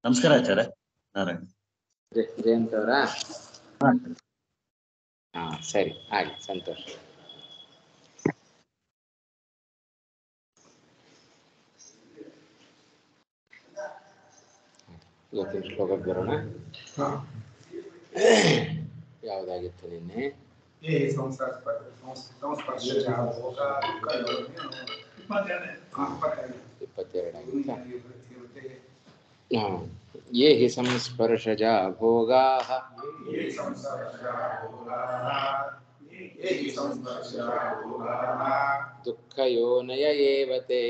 ನಮಸ್ಕಾರ ಆಚಾರ್ಯ ನಾರಾಯಣ್ ಜಯ- ಜಯಂತ್ ಅವರಾ ಹಾ. ಹಾ ಸರಿ ಆಗ್ಲಿ ಸಂತೋಷ ಇವತ್ತಿನ ಶ್ಲೋಕಕ್ಕೆ ಬರೋಣ ಯಾವುದಾಗಿತ್ತು ನಿನ್ನೆ ये संसार पर संस्पर्श भोगा दुःख ಇಪ್ಪತ್ತೆರಡಾಗಿತ್ತಾ ಹಾ ಯೇ ಹಿ ಸಂಸ್ಪರ್ಶಜಾ ಭೋಗಾ ये संसार भोगा ये हि संस्पर्श भोगा ದುಃಖಯೋನಯ ಏವ ತೇ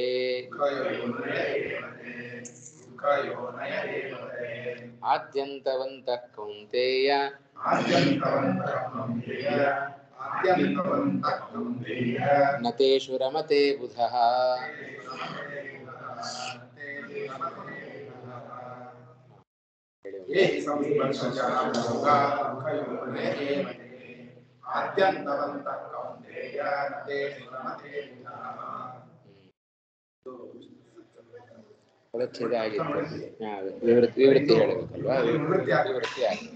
दुःखयोनय एव ते ಆದ್ಯಂತವಂತಃ ಕೌಂತೆಯ आद्यन्तवन्तः कौन्तेय आद्यन्तवन्तः कौन्तेय ನ ತೇಷು ರಮತೆ ಬುಧಃ ये हि संस्पर्शजः भोगा दुःखयोनय एव ते आद्यन्तवन्तः कौन्तेय न ते सुरमते बुधः ಪದಚ್ಛೇದ ಆಗಿತ್ತು ಹಾ, ವಿವೃತ್ತಿ ವಿವೃತ್ತಿ ಹೇಳಬೇಕಲ್ವಾ ವಿವೃತ್ತಿ ಆಗಿದೆ. ವಿವೃತ್ತಿ ಆಗಿದೆ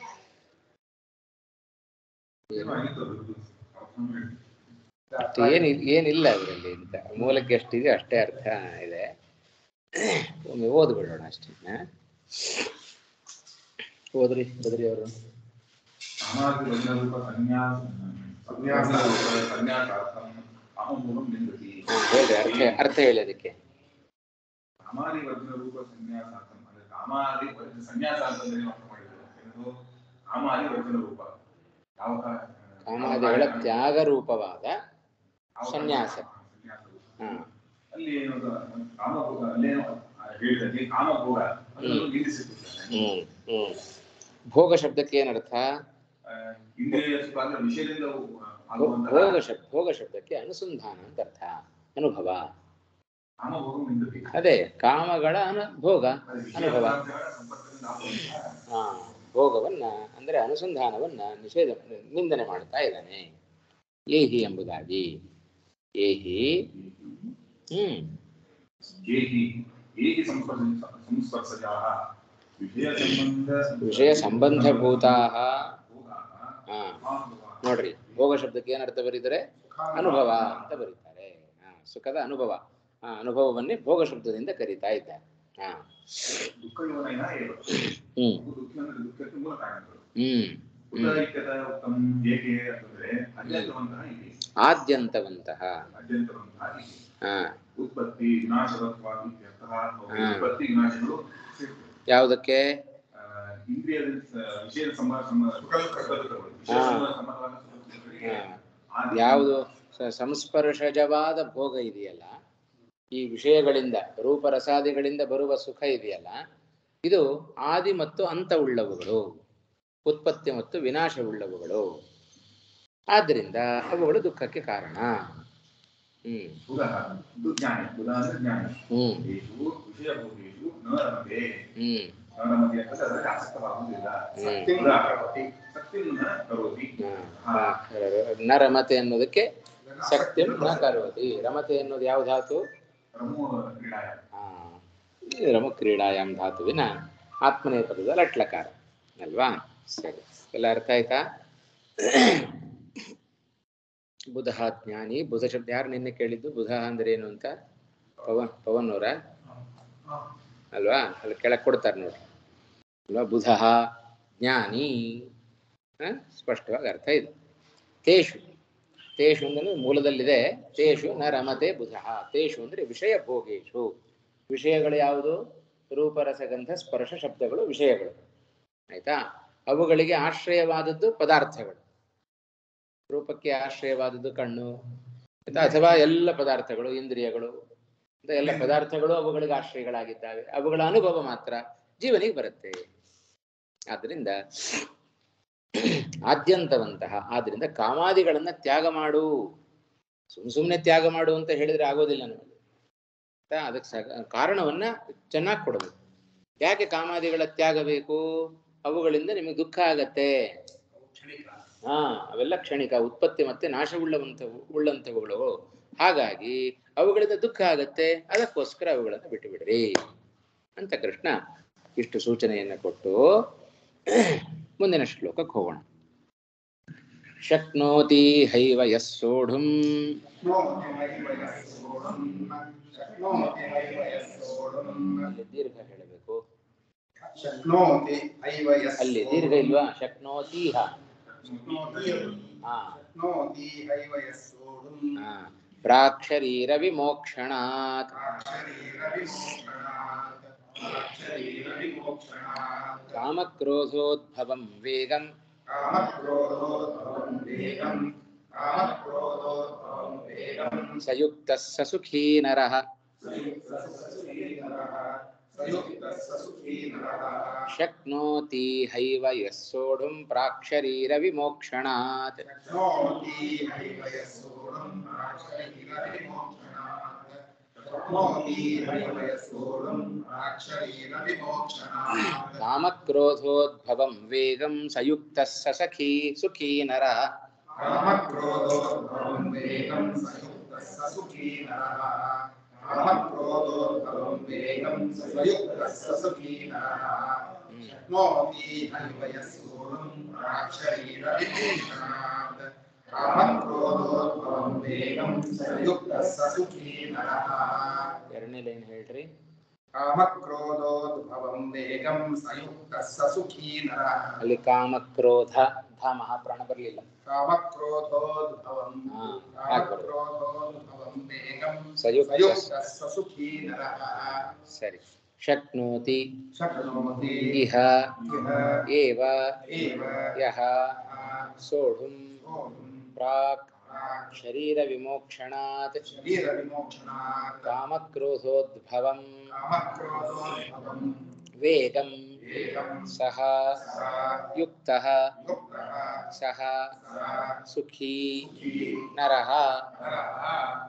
ಅಷ್ಟು ಏನು ಏನಿಲ್ಲ ಅದರಲ್ಲಿ ಅಂತ ಮೂಲಕ್ಕೆ ಎಷ್ಟಿದೆ ಅಷ್ಟೇ ಅರ್ಥ ಇದೆ ಒಮ್ಮೆ ಓದ್ಬಿಡೋಣ ಅಷ್ಟೇ ಹಾ? ಓದ್ರಿ ಓದ್ರಿ ಅವರು ಸಾಮಾಜಿಕ ವಚನರೂಪ ಸನ್ಯಾಸ ಸನ್ಯಾಸ ಸನ್ಯಾಸಾರ್ಥಂ ಅಹಮೂಲಂ ನಿಂದತಿ ಹೇಳ್ರಿ ಅರ್ಥ ಅರ್ಥ ಹೇಳಿ ಅದಕ್ಕೆ ಕಾಮಾದಿ ವಚನರೂಪ ಸನ್ಯಾಸಾರ್ಥಂ ಅಂದ್ರೆ ಕಾಮಾದಿ ವಚನ ಸನ್ಯಾಸ ಅಂತಂದ್ರೆ ಏನು ಅರ್ಥ ಮಾಡಿದ್ರು ಏನದು ಕಾಮಾದಿ ವಚನ ರೂಪ ಯಾವ ಕಾ- ಕಾಮಾದಿಗಳ ತ್ಯಾಗ ರೂಪವಾದ ಯಾವ ಸನ್ಯಾಸ. ಸನ್ಯಾಸ ರೂಪ. ಹಾ ಅಲ್ಲಿ ಏನದು ಕಾಮಭೋಗ ಅಲ್ಲೇನೋ ಹೇಳಿದಲ್ಲಿ ಕಾಮಭೋಗ ಅದನ್ನು ನಿಂದಿಸಿರ್ತಾರೆ ಹ್ಮ್ ಹ್ಮ್ ಭೋಗ ಶಬ್ದಕ್ಕೆ ಏನರ್ಥ ಇಂದ್ರಿಯ ಸುಖ ಅಂದ್ರೆ ವಿಷಯದಿಂದ ಭೋ- ಆಗುವಂತಹ ಭೋಗ ಶಬ್ದ ಭೋಗ ಶಬ್ದಕ್ಕೆ ಅನುಸಂಧಾನ ಅಂತ ಅರ್ಥ ಅನುಭವ ಕಾಮಭೋಗ ನಿಂದತಿ ಅದೇ ಕಾಮಗಳ ಅನು ಭೋಗ ಅದು ವಿಷಯ ಅನುಭವ ಪದಾರ್ಥಗಳ ಸಂಪರ್ಕದಿಂದ ಆಗುವಂತಹ ಆ ಭೋಗವನ್ನ ಅಂದ್ರೆ ಅನುಸಂಧಾನವನ್ನ ನಿಷೇಧ ನಿಂದನೆ ಮಾಡ್ತಾ ಇದ್ದಾನೆ ಏಹಿ ಎಂಬುದಾಗಿ ಏಹಿ ಹ್ಮ್ ಏಹಿ ಏಹಿ ಸಂಸ್ಪರ್ಶ ಸಂಸ್ಪರ್ಶಜಾಃ ವಿಷಯ ಸಂಬಂಧ ವಿಷಯ ಸಂಬಂಧಭೂತಾ ಭೋಗಾಃ ಹಾ ಮಾತೃಭಾವ. ನೋಡ್ರಿ ಭೋಗ ಶಬ್ದಕ್ಕೆ ಏನರ್ಥ ಬರೀತಾರೆ ಅನುಭವ ಅಂತ ಬರೀತಾರೆ ಹಾ ಸುಖದ ಅನುಭವ ಆ ಅನುಭವವನ್ನೇ ಭೋಗ ಶಬ್ದದಿಂದ ಕರೀತಾ ಇದ್ದಾರೆ ಹಾ ದುಃಖಯೋನಯ ಏವ ಹ್ಮ್ ದುಃಖ ಅಂದ್ರೆ ದುಃಖಕ್ಕೆ ಮೂಲ ಕಾರಣಗಳು ಹ್ಮ್ ಉದಾರಿಕ್ಯತ ಉತ್ತಮ ಏಕೆ ಅಂತಂದ್ರೆ ಅತ್ಯಂತವಂತಹ ಇದೆ ಆದ್ಯಂತವಂತಹ ಅತ್ಯಂತವಂತಹ ಇದೆ ಹಾ ಉತ್ಪತ್ತಿ ವಿನಾಶವತ್ವಾದ ಇತ್ಯರ್ಥಃ ಹಾ. ಉತ್ಪತ್ತಿ ವಿನಾಶಗಳು ಸೇರ್ತವೆ. ಯಾವುದಕ್ಕೆ ಆ, ಇಂದ್ರಿಯದ ಸ- ವಿಷಯದ ಸಂಬಂಧ ಸಂಬಂಧ ಸುಖ ದುಃಖ ದುಃಖಗಳು. ವಿಷಯ ಹಾ. ಸಂಬಂಧ ಸಂಬಂಧವಾದ ಸುಖ ದುಃಖಗಳಿಗೆ ಹಾ ಆದಿ- ಯಾವುದು ಸ- ಸಂಸ್ಪರ್ಶಜವಾದ ಭೋಗ ಇದೆಯಲ್ಲ ಈ ವಿಷಯಗಳಿಂದ ರೂಪರಸಾದಿಗಳಿಂದ ಬರುವ ಸುಖ ಇದೆಯಲ್ಲ ಇದು ಆದಿ ಮತ್ತು ಅಂತವುಳ್ಳವುಗಳು ಉತ್ಪತ್ತಿ ಮತ್ತು ವಿನಾಶವುಳ್ಳವುಗಳು ಆದ್ದರಿಂದ ಅವುಗಳು ದುಃಖಕ್ಕೆ ಕಾರಣ ಹ್ಮ್ ಬುಧಃ ಇದು ಜ್ಞಾನ ಬುಧ ಅಂದ್ರೆ ಜ್ಞಾನ ಹ್ಮ್ ಏಷು ವಿಷಯಭೋಗೇಷು ನ ರಮತೆ ಹ್ಮ್ ನ ರಮತೆ ಅಂತ ಅದರಲ್ಲಿ ಆಸಕ್ತವಾಗುವುದಿಲ್ಲ ಹ್ಮ್. ಬುಧ ಕರೋತಿ ಸತ್ಯಂ ನ ಕರೋತಿ ಹಾ. ನ ರಮತೆ ಅನ್ನೋದಕ್ಕೆ ಸತ್ಯಂ ನ ಕರೋತಿ ರಮತೆ ಅನ್ನೋದು ಯಾವ ಧಾತು ರಮೋ ಕ್ರೀಡಾಯ ಆ, ಈ ರಮ ಕ್ರೀಡಾಯಾಮ್ ಧಾತುವಿನ ಆತ್ಮನೇ ಪದದ ಲಟ್ಲಕಾರ ಅಲ್ವಾ ಸರಿ ಎಲ್ಲ ಅರ್ಥ ಆಯ್ತಾ ಬುಧ ಜ್ಞಾನಿ ಬುಧ ಶಬ್ದ ಯಾರು ನಿನ್ನೆ ಕೇಳಿದ್ದು ಬುಧ ಅಂದ್ರೆ ಏನು ಅಂತ ಪವನ್ ಪವನ್ ಅವರ ಅಲ್ವಾ ಅಲ್ಲಿ ಕೆಳಗೆ ಕೊಡ್ತಾರೆ ನೋಡಿ ಅಲ್ವಾ ಬುಧ ಜ್ಞಾನಿ ಹ? ಸ್ಪಷ್ಟವಾಗಿ ಅರ್ಥ ಇದೆ ತೇಷು ತೇಷು ಅಂದ್ರೆ ಮೂಲದಲ್ಲಿದೆ ತೇಷು ನ ರಮತೆ ಬುಧ ತೇಷು ಅಂದ್ರೆ ವಿಷಯ ಭೋಗೇಶು ವಿಷಯಗಳು ಯಾವುದು ರೂಪರಸಗಂಧ ಸ್ಪರ್ಶ ಶಬ್ದಗಳು ವಿಷಯಗಳು ಆಯ್ತಾ ಅವುಗಳಿಗೆ ಆಶ್ರಯವಾದದ್ದು ಪದಾರ್ಥಗಳು ರೂಪಕ್ಕೆ ಆಶ್ರಯವಾದದ್ದು ಕಣ್ಣು ಆಯ್ತಾ ಅಥವಾ ಎಲ್ಲ ಪದಾರ್ಥಗಳು ಇಂದ್ರಿಯಗಳು ಅಂತ ಎಲ್ಲ ಪದಾರ್ಥಗಳು ಅವುಗಳಿಗೆ ಆಶ್ರಯಗಳಾಗಿದ್ದಾವೆ ಅವುಗಳ ಅನುಭವ ಮಾತ್ರ ಜೀವನಿಗೆ ಬರುತ್ತೆ ಆದ್ದರಿಂದ ಆದ್ಯಂತವಂತಹ ಆದ್ರಿಂದ ಕಾಮಾದಿಗಳನ್ನ ತ್ಯಾಗ ಮಾಡು ಸುಮ್ ಸುಮ್ನೆ ತ್ಯಾಗ ಮಾಡು ಅಂತ ಹೇಳಿದ್ರೆ ಆಗೋದಿಲ್ಲ ನಮಗೆ ಆಯ್ತಾ? ಅದಕ್ಕೆ ಸ ಕಾರಣವನ್ನ ಚೆನ್ನಾಗಿ ಕೊಡಬೇಕು ಯಾಕೆ ಕಾಮಾದಿಗಳ ತ್ಯಾಗ ಬೇಕು ಅವುಗಳಿಂದ ನಿಮಗೆ ದುಃಖ ಆಗತ್ತೆ ಹಾ ಅವೆಲ್ಲ ಕ್ಷಣಿಕ ಉತ್ಪತ್ತಿ ಮತ್ತೆ ನಾಶವುಳ್ಳವಂತವು ಉಳ್ಳಂತವುಗಳು ಹಾಗಾಗಿ ಅವುಗಳಿಂದ ದುಃಖ ಆಗತ್ತೆ ಅದಕ್ಕೋಸ್ಕರ ಅವುಗಳನ್ನು ಬಿಟ್ಟು ಬಿಡ್ರಿ ಅಂತ ಕೃಷ್ಣ ಇಷ್ಟು ಸೂಚನೆಯನ್ನು ಕೊಟ್ಟು ಮುಂದಿನ ಶ್ಲೋಕಕ್ಕೆ ಹೋಗೋಣ ಶಕ್ನೋತಿ ಹೈವ ಯಸ್ ಸೋಢುಂ ಶಕ್ನೋತಿ ಹೈವ ಯಸ್ಸೋಢುಂ ಶಕ್ನೋತಿ ಹೈವ ಯಸ್ಸೋಢುಂ ಅಲ್ಲಿ ದೀರ್ಘ ಹೇಳಬೇಕು ಶಕ್ನೋತಿ ಹೈವ ಅಲ್ಲಿ ದೀರ್ಘ ಇಲ್ವಾ ಶಕ್ನೋತಿ ಹ ಶಕ್ನೋತಿ ಹಾ ಶಕ್ನೋತಿ ಹೈವ ಯಸ್ಸೋಢುಂ ಹಾ. ಪ್ರಾಕ್ ಶರೀರ ವಿಮೋಕ್ಷಣಾತ್ ಶರೀರ ವಿಮೋಕ್ಷಣಾತ್ ಶರೀರ ವಿಮೋಕ್ಷಣಾತ್ ಕಾಮಕ್ರೋಧೋದ್ಭವಂ ವೇಗಂ ಕಾಮಕ್ರೋಧೋದ್ಭವಂ ವೇಗಂ ಕಾಮಕ್ರೋಧೋದ್ಭವಂ ವೇಗಂ ಸಯುಕ್ತಃ ಸ ಸುಖೀ ನರಃ ಸಂಯುಕ್ತಃ ಸ ಸುಖೀ ನರಃ ಶಕ್ನೋತಿ ಹೈವ ಯಸ್ ಸೋಢುಂ ಪ್ರಾಕ್ ಶರೀರ ವಿಮೋಕ್ಷಣಾತ್ ಶಕ್ನೋತಿ ಹೈವ ಯಸ್ಸೋಢುಂ ಪ್ರಾಕ್ಷರೀರ ವಿಮೋಕ್ಷಣಾತ್ ಶಕ್ನೋತಿ ಹೈವ ಯಸ್ಸೋಢುಂ ಪ್ರಾಕ್ಷರೀರ ವಿಮೋಕ್ಷಣಾತ್ ಕಾಮಕ್ರೋಧೋದ್ಭವಂ ವೇಗಂ ಸಯುಕ್ತಃ ಸ ಸಖೀ ಸುಖೀ ನರಃ ಕಾಮಕ್ರೋಧೋದ್ಭವಂ ವೇಗಂ ಸಂಯುಕ್ತಃ ಸ ಸುಖೀ ನರಃ ಕಾಮಕ್ರೋಧೋದ್ಭವಂ ವೇಗಂ ಸಂಯುಕ್ತಃ ಸ ಸುಖೀ ನರಃ ಶಕ್ನೋತಿ ಹೈವ ಯಸ್ಸೋಢುಂ ಪ್ರಾಕ್ಷರೀರ ವಿಮೋಕ್ಷಣಾತ್ ಕಾಮಕ್ರೋಧೋದ್ಭವಂ ವೇಗಂ ಸಂಯುಕ್ತಃ ಸ ಸುಖೀ ನರಃ ಎರಡನೇ ಲೈನ್ ಹೇಳ್ರಿ ಕಾಮಕ್ರೋಧೋದ್ಭವಂ ವೇಗಂ ಸಂಯುಕ್ತಃ ಸ ಸುಖೀ ನರಃ ಅಲ್ಲಿ ಕಾಮಕ್ರೋಧ ಧ ಮಹಾಪ್ರಾಣ ಬರಲಿಲ್ಲ ಕಾಮಕ್ರೋಧೋದ್ಭವಂ ಹಾ, ಹಾಗೆ ಬರುತ್ತೆ. ಕಾಮಕ್ರೋಧೋದ್ಭವಂ ವೇಗಂ ಸಯುಕ್ತ ಸಂಯುಕ್ತಃ ಸ ಸುಖೀ ನರಃ ಸರಿ ಶಕ್ನೋತಿ ಶಕ್ನೋತಿ ಇಹ ಇಹ ಏವ ಏವ ಯಹ ಸೋಢುಂ ಸೋಢುಂ ಪ್ರಾಕ್ ಪ್ರಾಕ್ ಶರೀರ ವಿಮೋಕ್ಷಣಾತ್ ಶರೀರ ವಿಮೋಕ್ಷಣಾತ್ ಕಾಮಕ್ರೋಧೋದ್ಭವಂ ಕಾಮಕ್ರೋಧೋದ್ಭವಂ ವೇಗಂ ವೇಗಂ ಸಹ ಸಹ ಯುಕ್ತಃ ಯುಕ್ತಃ ಸಹ ಸಹ ಸುಖೀ ಸುಖೀ ನರಃ ನರಃ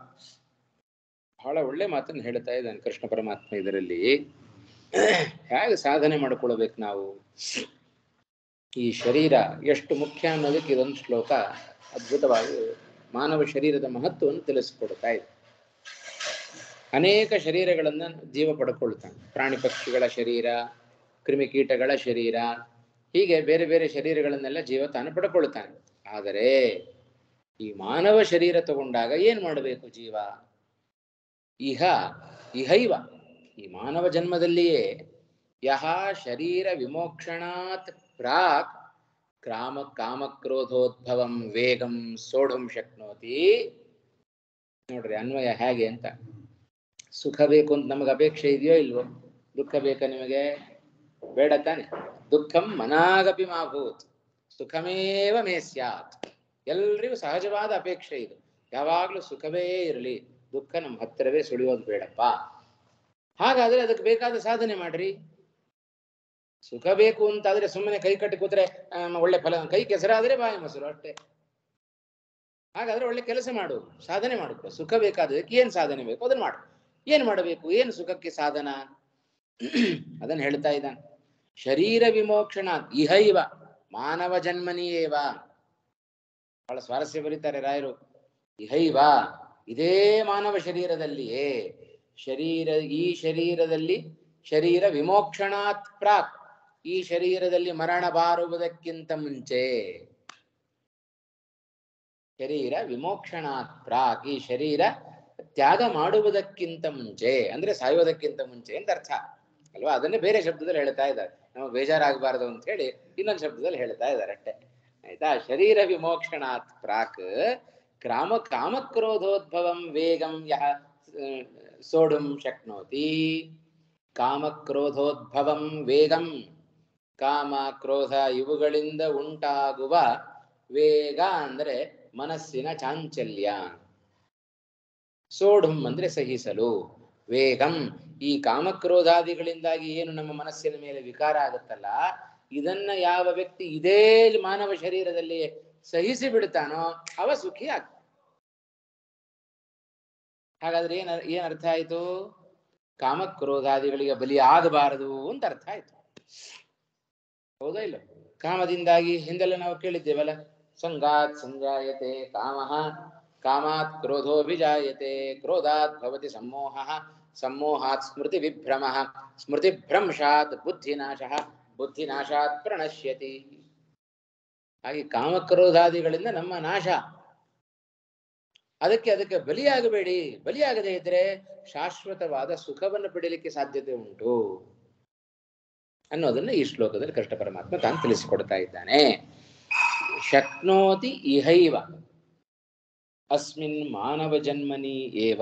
ಬಹಳ ಒಳ್ಳೆ ಮಾತನ್ನು ಹೇಳ್ತಾ ಇದ್ದಾನೆ ಕೃಷ್ಣ ಪರಮಾತ್ಮ ಇದರಲ್ಲಿ ಹೇಗೆ ಸಾಧನೆ ಮಾಡಿಕೊಳ್ಬೇಕು ನಾವು ಈ ಶರೀರ ಎಷ್ಟು ಮುಖ್ಯ ಅನ್ನೋದಕ್ಕೆ ಇದೊಂದು ಶ್ಲೋಕ ಅದ್ಭುತವಾಗಿ ಮಾನವ ಶರೀರದ ಮಹತ್ವವನ್ನು ತಿಳಿಸ್ಕೊಡ್ತಾ ಇದೆ ಅನೇಕ ಶರೀರಗಳನ್ನ ಜೀವ ಪಡ್ಕೊಳ್ತಾನೆ ಪ್ರಾಣಿ ಪಕ್ಷಿಗಳ ಶರೀರ ಕ್ರಿಮಿಕೀಟಗಳ ಶರೀರ ಹೀಗೆ ಬೇರೆ ಬೇರೆ ಶರೀರಗಳನ್ನೆಲ್ಲ ಜೀವ ತಾನು ಪಡ್ಕೊಳ್ತಾನೆ ಆದರೆ ಈ ಮಾನವ ಶರೀರ ತಗೊಂಡಾಗ ಏನ್ ಮಾಡಬೇಕು ಜೀವ ಇಹ ಇಹೈವ ಈ ಮಾನವ ಜನ್ಮದಲ್ಲಿಯೇ ಯಹ ಶರೀರ ವಿಮೋಕ್ಷಣಾತ್ ಪ್ರಾಕ್ ಕ್ರಾಮ ಕಾಮಕ್ರೋಧೋದ್ಭವಂ ವೇಗಂ ಸೋಢುಂ ಶಕ್ನೋತಿ ನೋಡ್ರಿ ಅನ್ವಯ ಹೇಗೆ ಅಂತ ಸುಖ ಬೇಕು ಅಂತ ನಮಗೆ ಅಪೇಕ್ಷೆ ಇದೆಯೋ ಇಲ್ವೋ ದುಃಖ ಬೇಕಾ ನಿಮಗೆ ಬೇಡ ತಾನೆ ದುಃಖಂ ಮನಾಗಪಿ ಮಾಭೂತ್ ಸುಖಮೇವ ಮೇ ಸ್ಯಾತ್ ಎಲ್ರಿಗೂ ಸಹಜವಾದ ಅಪೇಕ್ಷೆ ಇದು ಯಾವಾಗ್ಲೂ ಸುಖವೇ ಇರಲಿ ದುಃಖ ನಮ್ಮ ಹತ್ತಿರವೇ ಸುಳಿಯೋದು ಬೇಡಪ್ಪ ಹಾಗಾದ್ರೆ ಅದಕ್ಕೆ ಬೇಕಾದ ಸಾಧನೆ ಮಾಡ್ರಿ ಸುಖ ಬೇಕು ಅಂತಾದ್ರೆ ಸುಮ್ಮನೆ ಕೈ ಕಟ್ಟಿ ಕೂತ್ರೆ ಆ, ಒಳ್ಳೆ ಫಲ ಕೈ ಕೆಸರಾದ್ರೆ ಬಾಯಿ ಮೊಸರು ಅಷ್ಟೇ ಹಾಗಾದ್ರೆ ಒಳ್ಳೆ ಕೆಲಸ ಮಾಡು ಸಾಧನೆ ಮಾಡ್ಕೊ ಸುಖ ಬೇಕಾದದಕ್ಕೆ ಏನ್ ಸಾಧನೆ ಬೇಕು ಅದನ್ನ ಮಾಡು ಏನ್ ಮಾಡಬೇಕು ಏನ್ ಸುಖಕ್ಕೆ ಸಾಧನ ಅದನ್ನ ಹೇಳ್ತಾ ಇದ್ದಾನೆ ಶರೀರ ವಿಮೋಕ್ಷಣ ಇಹೈವ ಮಾನವ ಜನ್ಮನಿಯೇವ ಬಹಳ ಸ್ವಾರಸ್ಯ ಬರೀತಾರೆ ರಾಯರು ಇಹೈವ ಇದೇ ಮಾನವ ಶರೀರದಲ್ಲಿಯೇ ಶರೀರ ಈ ಶರೀರದಲ್ಲಿ ಶರೀರ ವಿಮೋಕ್ಷಣಾತ್ ಪ್ರಾಕ್ ಈ ಶರೀರದಲ್ಲಿ ಮರಣ ಬಾರುವುದಕ್ಕಿಂತ ಮುಂಚೆ ಶರೀರ ವಿಮೋಕ್ಷಣಾತ್ ಪ್ರಾಕ್ ಈ ಶರೀರ ತ್ಯಾಗ ಮಾಡುವುದಕ್ಕಿಂತ ಮುಂಚೆ ಅಂದ್ರೆ ಸಾಯೋದಕ್ಕಿಂತ ಮುಂಚೆ ಅಂತ ಅರ್ಥ ಅಲ್ವಾ ಅದನ್ನೇ ಬೇರೆ ಶಬ್ದದಲ್ಲಿ ಹೇಳ್ತಾ ಇದ್ದಾರೆ ನಮಗೆ ಬೇಜಾರಾಗಬಾರದು ಅಂತ ಹೇಳಿ ಇನ್ನೊಂದು ಶಬ್ದದಲ್ಲಿ ಹೇಳ್ತಾ ಇದ್ದಾರೆ ಅಷ್ಟೇ ಆಯ್ತಾ ಶರೀರ ವಿಮೋಕ್ಷಣಾತ್ ಪ್ರಾಕ್ ಕ್ರಾಮ ಕಾಮಕ್ರೋಧೋದ್ಭವಂ ವೇಗಂ ಯಹ ಆ, ಸೋಡುಂ ಶಕ್ನೋತಿ ಕಾಮಕ್ರೋಧೋದ್ಭವಂ ವೇಗಂ ಕಾಮ ಕ್ರೋಧ ಇವುಗಳಿಂದ ಉಂಟಾಗುವ ವೇಗ ಅಂದ್ರೆ ಮನಸ್ಸಿನ ಚಾಂಚಲ್ಯ ಸೋಢುಂ ಅಂದ್ರೆ ಸಹಿಸಲು ವೇಗಂ ಈ ಕಾಮಕ್ರೋಧಾದಿಗಳಿಂದಾಗಿ ಏನು ನಮ್ಮ ಮನಸ್ಸಿನ ಮೇಲೆ ವಿಕಾರ ಆಗುತ್ತಲ್ಲ ಇದನ್ನ ಯಾವ ವ್ಯಕ್ತಿ ಇದೇ ಮಾನವ ಶರೀರದಲ್ಲಿ ಸಹಿಸಿ ಬಿಡ್ತಾನೋ ಅವ ಸುಖಿ ಆಗ್ತಾನೆ ಹಾಗಾದ್ರೆ ಏನ್ ಏನ್ ಅರ್ಥ ಆಯ್ತು ಕಾಮಕ್ರೋಧಾದಿಗಳಿಗೆ ಬಲಿ ಆಗಬಾರದು ಅಂತ ಅರ್ಥ ಆಯ್ತು ಹೌದಾ ಇಲ್ಲ ಕಾಮದಿಂದಾಗಿ ಹಿಂದೆಲ್ಲ ನಾವು ಕೇಳಿದ್ದೇವಲ್ಲ ಸಂಗಾತ್ ಸಂಜಾಯತೆ ಕಾಮಃ ಕಾಮಾತ್ ಕ್ರೋಧೋಭಿಜಾಯತೆ ಕ್ರೋಧಾತ್ ಭವತಿ ಸಮ್ಮೋಹ ಸಮ್ಮೋಹಾತ್ ಸ್ಮೃತಿ ವಿಭ್ರಮ ಸ್ಮೃತಿ ಭ್ರಂಶಾತ್ ಬುದ್ಧಿನಾಶ ಬುದ್ಧಿನಾಶಾತ್ ಪ್ರಣಶ್ಯತಿ ಹಾಗೆ ಕಾಮಕ್ರೋಧಾದಿಗಳಿಂದ ನಮ್ಮ ನಾಶ ಅದಕ್ಕೆ ಅದಕ್ಕೆ ಬಲಿಯಾಗಬೇಡಿ ಬಲಿಯಾಗದೇ ಇದ್ರೆ ಶಾಶ್ವತವಾದ ಸುಖವನ್ನು ಪಡೆಯಲಿಕ್ಕೆ ಸಾಧ್ಯತೆ ಉಂಟು ಅನ್ನೋದನ್ನ ಈ ಶ್ಲೋಕದಲ್ಲಿ ಕೃಷ್ಣ ಪರಮಾತ್ಮ ತಾನು ತಿಳಿಸಿಕೊಡ್ತಾ ಇದ್ದಾನೆ ಶಕ್ನೋತಿ ಇಹೈವ ಅಸ್ಮಿನ್ ಮಾನವ ಜನ್ಮನಿ ಏವ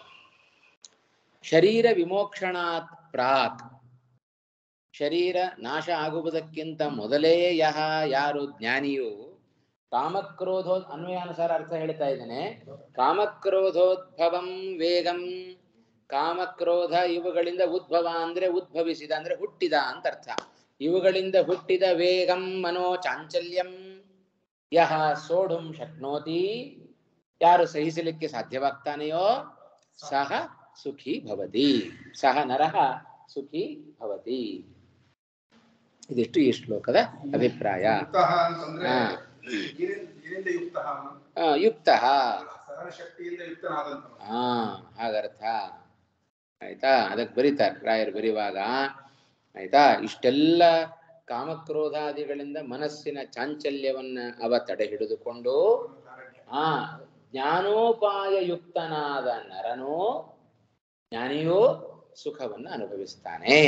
ಶರೀರ ವಿಮೋಕ್ಷಣಾತ್ ಪ್ರಾಕ್ ಶರೀರ ನಾಶ ಆಗುವುದಕ್ಕಿಂತ ಮೊದಲೇ ಯಹ ಯಾರು ಜ್ಞಾನಿಯು ಕಾಮಕ್ರೋಧೋ ಅನ್ವಯಾನುಸಾರ ಅರ್ಥ ಹೇಳ್ತಾ ಇದ್ದೇನೆ ಕಾಮಕ್ರೋಧೋದ್ಭವಂ ವೇಗಂ ಕಾಮಕ್ರೋಧ ಇವುಗಳಿಂದ ಉದ್ಭವ ಅಂದ್ರೆ ಉದ್ಭವಿಸಿದ ಅಂದ್ರೆ ಹುಟ್ಟಿದ ಅಂತ ಅರ್ಥ ಇವುಗಳಿಂದ ಹುಟ್ಟಿದ ವೇಗಂ ಮನೋ ಚಾಂಚಲ್ಯಂ ಯಹ ಸೋಢುಂ ಶಕ್ನೋತಿ ಯಾರು ಸಹಿಸಲಿಕ್ಕೆ ಸಾಧ್ಯವಾಗ್ತಾನೆಯೋ ಸಹ ಸುಖಿ ಭವತಿ ಸಹ ನರಹ ಸುಖಿ ಭವತಿ ಇದಿಷ್ಟು ಈ ಶ್ಲೋಕದ ಅಭಿಪ್ರಾಯ ಯುಕ್ತಃ ಅಂತಂದ್ರೆ ಹಾ. ಏನಿಂದ ಏನಿಂದ ಯುಕ್ತಃ ಆ, ಯುಕ್ತ ಸಹನ ಶಕ್ತಿಯಿಂದ ಯುಕ್ತನಾದಂತ ಹಾ ಹಾಗರ್ಥ ಆಯ್ತಾ ಅದಕ್ಕೆ ಬರೀತಾರೆ ರಾಯರು ಬರೆಯುವಾಗ ಆಯ್ತಾ ಇಷ್ಟೆಲ್ಲ ಕಾಮಕ್ರೋಧಾದಿಗಳಿಂದ ಮನಸ್ಸಿನ ಚಾಂಚಲ್ಯವನ್ನ ಅವ ತಡೆ ಹಿಡಿದುಕೊಂಡು ಆ ಜ್ಞಾನೋಪಾಯ ಯುಕ್ತನಾದ ನರನು ಜ್ಞಾನಿಯೂ ಸುಖವನ್ನು ಅನುಭವಿಸ್ತಾನೆ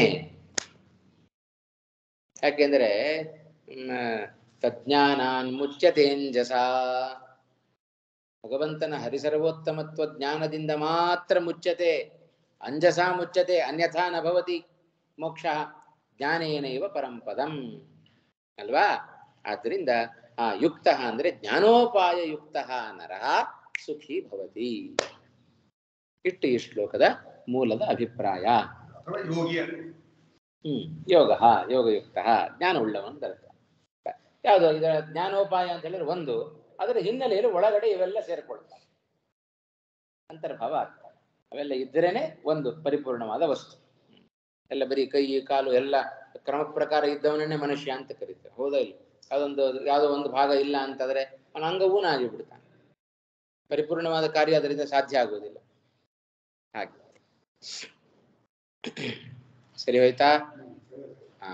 ಯಾಕೆಂದ್ರೆ ಮ್, ತಜ್ಞಾನಾನ್ ಮುಚ್ಯತೇಂಜಸ ಭಗವಂತನ ಹರಿಸರ್ವೋತ್ತಮತ್ವ ಜ್ಞಾನದಿಂದ ಮಾತ್ರ ಮುಚ್ಚತೆ ಅಂಜಸಾ ಮುಚ್ಚತೆ ಅನ್ಯಥಾ ನ ಭವತಿ ಮೋಕ್ಷ ಜ್ಞಾನೇನೈವ ಪರಂಪದಂ ಅಲ್ವಾ ಆದ್ದರಿಂದ ಆ ಯುಕ್ತ ಅಂದ್ರೆ ಜ್ಞಾನೋಪಾಯ ಯುಕ್ತ ನರಃ ಸುಖಿ ಭವತಿ ಇಟ್ಟು ಈ ಶ್ಲೋಕದ ಮೂಲದ ಅಭಿಪ್ರಾಯ ಅಥವಾ ಯೋಗಿ ಅಂತ ಹ್ಮ್ ಯೋಗ ಯೋಗಯುಕ್ತ ಜ್ಞಾನ ಉಳ್ಳವನು ಅರ್ಥ ಯಾವುದು ಇದರ ಜ್ಞಾನೋಪಾಯ ಅಂತ ಹೇಳಿದ್ರೆ ಒಂದು ಅದರ ಹಿನ್ನೆಲೆಯಲ್ಲಿ ಒಳಗಡೆ ಇವೆಲ್ಲ ಸೇರ್ಕೊಳ್ತಾರೆ ಅಂತರ್ಭಾವ ಆಗ್ತದೆ ಅವೆಲ್ಲ ಇದ್ದರೇನೆ ಒಂದು ಪರಿಪೂರ್ಣವಾದ ವಸ್ತು ಎಲ್ಲ ಬರೀ ಕೈ ಕಾಲು ಎಲ್ಲ ಕ್ರಮ ಪ್ರಕಾರ ಇದ್ದವನನ್ನೇ ಮನುಷ್ಯ ಅಂತ ಕರೀತಾರೆ ಹೌದಾ ಇಲ್ಲ ಅದೊಂದು ಯಾವುದೋ ಒಂದು ಭಾಗ ಇಲ್ಲ ಅಂತಂದ್ರೆ ಅವನ ಅಂಗವೂ ಆಗಿಬಿಡ್ತಾನೆ ಪರಿಪೂರ್ಣವಾದ ಕಾರ್ಯ ಅದರಿಂದ ಸಾಧ್ಯ ಆಗುವುದಿಲ್ಲ ಹಾಗೆ ಸರಿ ಹೋಯ್ತಾ ಹಾ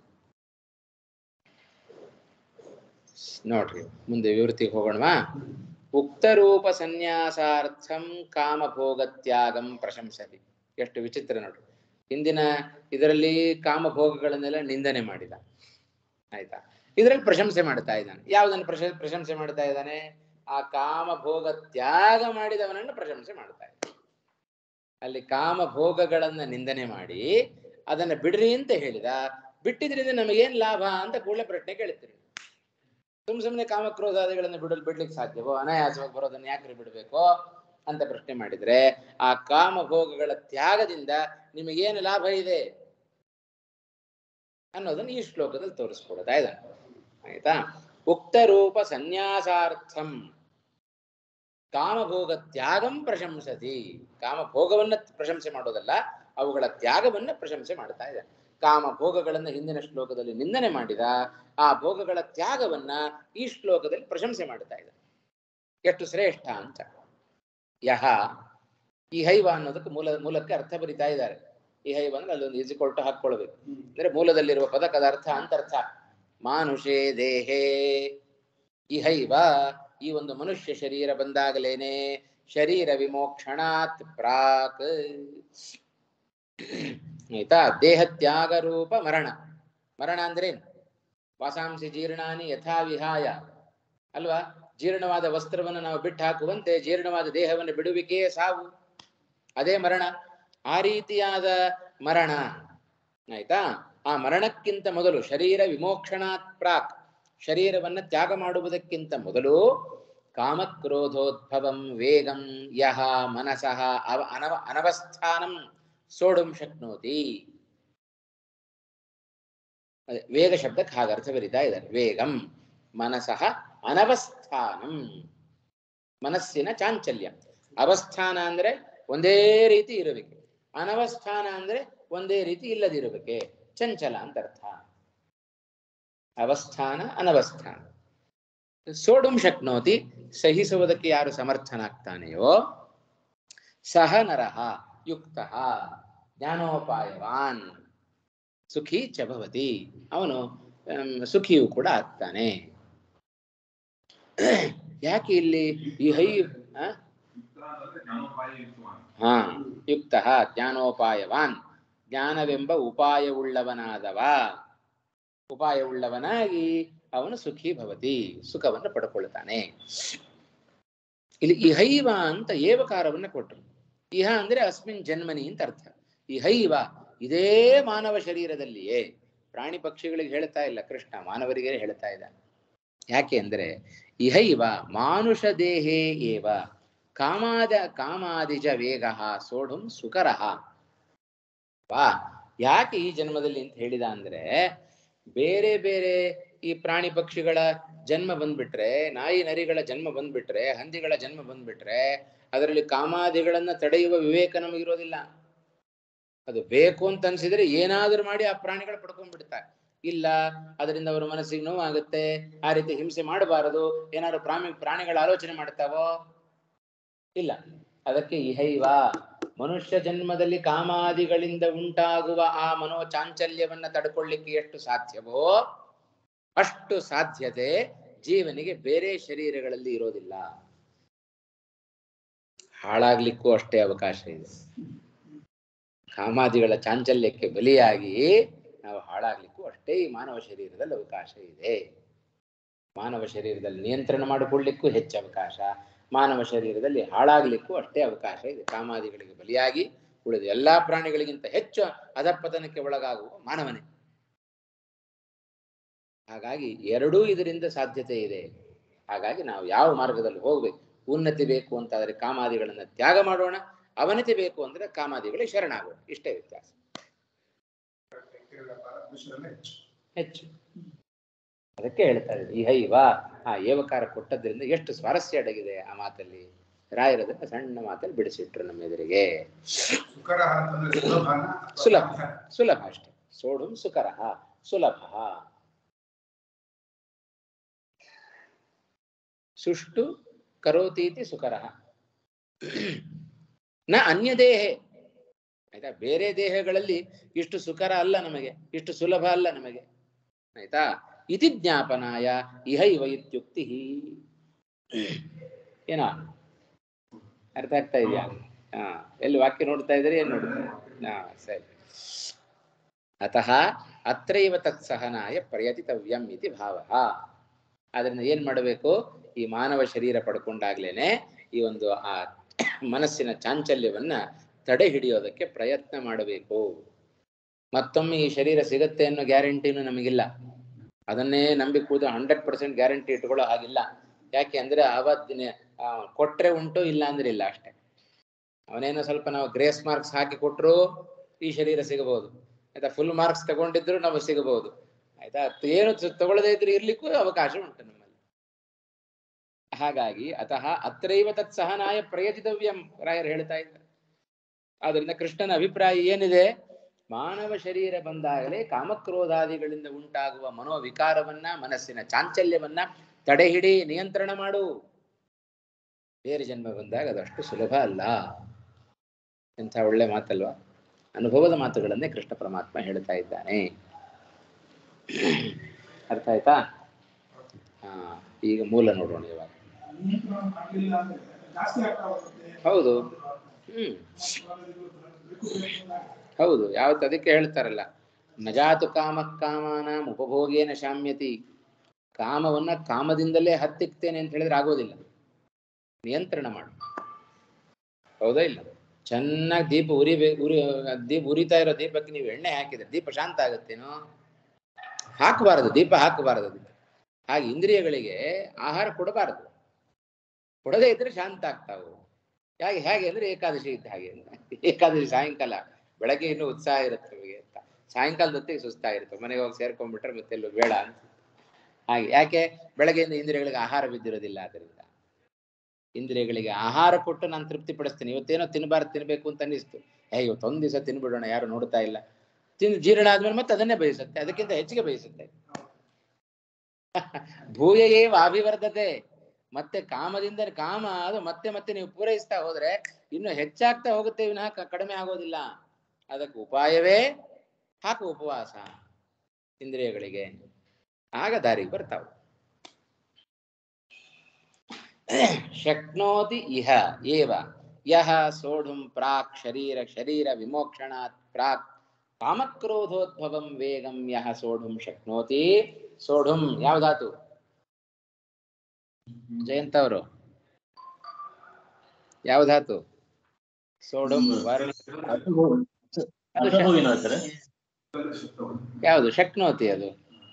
ನೋಡ್ರಿ ಮುಂದೆ ವಿವೃತ್ತಿಗೆ ಹೋಗೋಣವಾ ಉಕ್ತ ರೂಪ ಸನ್ಯಾಸಾರ್ಥಂ ಕಾಮಭೋಗ ತ್ಯಾಗಂ ಪ್ರಶಂಸತಿ ಎಷ್ಟು ವಿಚಿತ್ರ ನೋಡ್ರಿ ಹಿಂದಿನ ಇದರಲ್ಲಿ ಕಾಮಭೋಗಗಳನ್ನೆಲ್ಲ ನಿಂದನೆ ಮಾಡಿದ ಆಯ್ತಾ ಇದರಲ್ಲಿ ಪ್ರಶಂಸೆ ಮಾಡ್ತಾ ಇದ್ದಾನೆ ಯಾವುದನ್ನು ಪ್ರಶ ಪ್ರಶಂಸೆ ಮಾಡ್ತಾ ಇದ್ದಾನೆ ಆ ಕಾಮಭೋಗ ತ್ಯಾಗ ಮಾಡಿದವನನ್ನು ಪ್ರಶಂಸೆ ಮಾಡ್ತಾ ಇದ್ದಾನೆ ಅಲ್ಲಿ ಕಾಮಭೋಗಗಳನ್ನ ನಿಂದನೆ ಮಾಡಿ ಅದನ್ನ ಬಿಡ್ರಿ ಅಂತ ಹೇಳಿದ ಬಿಟ್ಟಿದ್ರಿಂದ ನಮಗೇನ್ ಲಾಭ ಅಂತ ಕೂಡಲೇ ಪ್ರಶ್ನೆ ಕೇಳ್ತೀರಿ ಸುಮ್ ಸುಮ್ಮನೆ ಕಾಮಕ್ರೋಧಾದಿಗಳನ್ನು ಬಿಡಲು ಬಿಡ್ಲಿಕ್ಕೆ ಸಾಧ್ಯವೋ ಅನಾಯಾಸವಾಗಿ ಬರೋದನ್ನ ಯಾಕ್ರಿ ಬಿಡಬೇಕು ಅಂತ ಪ್ರಶ್ನೆ ಮಾಡಿದ್ರೆ ಆ ಕಾಮಭೋಗಗಳ ತ್ಯಾಗದಿಂದ ನಿಮಗೇನು ಲಾಭ ಇದೆ ಅನ್ನೋದನ್ನ ಈ ಶ್ಲೋಕದಲ್ಲಿ ತೋರಿಸ್ಕೊಡ್ತಾ ಇದ್ದಾನೆ ಆಯ್ತಾ ಉಕ್ತ ರೂಪ ಸನ್ಯಾಸಾರ್ಥಂ ಕಾಮಭೋಗ ತ್ಯಾಗಂ ಪ್ರಶಂಸತಿ ಕಾಮಭೋಗವನ್ನ ಪ್ರಶಂಸೆ ಮಾಡೋದಲ್ಲ ಅವುಗಳ ತ್ಯಾಗವನ್ನ ಪ್ರಶಂಸೆ ಮಾಡ್ತಾ ಇದೆ ಕಾಮಭೋಗಗಳನ್ನ ಹಿಂದಿನ ಶ್ಲೋಕದಲ್ಲಿ ನಿಂದನೆ ಮಾಡಿದ ಆ ಭೋಗಗಳ ತ್ಯಾಗವನ್ನ ಈ ಶ್ಲೋಕದಲ್ಲಿ ಪ್ರಶಂಸೆ ಮಾಡ್ತಾ ಇದೆ ಎಷ್ಟು ಶ್ರೇಷ್ಠ ಅಂತ ಯಹ ಈ ಹೈವ ಅನ್ನೋದಕ್ಕೆ ಮೂಲ ಮೂಲಕ್ಕೆ ಅರ್ಥ ಬರಿತಾ ಇದ್ದಾರೆ ಈ ಹೈವ ಅಂದ್ರೆ ಅಲ್ಲೊಂದು ಈಸಿ ಕೊಟ್ಟು ಹಾಕೊಳ್ಬೇಕು ಅಂದ್ರೆ ಮೂಲದಲ್ಲಿರುವ ಪದಕದ ಅರ್ಥ ಅಂತರ್ಥ ಮಾನುಷೇ ದೇಹೇ ಇಹೈವ ಈ ಒಂದು ಮನುಷ್ಯ ಶರೀರ ಬಂದಾಗಲೇನೆ ಶರೀರ ವಿಮೋಕ್ಷಣಾತ್ ಪ್ರಾಕ್ ಆಯ್ತಾ ದೇಹ ತ್ಯಾಗ ರೂಪ ಮರಣ ಮರಣ ಅಂದ್ರೇನು ವಾಸಾಂಸಿ ಜೀರ್ಣಾನಿ ಯಥಾ ವಿಹಾಯ ಅಲ್ವಾ ಜೀರ್ಣವಾದ ವಸ್ತ್ರವನ್ನು ನಾವು ಬಿಟ್ಟು ಹಾಕುವಂತೆ ಜೀರ್ಣವಾದ ದೇಹವನ್ನು ಬಿಡುವಿಕೆಯೇ ಸಾವು ಅದೇ ಮರಣ ಆ ರೀತಿಯಾದ ಮರಣ ಆಯ್ತಾ ಆ ಮರಣಕ್ಕಿಂತ ಮೊದಲು ಶರೀರ ವಿಮೋಕ್ಷಣಾತ್ ಪ್ರಾಕ್ ಶರೀರವನ್ನ ತ್ಯಾಗ ಮಾಡುವುದಕ್ಕಿಂತ ಮೊದಲು ಕಾಮಕ್ರೋಧೋದ್ಭವಂ ವೇಗಂ ಯಹ ಮನಸಃ ಅವ ಅನವ ಅನವಸ್ಥಾನಂ ಸೋಡುಂ ಶಕ್ನೋತಿ ಅದೇ ವೇಗ ಶಬ್ದಕ್ಕೆ ಹಾಗೆ ಅರ್ಥ ಬರಿತಾ ಇದ್ದಾರೆ ವೇಗಂ ಮನಸಃ ಅನವಸ್ಥಾನಂ ಮನಸ್ಸಿನ ಚಾಂಚಲ್ಯ ಅವಸ್ಥಾನ ಅಂದ್ರೆ ಒಂದೇ ರೀತಿ ಇರಬೇಕು ಅನವಸ್ಥಾನ ಅಂದ್ರೆ ಒಂದೇ ರೀತಿ ಇಲ್ಲದಿರಬೇಕೆ ಚಂಚಲ ಅಂತ ಅರ್ಥ ಅವಸ್ಥಾನ ಅನವಸ್ಥಾನ ಸೋಡುಂ ಶಕ್ನೋತಿ ಸಹಿಸುವುದಕ್ಕೆ ಯಾರು ಸಮರ್ಥನಾಗ್ತಾನೆಯೋ ಸಹ ನರಹ ಯುಕ್ತ ಜ್ಞಾನೋಪಾಯವಾನ್ ಸುಖಿ ಚ ಭವತಿ ಅವನು ಆಮ್, ಸುಖಿಯೂ ಕೂಡ ಆಗ್ತಾನೆ ಯಾಕೆ ಇಲ್ಲಿ ಈ ಹೈ ಆ? ಯುಕ್ತ ಅಂತಂದ್ರೆ ಜ್ಞಾನೋಪಾಯ ಯುಕ್ತವಾನ್ ಹಾ ಯುಕ್ತ ಜ್ಞಾನೋಪಾಯವಾನ್ ಜ್ಞಾನವೆಂಬ ಉಪಾಯವುಳ್ಳವನಾದವ ಉಪಾಯವುಳ್ಳವನಾಗಿ ಅವನು ಸುಖಿ ಭವತಿ ಸುಖವನ್ನು ಪಡ್ಕೊಳ್ತಾನೆ ಇಲ್ಲಿ ಇಹೈವ ಅಂತ ಏವಕಾರವನ್ನ ಕೊಟ್ಟರು ಇಹ ಅಂದ್ರೆ ಅಸ್ಮಿನ್ ಜನ್ಮನಿ ಅಂತ ಅರ್ಥ ಇಹೈವ ಇದೇ ಮಾನವ ಶರೀರದಲ್ಲಿಯೇ ಪ್ರಾಣಿ ಪಕ್ಷಿಗಳಿಗೆ ಹೇಳ್ತಾ ಇಲ್ಲ ಕೃಷ್ಣ ಮಾನವರಿಗೆ ಹೇಳ್ತಾ ಇದ್ದ ಯಾಕೆ ಅಂದ್ರೆ ಇಹೈವ ಮಾನುಷ ದೇಹೇ ಏವ ಕಾಮಾದ ಕಾಮಾದಿಜ ವೇಗ ಸೋಢುಂ ಸುಕರಃ ವಾ ಯಾಕೆ ಈ ಜನ್ಮದಲ್ಲಿ ಅಂತ ಹೇಳಿದ ಅಂದ್ರೆ ಬೇರೆ ಬೇರೆ ಈ ಪ್ರಾಣಿ ಪಕ್ಷಿಗಳ ಜನ್ಮ ಬಂದ್ಬಿಟ್ರೆ ನಾಯಿ ನರಿಗಳ ಜನ್ಮ ಬಂದ್ಬಿಟ್ರೆ ಹಂದಿಗಳ ಜನ್ಮ ಬಂದ್ಬಿಟ್ರೆ ಅದರಲ್ಲಿ ಕಾಮಾದಿಗಳನ್ನ ತಡೆಯುವ ವಿವೇಕ ನಮಗಿರೋದಿಲ್ಲ ಅದು ಬೇಕು ಅಂತ ಅನ್ಸಿದ್ರೆ ಏನಾದ್ರೂ ಮಾಡಿ ಆ ಪ್ರಾಣಿಗಳು ಪಡ್ಕೊಂಡ್ಬಿಡ್ತಾರೆ ಇಲ್ಲ ಅದರಿಂದ ಅವರ ಮನಸ್ಸಿಗೆ ನೋವಾಗುತ್ತೆ ಆ ರೀತಿ ಹಿಂಸೆ ಮಾಡಬಾರದು ಏನಾದ್ರು ಪ್ರಾಣಿ ಪ್ರಾಣಿಗಳ ಆಲೋಚನೆ ಮಾಡ್ತಾವೋ ಇಲ್ಲ ಅದಕ್ಕೆ ಇಹೈವ ಮನುಷ್ಯ ಜನ್ಮದಲ್ಲಿ ಕಾಮಾದಿಗಳಿಂದ ಉಂಟಾಗುವ ಆ ಮನೋ ಚಾಂಚಲ್ಯವನ್ನ ತಡ್ಕೊಳ್ಳಿಕ್ಕೆ ಎಷ್ಟು ಸಾಧ್ಯವೋ ಅಷ್ಟು ಸಾಧ್ಯತೆ ಜೀವನಿಗೆ ಬೇರೆ ಶರೀರಗಳಲ್ಲಿ ಇರೋದಿಲ್ಲ ಹಾಳಾಗ್ಲಿಕ್ಕೂ ಅಷ್ಟೇ ಅವಕಾಶ ಇದೆ ಕಾಮಾದಿಗಳ ಚಾಂಚಲ್ಯಕ್ಕೆ ಬಲಿಯಾಗಿ ನಾವು ಹಾಳಾಗ್ಲಿಕ್ಕೂ ಅಷ್ಟೇ ಈ ಮಾನವ ಶರೀರದಲ್ಲಿ ಅವಕಾಶ ಇದೆ ಮಾನವ ಶರೀರದಲ್ಲಿ ನಿಯಂತ್ರಣ ಮಾಡಿಕೊಳ್ಳಿಕ್ಕೂ ಹೆಚ್ಚು ಅವಕಾಶ ಮಾನವ ಶರೀರದಲ್ಲಿ ಹಾಳಾಗ್ಲಿಕ್ಕೂ ಅಷ್ಟೇ ಅವಕಾಶ ಇದೆ ಕಾಮಾದಿಗಳಿಗೆ ಬಲಿಯಾಗಿ ಉಳಿದ ಎಲ್ಲಾ ಪ್ರಾಣಿಗಳಿಗಿಂತ ಹೆಚ್ಚು ಅಧಪತನಕ್ಕೆ ಒಳಗಾಗುವ ಮಾನವನೇ ಹಾಗಾಗಿ ಎರಡೂ ಇದರಿಂದ ಸಾಧ್ಯತೆ ಇದೆ ಹಾಗಾಗಿ ನಾವು ಯಾವ ಮಾರ್ಗದಲ್ಲಿ ಹೋಗ್ಬೇಕು ಉನ್ನತಿ ಬೇಕು ಅಂತಾದ್ರೆ ಕಾಮಾದಿಗಳನ್ನ ತ್ಯಾಗ ಮಾಡೋಣ ಅವನತಿ ಬೇಕು ಅಂದ್ರೆ ಕಾಮಾದಿಗಳಿಗೆ ಶರಣಾಗೋಣ ಇಷ್ಟೇ ವ್ಯತ್ಯಾಸ ವಿಷಯದಲ್ಲಿ ಹೆಚ್ಚು ಹೆಚ್ಚು ಅದಕ್ಕೆ ಹೇಳ್ತಾ ಇದ್ದಾರೆ ಈ ಹೈವ ಆ ಏವಕಾರ ಕೊಟ್ಟದ್ರಿಂದ ಎಷ್ಟು ಸ್ವಾರಸ್ಯ ಅಡಗಿದೆ ಆ ಮಾತಲ್ಲಿ ರಾಯರದನ್ನ ಸಣ್ಣ ಮಾತಲ್ಲಿ ಬಿಡಿಸಿಟ್ರು ನಮ್ಮ ಎದುರಿಗೆ ಸುಕರ ಅಂತಂದ್ರೆ ಸುಲಭನ ಅಥವಾ ಸುಲಭ. ಸಾಧ್ಯ? ಸುಲಭ ಅಷ್ಟೆ ಸೋಡುಂ ಸುಕರ ಸುಲಭ ಸುಷ್ಟು ಕರೋತೀತಿ ಸುಕರ ನ ಅನ್ಯ ದೇಹೆ ಆಯ್ತಾ ಬೇರೆ ದೇಹಗಳಲ್ಲಿ ಇಷ್ಟು ಸುಕರ ಅಲ್ಲ ನಮಗೆ ಇಷ್ಟು ಸುಲಭ ಅಲ್ಲ ನಮಗೆ ಆಯ್ತಾ ಇತಿ ಜ್ಞಾಪನಾಯ ಇಹೈವ ಇತ್ಯುಕ್ತಿ ಏನೋ ಅರ್ಥ ಆಗ್ತಾ ಇದೆಯಾ ಹಾ ಎಲ್ಲಿ ವಾಕ್ಯ ನೋಡ್ತಾ ಇದ್ರೆ ಏನ್ ನೋಡ್ತಾ ಇದ್ದೀರಿ? ಹಾ ಸರಿ ಅತಃ ಅತ್ರೈವ ತತ್ಸಹನಾಯ ಪ್ರಯತಿತವ್ಯಂ ಇತಿ ಭಾವ ಆದ್ರಿಂದ ಏನ್ ಮಾಡಬೇಕು ಈ ಮಾನವ ಶರೀರ ಪಡ್ಕೊಂಡಾಗ್ಲೇನೆ ಈ ಒಂದು ಆ ಮನಸ್ಸಿನ ಚಾಂಚಲ್ಯವನ್ನ ತಡೆ ಹಿಡಿಯೋದಕ್ಕೆ ಪ್ರಯತ್ನ ಮಾಡಬೇಕು ಮತ್ತೊಮ್ಮೆ ಈ ಶರೀರ ಸಿಗತ್ತೆ ಅನ್ನೋ ಗ್ಯಾರಂಟಿನೂ ನಮಗಿಲ್ಲ ಅದನ್ನೇ ನಂಬಿ ಕೂತು ಹಂಡ್ರೆಡ್ ಪರ್ಸೆಂಟ್ ಗ್ಯಾರಂಟಿ ಇಟ್ಕೊಳ್ಳೋ ಹಾಗಿಲ್ಲ ಯಾಕೆ ಅಂದ್ರೆ ಅವತ್ತಿನ ಆ, ಕೊಟ್ರೆ ಉಂಟು ಇಲ್ಲ ಅಂದ್ರೆ ಇಲ್ಲ ಅಷ್ಟೇ ಅವನೇನೋ ಸ್ವಲ್ಪ ನಾವು ಗ್ರೇಸ್ ಮಾರ್ಕ್ಸ್ ಹಾಕಿ ಕೊಟ್ರು ಈ ಶರೀರ ಸಿಗಬಹುದು ಆಯ್ತಾ ಫುಲ್ ಮಾರ್ಕ್ಸ್ ತಗೊಂಡಿದ್ರು ನಾವು ಸಿಗಬಹುದು ಆಯ್ತಾ ಏನು ತ- ತಗೊಳ್ಳದೇ ಇದ್ರೆ ಇರ್ಲಿಕ್ಕೂ ಅವಕಾಶ ಉಂಟು ನಮ್ಮಲ್ಲಿ ಹಾಗಾಗಿ ಅತಃ ಅತ್ರೈವ ತತ್ ಸಹನಾಯ ಪ್ರಯತಿತವ್ಯಂ ರಾಯರು ಹೇಳ್ತಾ ಇದ್ದಾರೆ ಆದ್ರಿಂದ ಕೃಷ್ಣನ ಅಭಿಪ್ರಾಯ ಏನಿದೆ ಮಾನವ ಶರೀರ ಬಂದಾಗಲೇ ಕಾಮಕ್ರೋಧಾದಿಗಳಿಂದ ಉಂಟಾಗುವ ಮನೋವಿಕಾರವನ್ನ ಮನಸ್ಸಿನ ಚಾಂಚಲ್ಯವನ್ನ ತಡೆಹಿಡಿ ನಿಯಂತ್ರಣ ಮಾಡು ಬೇರೆ ಜನ್ಮ ಬಂದಾಗ ಅದಷ್ಟು ಸುಲಭ ಅಲ್ಲ ಎಂಥ ಒಳ್ಳೆ ಮಾತಲ್ವಾ ಅನುಭವದ ಮಾತುಗಳನ್ನೇ ಕೃಷ್ಣ ಪರಮಾತ್ಮ ಹೇಳ್ತಾ ಇದ್ದಾನೆ ಅರ್ಥ ಆಯ್ತಾ ಹಾ ಈಗ ಮೂಲ ನೋಡೋಣ ಇವಾಗ ನಿಯಂತ್ರಣ ಮಾಡ್ಲಿಲ್ಲ ಅಂದ್ರೆ ಜಾಸ್ತಿ ಆಗ್ತಾ ಹೋಗುತ್ತೆ ಹೌದು ಹ್ಮ್ ಹೌದು ಯಾವತ್ತು ಅದಕ್ಕೆ ಹೇಳ್ತಾರಲ್ಲ ನಜಾತು ಕಾಮ ಕಾಮಾನಾಂ ಉಪಭೋಗೇನ ಶಾಮ್ಯತಿ ಕಾಮವನ್ನ ಕಾಮದಿಂದಲೇ ಹತ್ತಿಕ್ತೇನೆ ಅಂತ ಹೇಳಿದ್ರೆ ಆಗೋದಿಲ್ಲ ನಿಯಂತ್ರಣ ಮಾಡು ಹೌದಾ ಇಲ್ಲ ಚೆನ್ನಾಗಿ ದೀಪ ಉರಿಬೇಕು ಉರಿ ದೀಪ ಉರಿತಾ ಇರೋ ದೀಪಕ್ಕೆ ನೀವು ಎಣ್ಣೆ ಹಾಕಿದ್ರೆ ದೀಪ ಶಾಂತ ಆಗುತ್ತೇನೋ ಹಾಕಬಾರದು ದೀಪ ಹಾಕಬಾರದು ಅದಕ್ಕೆ ಹಾಗೆ ಇಂದ್ರಿಯಗಳಿಗೆ ಆಹಾರ ಕೊಡಬಾರದು ಕೊಡದೇ ಇದ್ರೆ ಶಾಂತ ಆಗ್ತಾವು ಹೇಗೆ ಹೇಗೆ ಅಂದ್ರೆ ಏಕಾದಶಿ ಇದ್ದ ಹಾಗೆ ಅಂತ ಏಕಾದಶಿ ಸಾಯಂಕಾಲ ಬೆಳಗ್ಗೆ ಇನ್ನೂ ಉತ್ಸಾಹ ಇರುತ್ತೆ ನಮಗೆ ಅಂತ ಸಾಯಂಕಾಲದ ಹೊತ್ತಿಗೆ ಸುಸ್ತಾಗಿರುತ್ತೆ ಮನೆಗೆ ಹೋಗಿ ಸೇರ್ಕೊಂಡ್ಬಿಟ್ರೆ ಮತ್ತೆ ಎಲ್ಲೂ ಬೇಡ ಅಂತ ಹಾಗೆ ಯಾಕೆ ಬೆಳಗ್ಗೆಯಿಂದ ಇಂದ್ರಿಯಗಳಿಗೆ ಆಹಾರ ಬಿದ್ದಿರೋದಿಲ್ಲ ಅದರಿಂದ ಇಂದ್ರಿಯಗಳಿಗೆ ಆಹಾರ ಕೊಟ್ಟು ನಾನು ತೃಪ್ತಿ ಪಡಿಸ್ತೀನಿ ಇವತ್ತೇನೋ ತಿನ್ನಬಾರ್ದು ತಿನ್ಬೇಕು ಅಂತ ಅನ್ನಿಸ್ತು ಏ ಇವತ್ತೊಂದು ದಿವಸ ತಿನ್ಬಿಡೋಣ ಯಾರು ನೋಡ್ತಾ ಇಲ್ಲ ತಿಂದು ಜೀರ್ಣ ಆದ್ಮೇಲೆ ಮತ್ತೆ ಅದನ್ನೇ ಬಯಸುತ್ತೆ ಅದಕ್ಕಿಂತ ಹೆಚ್ಚಿಗೆ ಬಯಸುತ್ತೆ ಭೂಯ ಏವ ಅಭಿವರ್ಧತೆ ಮತ್ತೆ ಕಾಮದಿಂದ ಕಾಮ ಅದು ಮತ್ತೆ ಮತ್ತೆ ನೀವು ಪೂರೈಸ್ತಾ ಹೋದ್ರೆ ಇನ್ನು ಹೆಚ್ಚಾಗ್ತಾ ಹೋಗುತ್ತೆ ವಿನಃ ಕ- ಕಡಿಮೆ ಆಗೋದಿಲ್ಲ ಅದಕ್ಕೆ ಉಪಾಯವೇ ಹಾಕು ಉಪವಾಸ ಇಂದ್ರಿಯಗಳಿಗೆ ಆಗ ದಾರಿಗೆ ಬರ್ತಾವ ಶಕ್ನೋತಿ ಇಹ ಏವ ಯಹ ಸೋಢುಂ ಪ್ರಾಕ್ ಶರೀರ ಶರೀರ ವಿಮೋಕ್ಷಣಾತ್ ಪ್ರಾಕ್ ಕಾಮಕ್ರೋಧೋದ್ಭವಂ ವೇಗಂ ಯಹ ಸೋಢುಂ ಶಕ್ನೋತಿ ಸೋಢುಂ ಯಾವ್ದಾತು ಜಯಂತ್ ಅವರು ಯಾವ ಧಾತು ಸೋಢುಂ ವರ್ಣ ಅದು ಶಕ್- ಹೂವಿನ ಸರ್ ಯಾವುದು ಶಕ್ನೋತಿ ಅದು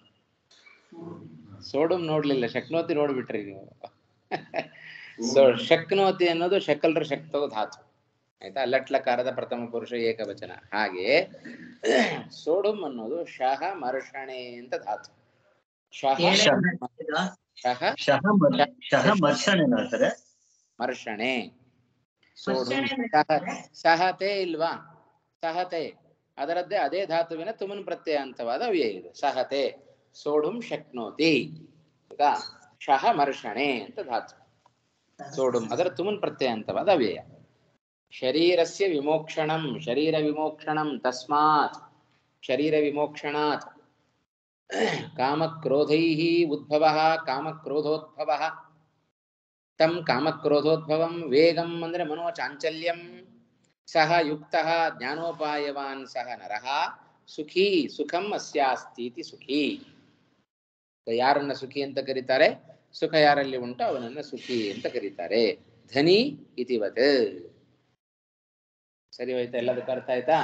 ಸೋಡುಂ ನೋಡ್ಲಿಲ್ಲ ಶಕ್ನೋತಿ ನೋಡ್ಬಿಟ್ರಿ ನೀವು ಸೊ ಶಕ್ನೋತಿ ಅನ್ನೋದು ಶಕಲ್ರ ಶಕ್ತೋ ಧಾತು ಆಯ್ತಾ ಲಟ್ಲಕಾರದ ಪ್ರಥಮ ಪುರುಷ ಏಕವಚನ ಹಾಗೆ ಸೋಡುಂ ಅನ್ನೋದು ಶಹ ಮರ್ಷಣೆ ಅಂತ ಧಾತು ಶಹ ಶಹ ಶಹ ಮರ್- ಶಹ ಮರ್ಷಣೆನಾ ಸರ್ ಮರ್ಷಣೆ ಸೋಡುಂ ಸಹ ಸಹತೆ ಇಲ್ವಾ ಸಹತೆ ಅದರದ್ದೇ ಅದೇ ಧಾತುವಿನ ತುಮನ್ ಪ್ರತ್ಯಯಾಂತವಾದ ಅವ್ಯಯ ಇದು ಸಹತೆ ಸೋಡುಂ ಶಕ್ನೋತಿ ಆಯ್ತಾ ಶಹ ಮರ್ಷಣೆ ಅಂತ ಧಾತು ಸೋಡುಂ ಅದರ ತುಮನ್ ಪ್ರತ್ಯಯಾಂತವಾದ ಅವ್ಯಯ ಶರೀರಸ್ಯ ವಿಮೋಕ್ಷಣಂ ಶರೀರ ವಿಮೋಕ್ಷಣಂ ತಸ್ಮಾತ್ ಶರೀರ ವಿಮೋಕ್ಷಣಾತ್ ಕಾಮಕ್ರೋಧೈಃ ಉದ್ಭವಃ ಕಾಮಕ್ರೋಧೋದ್ಭವಃ ತಂ ಕಾಮಕ್ರೋಧೋದ್ಭವಂ ವೇಗಂ ಅಂದ್ರೆ ಮನೋಚಾಂಚಲ್ಯಂ ಸಹ ಯುಕ್ತಃ ಜ್ಞಾನೋಪಾಯವಾನ್ ಸಹ ನರಃ ಸುಖಿ ಸುಖಂ ಅಸ್ಯಾಸ್ತೀತಿ ಸುಖಿ ಯಾರನ್ನ ಸುಖಿ ಅಂತ ಕರೀತಾರೆ ಸುಖ ಯಾರಲ್ಲಿ ಉಂಟು ಅವನನ್ನ ಸುಖಿ ಅಂತ ಕರೀತಾರೆ ಧನಿ ಇತಿವತ್ ಸರಿ ಹೋಯ್ತಾ ಎಲ್ಲದಕ್ಕೂ ಅರ್ಥ ಆಯ್ತಾ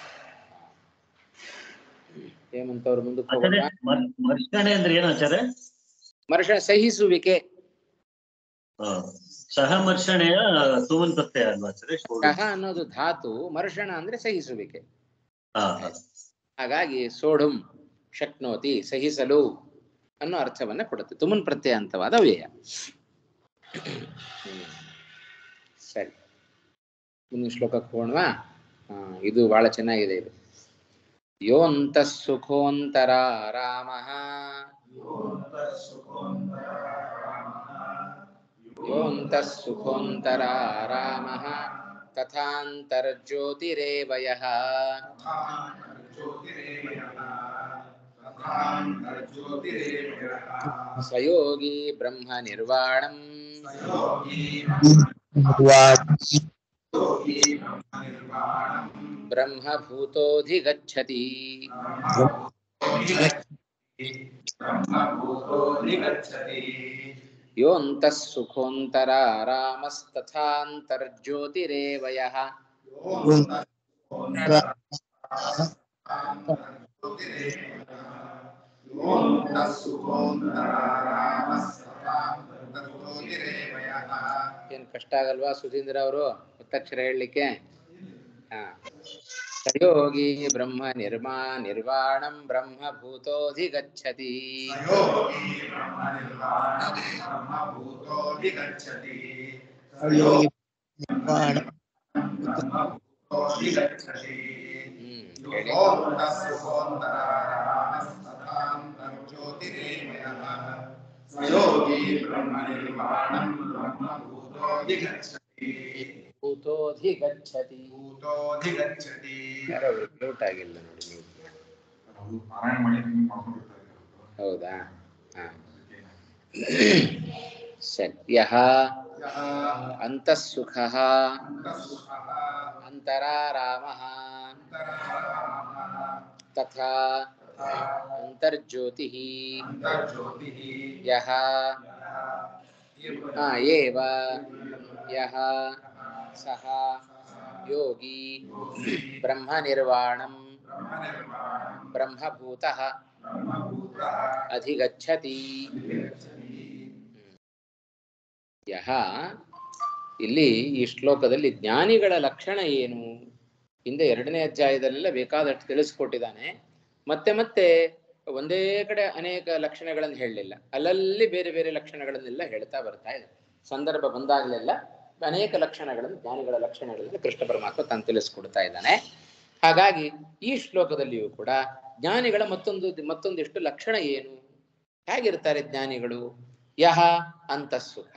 ಹೇಮಂತ್ ಅವ್ರು ಮುಂದಕ್ಕೆ ಆಚಾರ್ಯ ಹೋಗೋಣ ಮರ್- ಮರ್ಷಣೆ ಅಂದ್ರೆ ಏನು ಆಚಾರ್ಯ ಮನುಷ್ಯ ಸಹಿಸುವಿಕೆ ಹ. ಸಹ ಮರ್ಷಣೆಯ ಸುಮನ್ ಪ್ರತ್ಯಯ ಅಲ್ವಾ ಆಚಾರ್ಯ ಸಹ ಅನ್ನೋದು ಧಾತು ಮರ್ಷಣ ಅಂದ್ರೆ ಸಹಿಸುವಿಕೆ ಹಾ ಹಾ ಹಾಗಾಗಿ ಸೋಡುಂ ಶಕ್ನೋತಿ ಸಹಿಸಲು ಅನ್ನೋ ಅರ್ಥವನ್ನ ಕೊಡುತ್ತೆ ತುಮನ್ ಪ್ರತ್ಯಯಾಂತವಾದ ಅವ್ಯಯ ಹ್ಮ್. ಸರಿ ಮುಂದಿನ ಶ್ಲೋಕಕ್ಕೆ ಹೋಗೋಣವಾ ಹಾ, ಇದು ಬಹಳ ಚೆನ್ನಾಗಿದೆ ಇದು ಯೋಂತ ಸುಖೋಂತರ ರಾಮ ಯೋಂತ ಸುಖೋಂತರ ರಾಮ ತಥಾಂತರ್ಜ್ಯೋತಿರೇವಯಃ ಸ್ವಯೋಗಿ ಬ್ರಹ್ಮ ನಿರ್ವಾಣಂ ಬ್ರಹ್ಮಭೂತೋಧಿಗಚ್ಚತಿ ಯೋಂತಃ ಸುಖೋಂತರ ರಾಮಸ್ತಥಾಂತರ್ಜ್ಯೋತಿರೇವಯಃ ಏನ್ ಕಷ್ಟ ಆಗಲ್ವಾ ಸುಧೀಂದ್ರ ಅವರು ಒತ್ತಕ್ಷರ ಹೇಳಲಿಕ್ಕೆ ಹಾ ಸಯೋಗಿ ಬ್ರಹ್ಮ ನಿರ್ಮಾ ನಿರ್ವಾಣಂ ಬ್ರಹ್ಮಭೂತೋಧಿಗಚ್ಚತಿ ಹ್ಮ್ ಹೇಳಿ ಭೂತೋಧಿಗಚ್ಚತಿ ಯಾರೋ ಮ್ಯೂಟ್ ಆಗಿಲ್ಲ ನೋಡಿ ನೀವು ಅದು ಪಾರಾಯಣ ಮಾಡಿ ಹಿಂಗ್ ಮಾಡ್ಕೊಂಡಿರ್ತಾರೆ ಕೆಲವ್ರು. ಹೌದಾ ಹಾ ಅದಕ್ಕೆ ಸತ್ಯಃ ಅಂತಃಸುಖಃ ಅಂತರಾರಾಮಃ ತಥಾ ಅಂತರ್ಜ್ಯೋತಿಃ ಯಃ ಆ, ಏವ ಯಃ ಸಹ ಯೋಗಿ ಬ್ರಹ್ಮನಿರ್ವಾಣಂ ಬ್ರಹ್ಮಭೂತಃ ಅಧಿಗಚ್ಚತಿ ಯಹ ಇಲ್ಲಿ ಈ ಶ್ಲೋಕದಲ್ಲಿ ಜ್ಞಾನಿಗಳ ಲಕ್ಷಣ ಏನು ಹಿಂದೆ ಎರಡನೇ ಅಧ್ಯಾಯದಲ್ಲೆಲ್ಲ ಬೇಕಾದಷ್ಟು ತಿಳಿಸ್ಕೊಟ್ಟಿದ್ದಾನೆ ಮತ್ತೆ ಮತ್ತೆ ಒಂದೇ ಕಡೆ ಅನೇಕ ಲಕ್ಷಣಗಳನ್ನು ಹೇಳಲಿಲ್ಲ ಅಲ್ಲಲ್ಲಿ ಬೇರೆ ಬೇರೆ ಲಕ್ಷಣಗಳನ್ನೆಲ್ಲ ಹೇಳ್ತಾ ಬರ್ತಾ ಇದೆ ಸಂದರ್ಭ ಬಂದಾಗಲೆಲ್ಲ ಅನೇಕ ಲಕ್ಷಣಗಳನ್ನು ಜ್ಞಾನಿಗಳ ಲಕ್ಷಣಗಳನ್ನು ಕೃಷ್ಣ ಪರಮಾತ್ಮ ತಾನು ತಿಳಿಸ್ಕೊಡ್ತಾ ಇದ್ದಾನೆ ಹಾಗಾಗಿ ಈ ಶ್ಲೋಕದಲ್ಲಿಯೂ ಕೂಡ ಜ್ಞಾನಿಗಳ ಮತ್ತೊಂದು ಮತ್ತೊಂದಿಷ್ಟು ಲಕ್ಷಣ ಏನು ಹೇಗಿರ್ತಾರೆ ಜ್ಞಾನಿಗಳು ಯಹ ಅಂತಃಸುಖ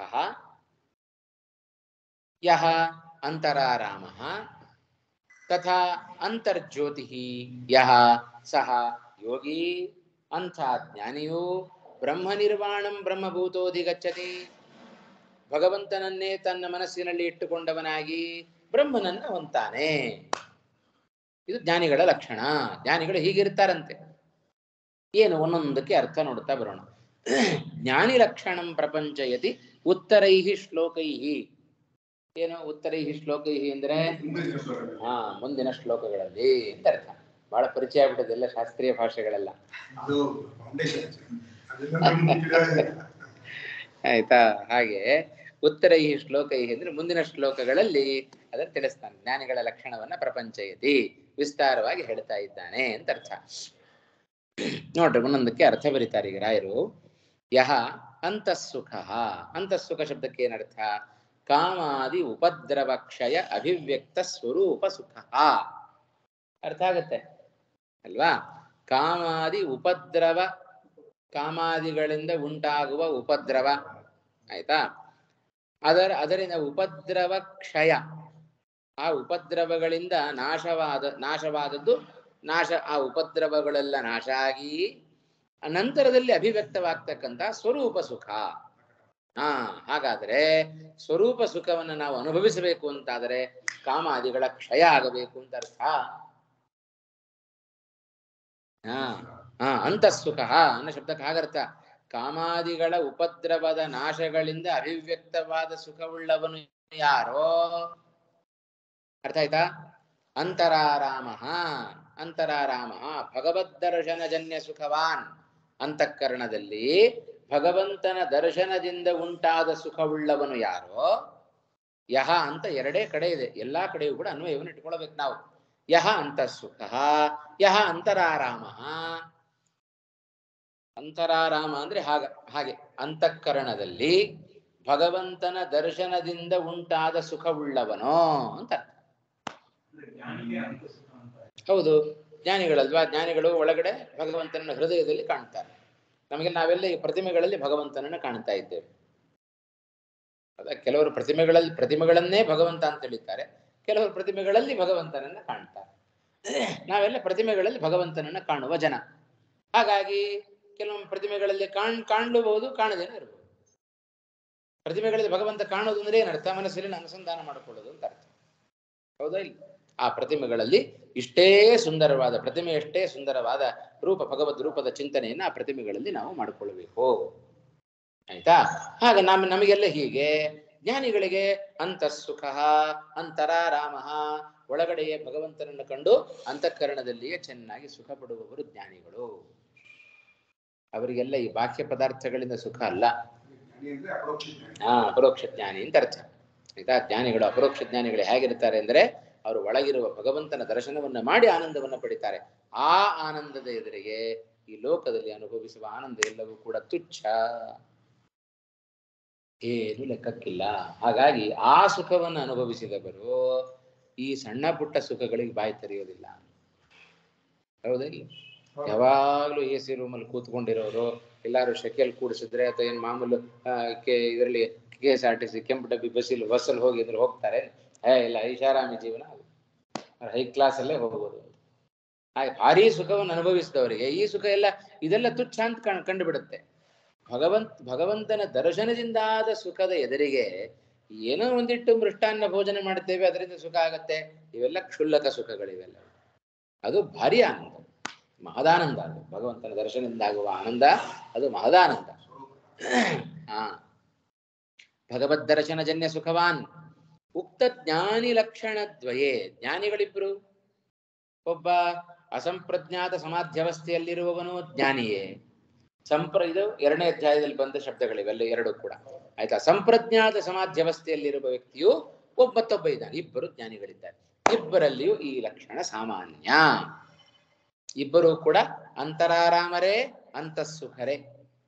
ಯಹ ಅಂತರಾರಾಮ ತಥಾ ಅಂತರ್ಜ್ಯೋತಿ ಯಹ ಸಹ ಯೋಗಿ ಅಂಥ ಜ್ಞಾನಿಯು ಬ್ರಹ್ಮ ನಿರ್ವಾಣಂ ಬ್ರಹ್ಮಭೂತೋಧಿಗಚ್ಚತಿ ಭಗವಂತನನ್ನೇ ತನ್ನ ಮನಸ್ಸಿನಲ್ಲಿ ಇಟ್ಟುಕೊಂಡವನಾಗಿ ಬ್ರಹ್ಮನನ್ನ ಹೊಂತಾನೆ ಇದು ಜ್ಞಾನಿಗಳ ಲಕ್ಷಣ ಜ್ಞಾನಿಗಳು ಹೀಗಿರ್ತಾರಂತೆ ಏನು ಒಂದೊಂದಕ್ಕೆ ಅರ್ಥ ನೋಡ್ತಾ ಬರೋಣ ಜ್ಞಾನಿ ಲಕ್ಷಣಂ ಪ್ರಪಂಚಯತಿ ಉತ್ತರೈ ಶ್ಲೋಕೈ ಏನು ಉತ್ತರೈ ಶ್ಲೋಕೈ ಅಂದ್ರೆ ಮುಂದಿನ ಶ್ಲೋಕದಲ್ಲಿ. ಹಾ ಮುಂದಿನ ಶ್ಲೋಕಗಳಲ್ಲಿ ಅಂತ ಅರ್ಥ ಬಹಳ ಪರಿಚಯ ಆಗ್ಬಿಟ್ಟದೆ ಎಲ್ಲ ಶಾಸ್ತ್ರೀಯ ಭಾಷೆಗಳೆಲ್ಲ ಅದು ಫೌಂಡೇಶನ್ ಅದರಿಂದ ನಮ್ಗೆ ತಿಳಿಯೋದೇ ಇಲ್ಲ. ಆಯ್ತಾ ಹಾಗೆ ಉತ್ತರೈ ಶ್ಲೋಕೈ ಅಂದ್ರೆ ಮುಂದಿನ ಶ್ಲೋಕಗಳಲ್ಲಿ ಅದನ್ನು ತಿಳಿಸ್ತಾನೆ ಜ್ಞಾನಿಗಳ ಲಕ್ಷಣವನ್ನ ಪ್ರಪಂಚಯತಿ ವಿಸ್ತಾರವಾಗಿ ಹೇಳ್ತಾ ಇದ್ದಾನೆ ಅಂತ ಅರ್ಥ ನೋಡ್ರಿ ಒಂದೊಂದಕ್ಕೆ ಅರ್ಥ ಬರೀತಾರೆ ಈಗ ರಾಯರು ಯಹ ಅಂತಃಸುಖ ಅಂತಃಸುಖ ಶಬ್ದಕ್ಕೆ ಏನರ್ಥ ಕಾಮಾದಿ ಉಪದ್ರವ ಕ್ಷಯ ಅಭಿವ್ಯಕ್ತ ಸ್ವರೂಪ ಸುಖ ಅರ್ಥ ಆಗತ್ತೆ ಅಲ್ವಾ ಕಾಮಾದಿ ಉಪದ್ರವ ಕಾಮಾದಿಗಳಿಂದ ಉಂಟಾಗುವ ಉಪದ್ರವ ಆಯ್ತಾ ಅದರ ಅದರಿಂದ ಉಪದ್ರವ ಕ್ಷಯ ಆ ಉಪದ್ರವಗಳಿಂದ ನಾಶವಾದ ನಾಶವಾದದ್ದು ನಾಶ ಆ ಉಪದ್ರವಗಳೆಲ್ಲ ನಾಶ ಆಗಿ ನಂತರದಲ್ಲಿ ಅಭಿವ್ಯಕ್ತವಾಗ್ತಕ್ಕಂಥ ಸ್ವರೂಪ ಸುಖ ಹಾ ಹಾಗಾದ್ರೆ ಸ್ವರೂಪ ಸುಖವನ್ನು ನಾವು ಅನುಭವಿಸಬೇಕು ಅಂತಾದರೆ ಕಾಮಾದಿಗಳ ಕ್ಷಯ ಆಗಬೇಕು ಅಂತ ಅರ್ಥ ಹಾ ಹಾ ಅಂತಃಸುಖ ಅನ್ನೋ ಶಬ್ದಕ್ಕೆ ಹಾಗರ್ಥ ಕಾಮಾದಿಗಳ ಉಪದ್ರವದ ನಾಶಗಳಿಂದ ಅಭಿವ್ಯಕ್ತವಾದ ಸುಖವುಳ್ಳವನು ಯಾರೋ ಅರ್ಥ ಆಯ್ತಾ ಅಂತರಾರಾಮ ಅಂತರಾರಾಮ ಭಗವದ್ದರ್ಶನಜನ್ಯ ಸುಖವಾನ್ ಅಂತಃಕರಣದಲ್ಲಿ ಭಗವಂತನ ದರ್ಶನದಿಂದ ಉಂಟಾದ ಸುಖವುಳ್ಳವನು ಯಾರೋ ಯಹ ಅಂತ ಎರಡೇ ಕಡೆ ಇದೆ ಎಲ್ಲಾ ಕಡೆಯೂ ಕೂಡ ಅನ್ವಯವನ್ನು ಇಟ್ಕೊಳ್ಬೇಕು ನಾವು ಯಹ ಅಂತಃಸುಖ ಯಹ ಅಂತರಾರಾಮ ಅಂತರಾರಾಮ ಅಂದ್ರೆ ಹಾಗ ಹಾಗೆ ಅಂತಃಕರಣದಲ್ಲಿ ಭಗವಂತನ ದರ್ಶನದಿಂದ ಉಂಟಾದ ಸುಖವುಳ್ಳವನೋ ಅಂತ ಅರ್ಥ. ಹೌದು ಜ್ಞಾನಿಗಳಲ್ವಾ ಜ್ಞಾನಿಗಳು ಒಳಗಡೆ ಭಗವಂತನ ಹೃದಯದಲ್ಲಿ ಕಾಣ್ತಾರೆ ನಮಗೆ ನಾವೆಲ್ಲ ಈ ಪ್ರತಿಮೆಗಳಲ್ಲಿ ಭಗವಂತನನ್ನು ಕಾಣ್ತಾ ಇದ್ದೇವೆ ಅದ ಕೆಲವರು ಪ್ರತಿಮೆಗಳಲ್ಲಿ ಪ್ರತಿಮೆಗಳನ್ನೇ ಭಗವಂತ ಅಂತ ಹೇಳಿದ್ದಾರೆ ಕೆಲವರು ಪ್ರತಿಮೆಗಳಲ್ಲಿ ಭಗವಂತನನ್ನ ಕಾಣ್ತಾರೆ ನಾವೆಲ್ಲ ಪ್ರತಿಮೆಗಳಲ್ಲಿ ಭಗವಂತನನ್ನ ಕಾಣುವ ಜನ ಹಾಗಾಗಿ ಕೆಲವೊಮ್ಮೆ ಪ್ರತಿಮೆಗಳಲ್ಲಿ ಕಾಣ್ ಕಾಣಲೂಬಹುದು ಕಾಣದೇನೂ ಇರಬಹುದು ಪ್ರತಿಮೆಗಳಲ್ಲಿ ಭಗವಂತ ಕಾಣೋದು ಅಂದ್ರೆ ಏನರ್ಥ ಮನಸ್ಸಿನ ಅನುಸಂಧಾನ ಮಾಡಿಕೊಳ್ಳೋದು ಅಂತ ಅರ್ಥ ಹೌದಾ ಇಲ್ಲ ಆ ಪ್ರತಿಮೆಗಳಲ್ಲಿ ಇಷ್ಟೇ ಸುಂದರವಾದ ಪ್ರತಿಮೆಯಷ್ಟೇ ಸುಂದರವಾದ ರೂಪ ಭಗವದ್ ರೂಪದ ಚಿಂತನೆಯನ್ನ ಆ ಪ್ರತಿಮೆಗಳಲ್ಲಿ ನಾವು ಮಾಡಿಕೊಳ್ಳಬೇಕು ಆಯ್ತಾ ಹಾಗೆ ನಮ್ಮ ನಮಗೆಲ್ಲ ಹೀಗೆ ಜ್ಞಾನಿಗಳಿಗೆ ಅಂತಃಸುಖ ಅಂತರಾರಾಮ ಒಳಗಡೆಯೇ ಭಗವಂತನನ್ನು ಕಂಡು ಅಂತಃಕರಣದಲ್ಲಿಯೇ ಚೆನ್ನಾಗಿ ಸುಖ ಪಡುವವರು ಜ್ಞಾನಿಗಳು ಅವರಿಗೆಲ್ಲ ಈ ಬಾಹ್ಯ ಪದಾರ್ಥಗಳಿಂದ ಸುಖ ಅಲ್ಲ ಜ್ಞಾನಿ ಅಂದ್ರೆ ಅಪರೋಕ್ಷ ಜ್ಞಾನಿ. ಹಾ ಅಪರೋಕ್ಷ ಜ್ಞಾನಿ ಅಂತ ಅರ್ಥ ಆಯ್ತಾ ಜ್ಞಾನಿಗಳು ಅಪರೋಕ್ಷ ಜ್ಞಾನಿಗಳು ಹೇಗಿರ್ತಾರೆ ಅಂದ್ರೆ ಅವರು ಒಳಗಿರುವ ಭಗವಂತನ ದರ್ಶನವನ್ನ ಮಾಡಿ ಆನಂದವನ್ನ ಪಡಿತಾರೆ ಆ ಆನಂದದ ಎದುರಿಗೆ ಈ ಲೋಕದಲ್ಲಿ ಅನುಭವಿಸುವ ಆನಂದ ಎಲ್ಲವೂ ಕೂಡ ತುಚ್ಛ ಏನು ಲೆಕ್ಕಕ್ಕಿಲ್ಲ ಹಾಗಾಗಿ ಆ ಸುಖವನ್ನು ಅನುಭವಿಸಿದವರು ಈ ಸಣ್ಣ ಪುಟ್ಟ ಸುಖಗಳಿಗೆ ಬಾಯಿ ತೆರೆಯೋದಿಲ್ಲ ಹೌದಿಲ್ಲ ಯಾವಾಗ್ಲೂ ಎ ಸಿ ರೂಮಲ್ಲಿ ಕೂತ್ಕೊಂಡಿರೋರು ಎಲ್ಲಾರು ಶೆಕೆಲ್ ಕೂಡಿಸಿದ್ರೆ ಅಥವಾ ಏನ್ ಮಾಮೂಲು ಆ, ಕೆ ಇದರಲ್ಲಿ K S R T C ಕೆಂಪು ಡಬ್ಬಿ ಬಸ್ಸಲ್ಲಿ ಬಸ್ಸಲ್ಲಿ ಹೋಗಿ ಅಂದ್ರೆ ಹೋಗ್ತಾರೆ ಏ ಇಲ್ಲ ಐಷಾರಾಮಿ ಜೀವನ ಹೈ ಕ್ಲಾಸ್ ಅಲ್ಲೇ ಹೋಗ್ಬೋದು ಹಾಗೆ ಭಾರಿ ಸುಖವನ್ನು ಅನುಭವಿಸಿದವರಿಗೆ ಈ ಸುಖ ಎಲ್ಲ ಇದೆಲ್ಲ ತುಚ್ಛ ಅಂತ ಕಣ್ ಕಂಡುಬಿಡುತ್ತೆ ಭಗವಂತ ಭಗವಂತನ ದರ್ಶನದಿಂದಾದ ಸುಖದ ಎದುರಿಗೆ ಏನೋ ಒಂದಿಟ್ಟು ಮೃಷ್ಟಾನ್ನ ಭೋಜನ ಮಾಡ್ತೇವೆ ಅದರಿಂದ ಸುಖ ಆಗತ್ತೆ ಇವೆಲ್ಲ ಕ್ಷುಲ್ಲಕ ಸುಖಗಳಿವೆಲ್ಲ ಅದು ಭಾರಿ ಆನಂದ ಮಹದಾನಂದ ಅದು ಭಗವಂತನ ದರ್ಶನದಿಂದ ಆಗುವ ಆನಂದ ಅದು ಮಹದಾನಂದ ಹಾ ಭಗವದ್ ದರ್ಶನಜನ್ಯ ಸುಖವಾನ್ ಉಕ್ತ ಜ್ಞಾನಿ ಲಕ್ಷಣ ದ್ವಯೇ ಜ್ಞಾನಿಗಳಿಬ್ರು ಒಬ್ಬ ಅಸಂಪ್ರಜ್ಞಾತ ಸಮಾಧ್ಯವಸ್ಥೆಯಲ್ಲಿರುವವನು ಜ್ಞಾನಿಯೇ ಸಂಪ್ರ ಇದು ಎರಡನೇ ಅಧ್ಯಾಯದಲ್ಲಿ ಬಂದ ಶಬ್ದಗಳಿವೆಲ್ಲ ಎರಡು ಕೂಡ ಆಯ್ತಾ ಸಂಪ್ರಜ್ಞಾತ ಸಮಾಧ್ಯವಸ್ಥೆಯಲ್ಲಿರುವ ವ್ಯಕ್ತಿಯು ಒಬ್ಬ ಮತ್ತೊಬ್ಬ ಇದ್ದಾನೆ ಇಬ್ಬರು ಜ್ಞಾನಿಗಳಿದ್ದಾರೆ ಇಬ್ಬರಲ್ಲಿಯೂ ಈ ಲಕ್ಷಣ ಸಾಮಾನ್ಯ ಇಬ್ಬರು ಕೂಡ ಅಂತರಾರಾಮರೇ ಅಂತಃಸುಖರೇ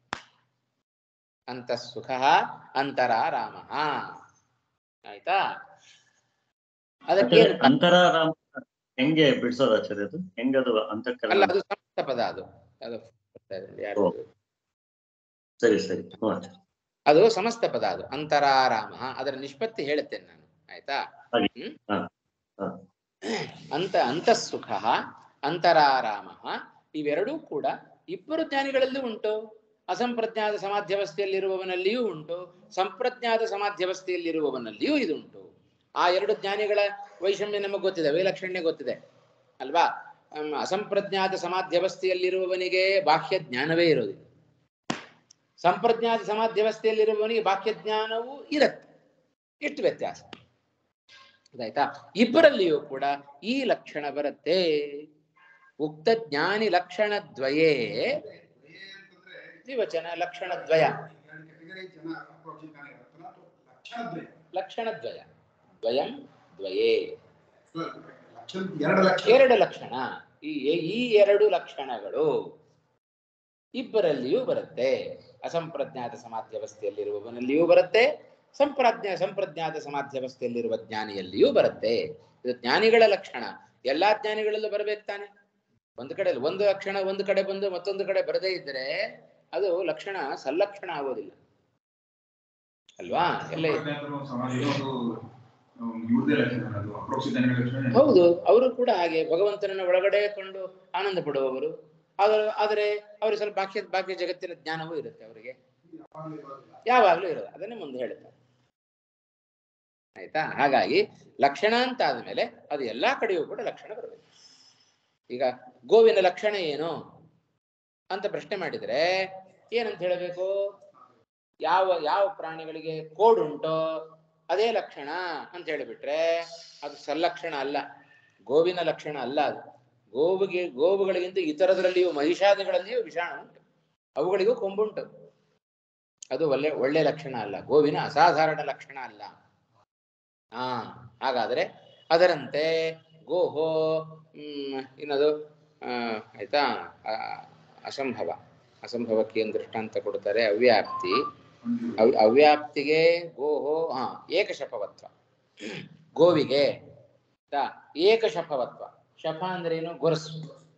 ಅಂತಃಸುಖ ಅಂತರಾರಾಮ ಆಯ್ತಾ ಅದಕ್ಕೆ ಆಚಾರ್ಯ, ಅಂತರಾರಾಮ ಹೆಂಗೆ ಬಿಡಿಸೋದು ಆಚಾರ್ಯ ಅದು ಹೆಂಗದು ಅಂತಃಕರಣ ಅಲ್ಲ ಅದು ಸಂಸ್ಕೃತ ಪದ ಅದು ಅದು ಯಾರು ಓ. ಸರಿ ಸರಿ ಹ್ಞೂ ಆಚಾರ್ಯ ಅದು ಸಮಸ್ತ ಪದ ಅದು ಅಂತರಾರಾಮ ಅದರ ನಿಷ್ಪತ್ತಿ ಹೇಳುತ್ತೇನೆ ನಾನು ಆಯ್ತಾ ಹಾಗೆ. ಹ್ಮ್? ಹಾ, ಹಾ. ಅಂತ ಅಂತಃಸುಖ ಅಂತರಾರಾಮ ಇವೆರಡೂ ಕೂಡ ಇಬ್ಬರು ಜ್ಞಾನಿಗಳಲ್ಲೂ ಉಂಟು ಅಸಂಪ್ರಜ್ಞಾತ ಸಮಾಧ್ಯವಸ್ಥೆಯಲ್ಲಿರುವವನಲ್ಲಿಯೂ ಉಂಟು ಸಂಪ್ರಜ್ಞಾತ ಸಮಾಧ್ಯವಸ್ಥೆಯಲ್ಲಿರುವವನಲ್ಲಿಯೂ ಇದುಂಟು ಆ ಎರಡು ಜ್ಞಾನಿಗಳ ವೈಷಮ್ಯ ನಮಗೆ ಗೊತ್ತಿದೆ ವೈಲಕ್ಷಣ್ಯ ಗೊತ್ತಿದೆ ಅಲ್ವಾ ಹ್ಮ್, ಅಸಂಪ್ರಜ್ಞಾತ ಸಮಾಧ್ಯವಸ್ಥೆಯಲ್ಲಿರುವವನಿಗೆ ಬಾಹ್ಯ ಜ್ಞಾನವೇ ಇರೋದಿಲ್ಲ ಸಂಪ್ರಜ್ಞಾತ ಸಮಾಧ್ಯವಸ್ಥೆಯಲ್ಲಿರುವವನಿಗೆ ಬಾಹ್ಯ ಜ್ಞಾನವೂ ಇರತ್ತೆ ಎಷ್ಟು ವ್ಯತ್ಯಾಸ ಆಯ್ತಾ ಇಬ್ಬರಲ್ಲಿಯೂ ಕೂಡ ಈ ಲಕ್ಷಣ ಬರುತ್ತೆ ಉಕ್ತ ಜ್ಞಾನಿ ಲಕ್ಷಣ ದ್ವಯೇ ಅಂತಂದ್ರೆ ದ್ವಿವಚನ ಲಕ್ಷಣ ದ್ವಯ ಎರಡು category ಜನ approach ಇದ್ದಾನೆ ಇರುತ್ತಲ್ಲ, ಅದು ಲಕ್ಷಣದ್ವಯ. ಲಕ್ಷಣ ದ್ವಯ ದ್ವಯಂ ದ್ವಯೇ ಲಕ್ಷಣ ಎರಡು ಲಕ್ಷ ಎರಡು ಲಕ್ಷಣ ಈ ಈ ಎರಡು ಲಕ್ಷಣಗಳು ಇಬ್ಬರಲ್ಲಿಯೂ ಬರುತ್ತೆ ಅಸಂಪ್ರಜ್ಞಾತ ಸಮಾಧ್ಯವಸ್ಥೆಯಲ್ಲಿರುವವನಲ್ಲಿಯೂ ಬರುತ್ತೆ ಸಂಪ್ರಜ್ಞಾ ಸಂಪ್ರಜ್ಞಾತ ಸಮಾಧ್ಯವಸ್ಥೆಯಲ್ಲಿರುವ ಜ್ಞಾನಿಯಲ್ಲಿಯೂ ಬರುತ್ತೆ ಇದು ಜ್ಞಾನಿಗಳ ಲಕ್ಷಣ ಎಲ್ಲಾ ಜ್ಞಾನಿಗಳಲ್ಲೂ ಬರಬೇಕು ತಾನೆ ಒಂದು ಕಡೆ ಒಂದು ಲಕ್ಷಣ ಒಂದು ಕಡೆ ಬಂದು ಮತ್ತೊಂದು ಕಡೆ ಬರದೇ ಇದ್ದರೆ ಅದು ಲಕ್ಷಣ ಸಲ್ಲಕ್ಷಣ ಆಗೋದಿಲ್ಲ ಅಲ್ವಾ ಎಲ್ಲ ಸಂಪ್ರಜ್ಞಾತರು ಸಮಾಜ ಇರೋದು ಇವ್ರದೇ ಲಕ್ಷಣ ಅದು ಅಪ್ರೋಕ್ಷ ಜನಗಳ ಲಕ್ಷಣ ಹೌದು ಅವರು ಕೂಡ ಹಾಗೆ ಭಗವಂತನನ್ನ ಒಳಗಡೆ ಕಂಡು ಆನಂದ ಪಡುವವರು ಆದರೆ ಆದರೆ ಅವರಿಗೆ ಸ್ವಲ್ಪ ಬಾಕ್ಯ ಬಾಕ್ಯ ಜಗತ್ತಿನ ಜ್ಞಾನವೂ ಇರುತ್ತೆ ಅವರಿಗೆ ಯಾವಾಗ್ಲೂ ಇರೋದಿಲ್ಲ. ಯಾವಾಗ್ಲೂ ಇರೋದು ಅದನ್ನೇ ಮುಂದೆ ಹೇಳುತ್ತಾರೆ ಆಯ್ತಾ ಹಾಗಾಗಿ ಲಕ್ಷಣ ಅಂತ ಆದ್ಮೇಲೆ ಅದು ಎಲ್ಲಾ ಕಡೆಯೂ ಕೂಡ ಲಕ್ಷಣ ಬರಬೇಕು ಈಗ ಗೋವಿನ ಲಕ್ಷಣ ಏನು ಅಂತ ಪ್ರಶ್ನೆ ಮಾಡಿದ್ರೆ ಏನಂತ ಹೇಳಬೇಕು ಯಾವ ಯಾವ ಪ್ರಾಣಿಗಳಿಗೆ ಕೋಡುಂಟೋ ಅದೇ ಲಕ್ಷಣ ಅಂತ ಹೇಳಿಬಿಟ್ರೆ ಅದು ಸಲ್ಲಕ್ಷಣ ಅಲ್ಲ ಗೋವಿನ ಲಕ್ಷಣ ಅಲ್ಲ ಅದು ಗೋವಿಗೆ ಗೋವುಗಳಿಗಿಂತ ಇತರದರಲ್ಲಿಯೂ ಮಹಿಷಾದಿಗಳಲ್ಲಿಯೂ ವಿಷಾಣ ಉಂಟು ಅವುಗಳಿಗೂ ಕೊಂಬುಂಟು ಅದು ಒಳ್ಳೆ ಒಳ್ಳೆ ಲಕ್ಷಣ ಅಲ್ಲ ಗೋವಿನ ಅಸಾಧಾರಣ ಲಕ್ಷಣ ಅಲ್ಲ ಹಾ ಹಾಗಾದ್ರೆ ಅದರಂತೆ ಗೋಹೋ ಹ್ಮ್ ಇನ್ನದು ಆ, ಆಯ್ತಾ ಆ, ಅಸಂಭವ ಅಸಂಭವಕ್ಕೆ ಏನು ದೃಷ್ಟಾಂತ ಕೊಡ್ತಾರೆ ಅವ್ಯಾಪ್ತಿ ಅವ್ ಅವ್ಯಾಪ್ತಿಗೆ ಗೋಹೋ ಹಾ ಏಕಶಪವತ್ವ ಗೋವಿಗೆ ಆಯ್ತಾ ಏಕಶಪವತ್ವ ಶಪ ಅಂದ್ರೆ ಏನು ಗೊರಸು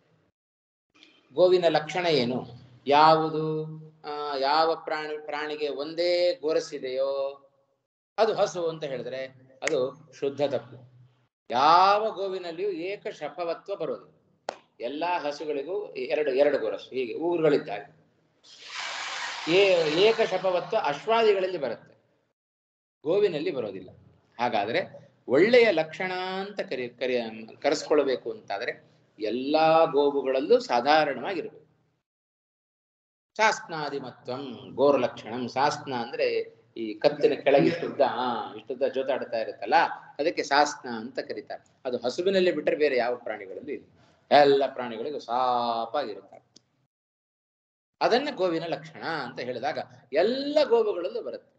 ಗೋವಿನ ಲಕ್ಷಣ ಏನು ಯಾವುದು ಆ, ಯಾವ ಪ್ರಾಣಿ ಪ್ರಾಣಿಗೆ ಒಂದೇ ಗೊರಸಿದೆಯೋ ಅದು ಹಸು ಅಂತ ಹೇಳಿದ್ರೆ ಅದು ಶುದ್ಧ ತಪ್ಪು ಯಾವ ಗೋವಿನಲ್ಲಿಯೂ ಏಕ ಶಪವತ್ವ ಬರೋದು ಎಲ್ಲಾ ಹಸುಗಳಿಗೂ ಎರಡು ಎರಡು ಗೊರಸು ಹೀಗೆ ಊರುಗಳಿದ್ದಾವೆ ಏ ಏಕ ಶಪವತ್ವ ಅಶ್ವಾದಿಗಳಲ್ಲಿ ಬರುತ್ತೆ ಗೋವಿನಲ್ಲಿ ಬರೋದಿಲ್ಲ ಹಾಗಾದ್ರೆ ಒಳ್ಳೆಯ ಲಕ್ಷಣ ಅಂತ ಕರಿ ಕರಿ ಕರೆಸ್ಕೊಳ್ಬೇಕು ಅಂತಾದ್ರೆ ಎಲ್ಲಾ ಗೋವುಗಳಲ್ಲೂ ಸಾಧಾರಣವಾಗಿರ್ಬೇಕು ಶಾಸ್ನಾದಿಮತ್ವಂ ಗೋರ್ ಲಕ್ಷಣಂ ಶಾಸ್ನ ಅಂದ್ರೆ ಈ ಕತ್ತಿನ ಕೆಳಗೆ ಇಷ್ಟುದ್ದ ಆ ಇಷ್ಟುದ್ದ ಜೋತಾಡ್ತಾ ಇರುತ್ತಲ್ಲ ಅದಕ್ಕೆ ಶಾಸ್ನ ಅಂತ ಕರೀತಾರೆ ಅದು ಹಸುವಿನಲ್ಲಿ ಬಿಟ್ಟರೆ ಬೇರೆ ಯಾವ ಪ್ರಾಣಿಗಳಲ್ಲೂ ಇಲ್ಲ ಎಲ್ಲ ಪ್ರಾಣಿಗಳಿಗೂ ಸಾಪಾಗಿರುತ್ತವೆ ಅದನ್ನ ಗೋವಿನ ಲಕ್ಷಣ ಅಂತ ಹೇಳಿದಾಗ ಎಲ್ಲ ಗೋವುಗಳಲ್ಲೂ ಬರುತ್ತೆ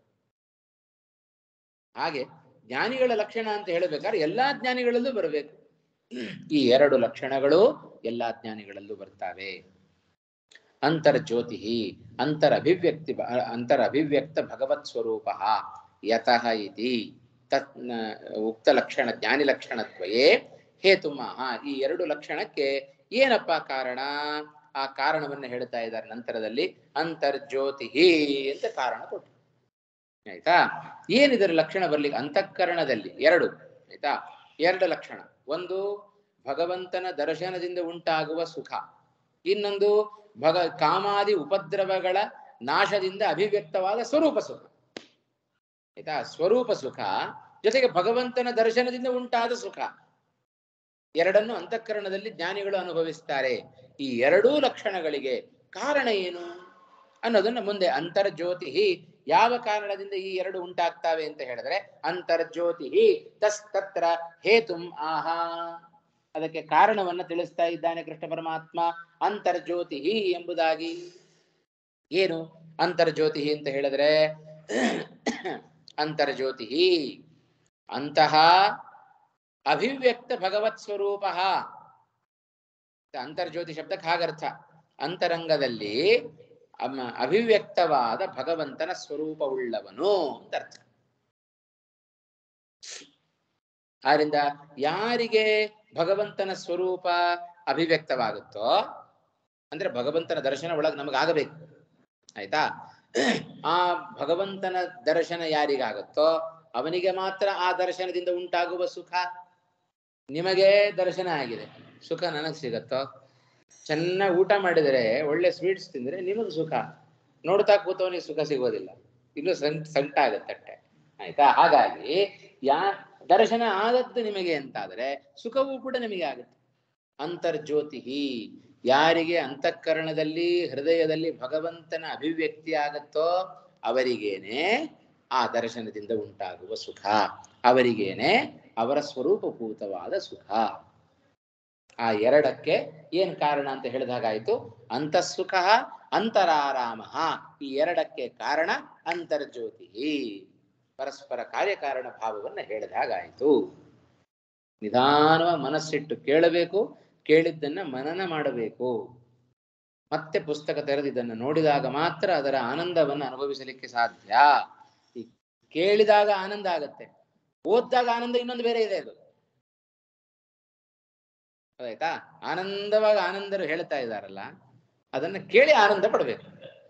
ಹಾಗೆ ಜ್ಞಾನಿಗಳ ಲಕ್ಷಣ ಅಂತ ಹೇಳಬೇಕಾದ್ರೆ ಎಲ್ಲಾ ಜ್ಞಾನಿಗಳಲ್ಲೂ ಬರಬೇಕು ಈ ಎರಡು ಲಕ್ಷಣಗಳು ಎಲ್ಲಾ ಜ್ಞಾನಿಗಳಲ್ಲೂ ಬರ್ತಾವೆ ಅಂತರ್ಜ್ಯೋತಿ ಅಂತರಭಿವ್ಯಕ್ತಿ ಅಂತರಭಿವ್ಯಕ್ತ ಭಗವತ್ ಸ್ವರೂಪ ಯತಃ ಇತಿ ತತ್ ನ- ಉಕ್ತ ಲಕ್ಷಣ ಜ್ಞಾನಿ ಲಕ್ಷಣದ್ವಯೇ ಹೇತುಮಃ ಈ ಎರಡು ಲಕ್ಷಣಕ್ಕೆ ಏನಪ್ಪ ಕಾರಣ ಆ ಕಾರಣವನ್ನ ಹೇಳ್ತಾ ಇದ್ದಾರೆ ನಂತರದಲ್ಲಿ ಅಂತರ್ಜ್ಯೋತಿ ಅಂತ ಕಾರಣ ಕೊಟ್ಟು ಆಯ್ತಾ ಏನಿದರ ಲಕ್ಷಣ ಬರ್ಲಿಕ್ಕೆ ಅಂತಃಕರಣದಲ್ಲಿ ಎರಡು ಆಯ್ತಾ ಎರಡು ಲಕ್ಷಣ ಒಂದು ಭಗವಂತನ ದರ್ಶನದಿಂದ ಉಂಟಾಗುವ ಸುಖ ಇನ್ನೊಂದು ಭಗ ಕಾಮಾದಿ ಉಪದ್ರವಗಳ ನಾಶದಿಂದ ಅಭಿವ್ಯಕ್ತವಾದ ಸ್ವರೂಪ ಸುಖ ಆಯ್ತಾ ಸ್ವರೂಪ ಸುಖ ಜೊತೆಗೆ ಭಗವಂತನ ದರ್ಶನದಿಂದ ಉಂಟಾದ ಸುಖ ಎರಡನ್ನು ಅಂತಃಕರಣದಲ್ಲಿ ಜ್ಞಾನಿಗಳು ಅನುಭವಿಸ್ತಾರೆ ಈ ಎರಡೂ ಲಕ್ಷಣಗಳಿಗೆ ಕಾರಣ ಏನು ಅನ್ನೋದನ್ನ ಮುಂದೆ ಅಂತರ್ಜ್ಯೋತಿ ಯಾವ ಕಾರಣದಿಂದ ಈ ಎರಡು ಉಂಟಾಗ್ತಾವೆ ಅಂತ ಹೇಳಿದ್ರೆ ಅಂತರ್ಜ್ಯೋತಿ ತಸ್ತತ್ರ ಹೇತುಂ ಆಹಾ ಅದಕ್ಕೆ ಕಾರಣವನ್ನ ತಿಳಿಸ್ತಾ ಇದ್ದಾನೆ ಕೃಷ್ಣ ಪರಮಾತ್ಮ ಅಂತರ್ಜ್ಯೋತಿ ಎಂಬುದಾಗಿ ಏನು ಅಂತರ್ಜ್ಯೋತಿ ಅಂತ ಹೇಳಿದ್ರೆ ಅಂತರ್ಜ್ಯೋತಿ ಅಂತಹ ಅಭಿವ್ಯಕ್ತ ಭಗವತ್ ಸ್ವರೂಪ ಅಂತರ್ಜ್ಯೋತಿ ಶಬ್ದಕ್ಕೆ ಹಾಗರ್ಥ ಅಂತರಂಗದಲ್ಲಿ ಅಮ- ಅಭಿವ್ಯಕ್ತವಾದ ಭಗವಂತನ ಸ್ವರೂಪವುಳ್ಳವನು ಅಂತ ಅರ್ಥ ಆದ್ರಿಂದ ಯಾರಿಗೆ ಭಗವಂತನ ಸ್ವರೂಪ ಅಭಿವ್ಯಕ್ತವಾಗುತ್ತೋ ಅಂದ್ರೆ ಭಗವಂತನ ದರ್ಶನ ಒಳಗೆ ನಮಗಾಗಬೇಕು ಆಯ್ತಾ ಆ ಭಗವಂತನ ದರ್ಶನ ಯಾರಿಗಾಗುತ್ತೋ ಅವನಿಗೆ ಮಾತ್ರ ಆ ದರ್ಶನದಿಂದ ಉಂಟಾಗುವ ಸುಖ ನಿಮಗೆ ದರ್ಶನ ಆಗಿದೆ ಸುಖ ನನಗೆ ಸಿಗತ್ತೋ ಚೆನ್ನಾಗಿ ಊಟ ಮಾಡಿದರೆ ಒಳ್ಳೆ ಸ್ವೀಟ್ಸ್ ತಿಂದ್ರೆ ನಿಮಗೆ ಸುಖ ನೋಡ್ತಾ ಕೂತವನಿಗೆ ಸುಖ ಸಿಗೋದಿಲ್ಲ ಇನ್ನು ಸಂಕ್ ಸಂಕಟ ಆಗತ್ತಟ್ಟೆ ಆಯ್ತಾ ಹಾಗಾಗಿ ಯಾ ದರ್ಶನ ಆಗದ್ದು ನಿಮಗೆ ಅಂತಾದ್ರೆ ಸುಖವೂ ಕೂಡ ನಿಮಗೆ ಆಗುತ್ತೆ ಅಂತರ್ಜ್ಯೋತಿ ಯಾರಿಗೆ ಅಂತಃಕರಣದಲ್ಲಿ ಹೃದಯದಲ್ಲಿ ಭಗವಂತನ ಅಭಿವ್ಯಕ್ತಿ ಆಗತ್ತೋ ಅವರಿಗೇನೆ ಆ ದರ್ಶನದಿಂದ ಉಂಟಾಗುವ ಸುಖ ಅವರಿಗೇನೆ ಅವರ ಸ್ವರೂಪಭೂತವಾದ ಸುಖ ಆ ಎರಡಕ್ಕೆ ಏನ್ ಕಾರಣ ಅಂತ ಹೇಳಿದಾಗಾಯ್ತು ಅಂತಃಸುಖ ಅಂತರಾರಾಮ ಈ ಎರಡಕ್ಕೆ ಕಾರಣ ಅಂತರ್ಜ್ಯೋತಿ ಪರಸ್ಪರ ಕಾರ್ಯಕಾರಣ ಭಾವವನ್ನ ಹೇಳಿದಾಗಾಯ್ತು ನಿಧಾನವಾಗಿ ಮನಸ್ಸಿಟ್ಟು ಕೇಳಬೇಕು ಕೇಳಿದ್ದನ್ನ ಮನನ ಮಾಡಬೇಕು ಮತ್ತೆ ಪುಸ್ತಕ ತೆರೆದು ಇದನ್ನು ನೋಡಿದಾಗ ಮಾತ್ರ ಅದರ ಆನಂದವನ್ನು ಅನುಭವಿಸಲಿಕ್ಕೆ ಸಾಧ್ಯ ಈ ಕೇಳಿದಾಗ ಆನಂದ ಆಗತ್ತೆ ಓದಿದಾಗ ಆನಂದ ಇನ್ನೊಂದು ಬೇರೆ ಇದೆ ಅದು ಅದಾಯ್ತಾ ಆನಂದವಾಗಿ ಆನಂದರು ಹೇಳ್ತಾ ಇದ್ದಾರಲ್ಲ ಅದನ್ನ ಕೇಳಿ ಆನಂದ ಪಡಬೇಕು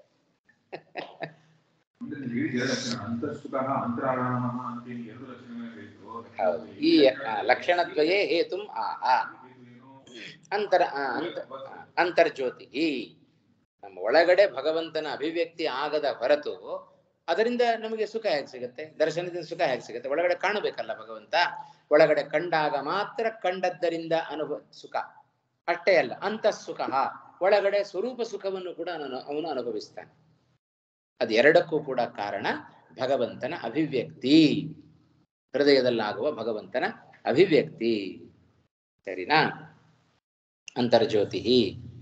ಅಂದ್ರೆ ನೀವು ಹೇಳಿದ ಎರಡು ಲಕ್ಷಣ ಅಂತಃಸುಖ ಅಂತರಾರಾಮ ಅಂತ ಹೇಳಿ ಎರಡು ಲಕ್ಷಣಗಳನ್ನ ಹೇಳಿದ್ರು ಹೌದು ಈ ಆ, ಲಕ್ಷಣದ್ವಯೇ ಹೇತುಂ ಆಹ ಅಂತರ ಆ, ಅಂತ ಅಂತರ್ಜ್ಯೋತಿ ನಮ್ಮ ಒಳಗಡೆ ಭಗವಂತನ ಅಭಿವ್ಯಕ್ತಿ ಆಗದ ಹೊರತು ಅದರಿಂದ ನಮಗೆ ಸುಖ ಹೇಗೆ ಸಿಗುತ್ತೆ ದರ್ಶನದಿಂದ ಸುಖ ಹೇಗೆ ಸಿಗುತ್ತೆ ಒಳಗಡೆ ಕಾಣಬೇಕಲ್ಲ ಭಗವಂತ ಒಳಗಡೆ ಕಂಡಾಗ ಮಾತ್ರ ಕಂಡದ್ದರಿಂದ ಅನುಭವ ಸುಖ ಅಷ್ಟೇ ಅಲ್ಲ ಅಂತಃಸುಖ ಒಳಗಡೆ ಸ್ವರೂಪ ಸುಖವನ್ನು ಕೂಡ ಅವನು- ಅವನು ಅನುಭವಿಸ್ತಾನೆ ಅದು ಎರಡಕ್ಕೂ ಕೂಡ ಕಾರಣ ಭಗವಂತನ ಅಭಿವ್ಯಕ್ತಿ ಹೃದಯದಲ್ಲಾಗುವ ಭಗವಂತನ ಅಭಿವ್ಯಕ್ತಿ ಸರಿನಾ ಅಂತರ್ಜ್ಯೋತಿ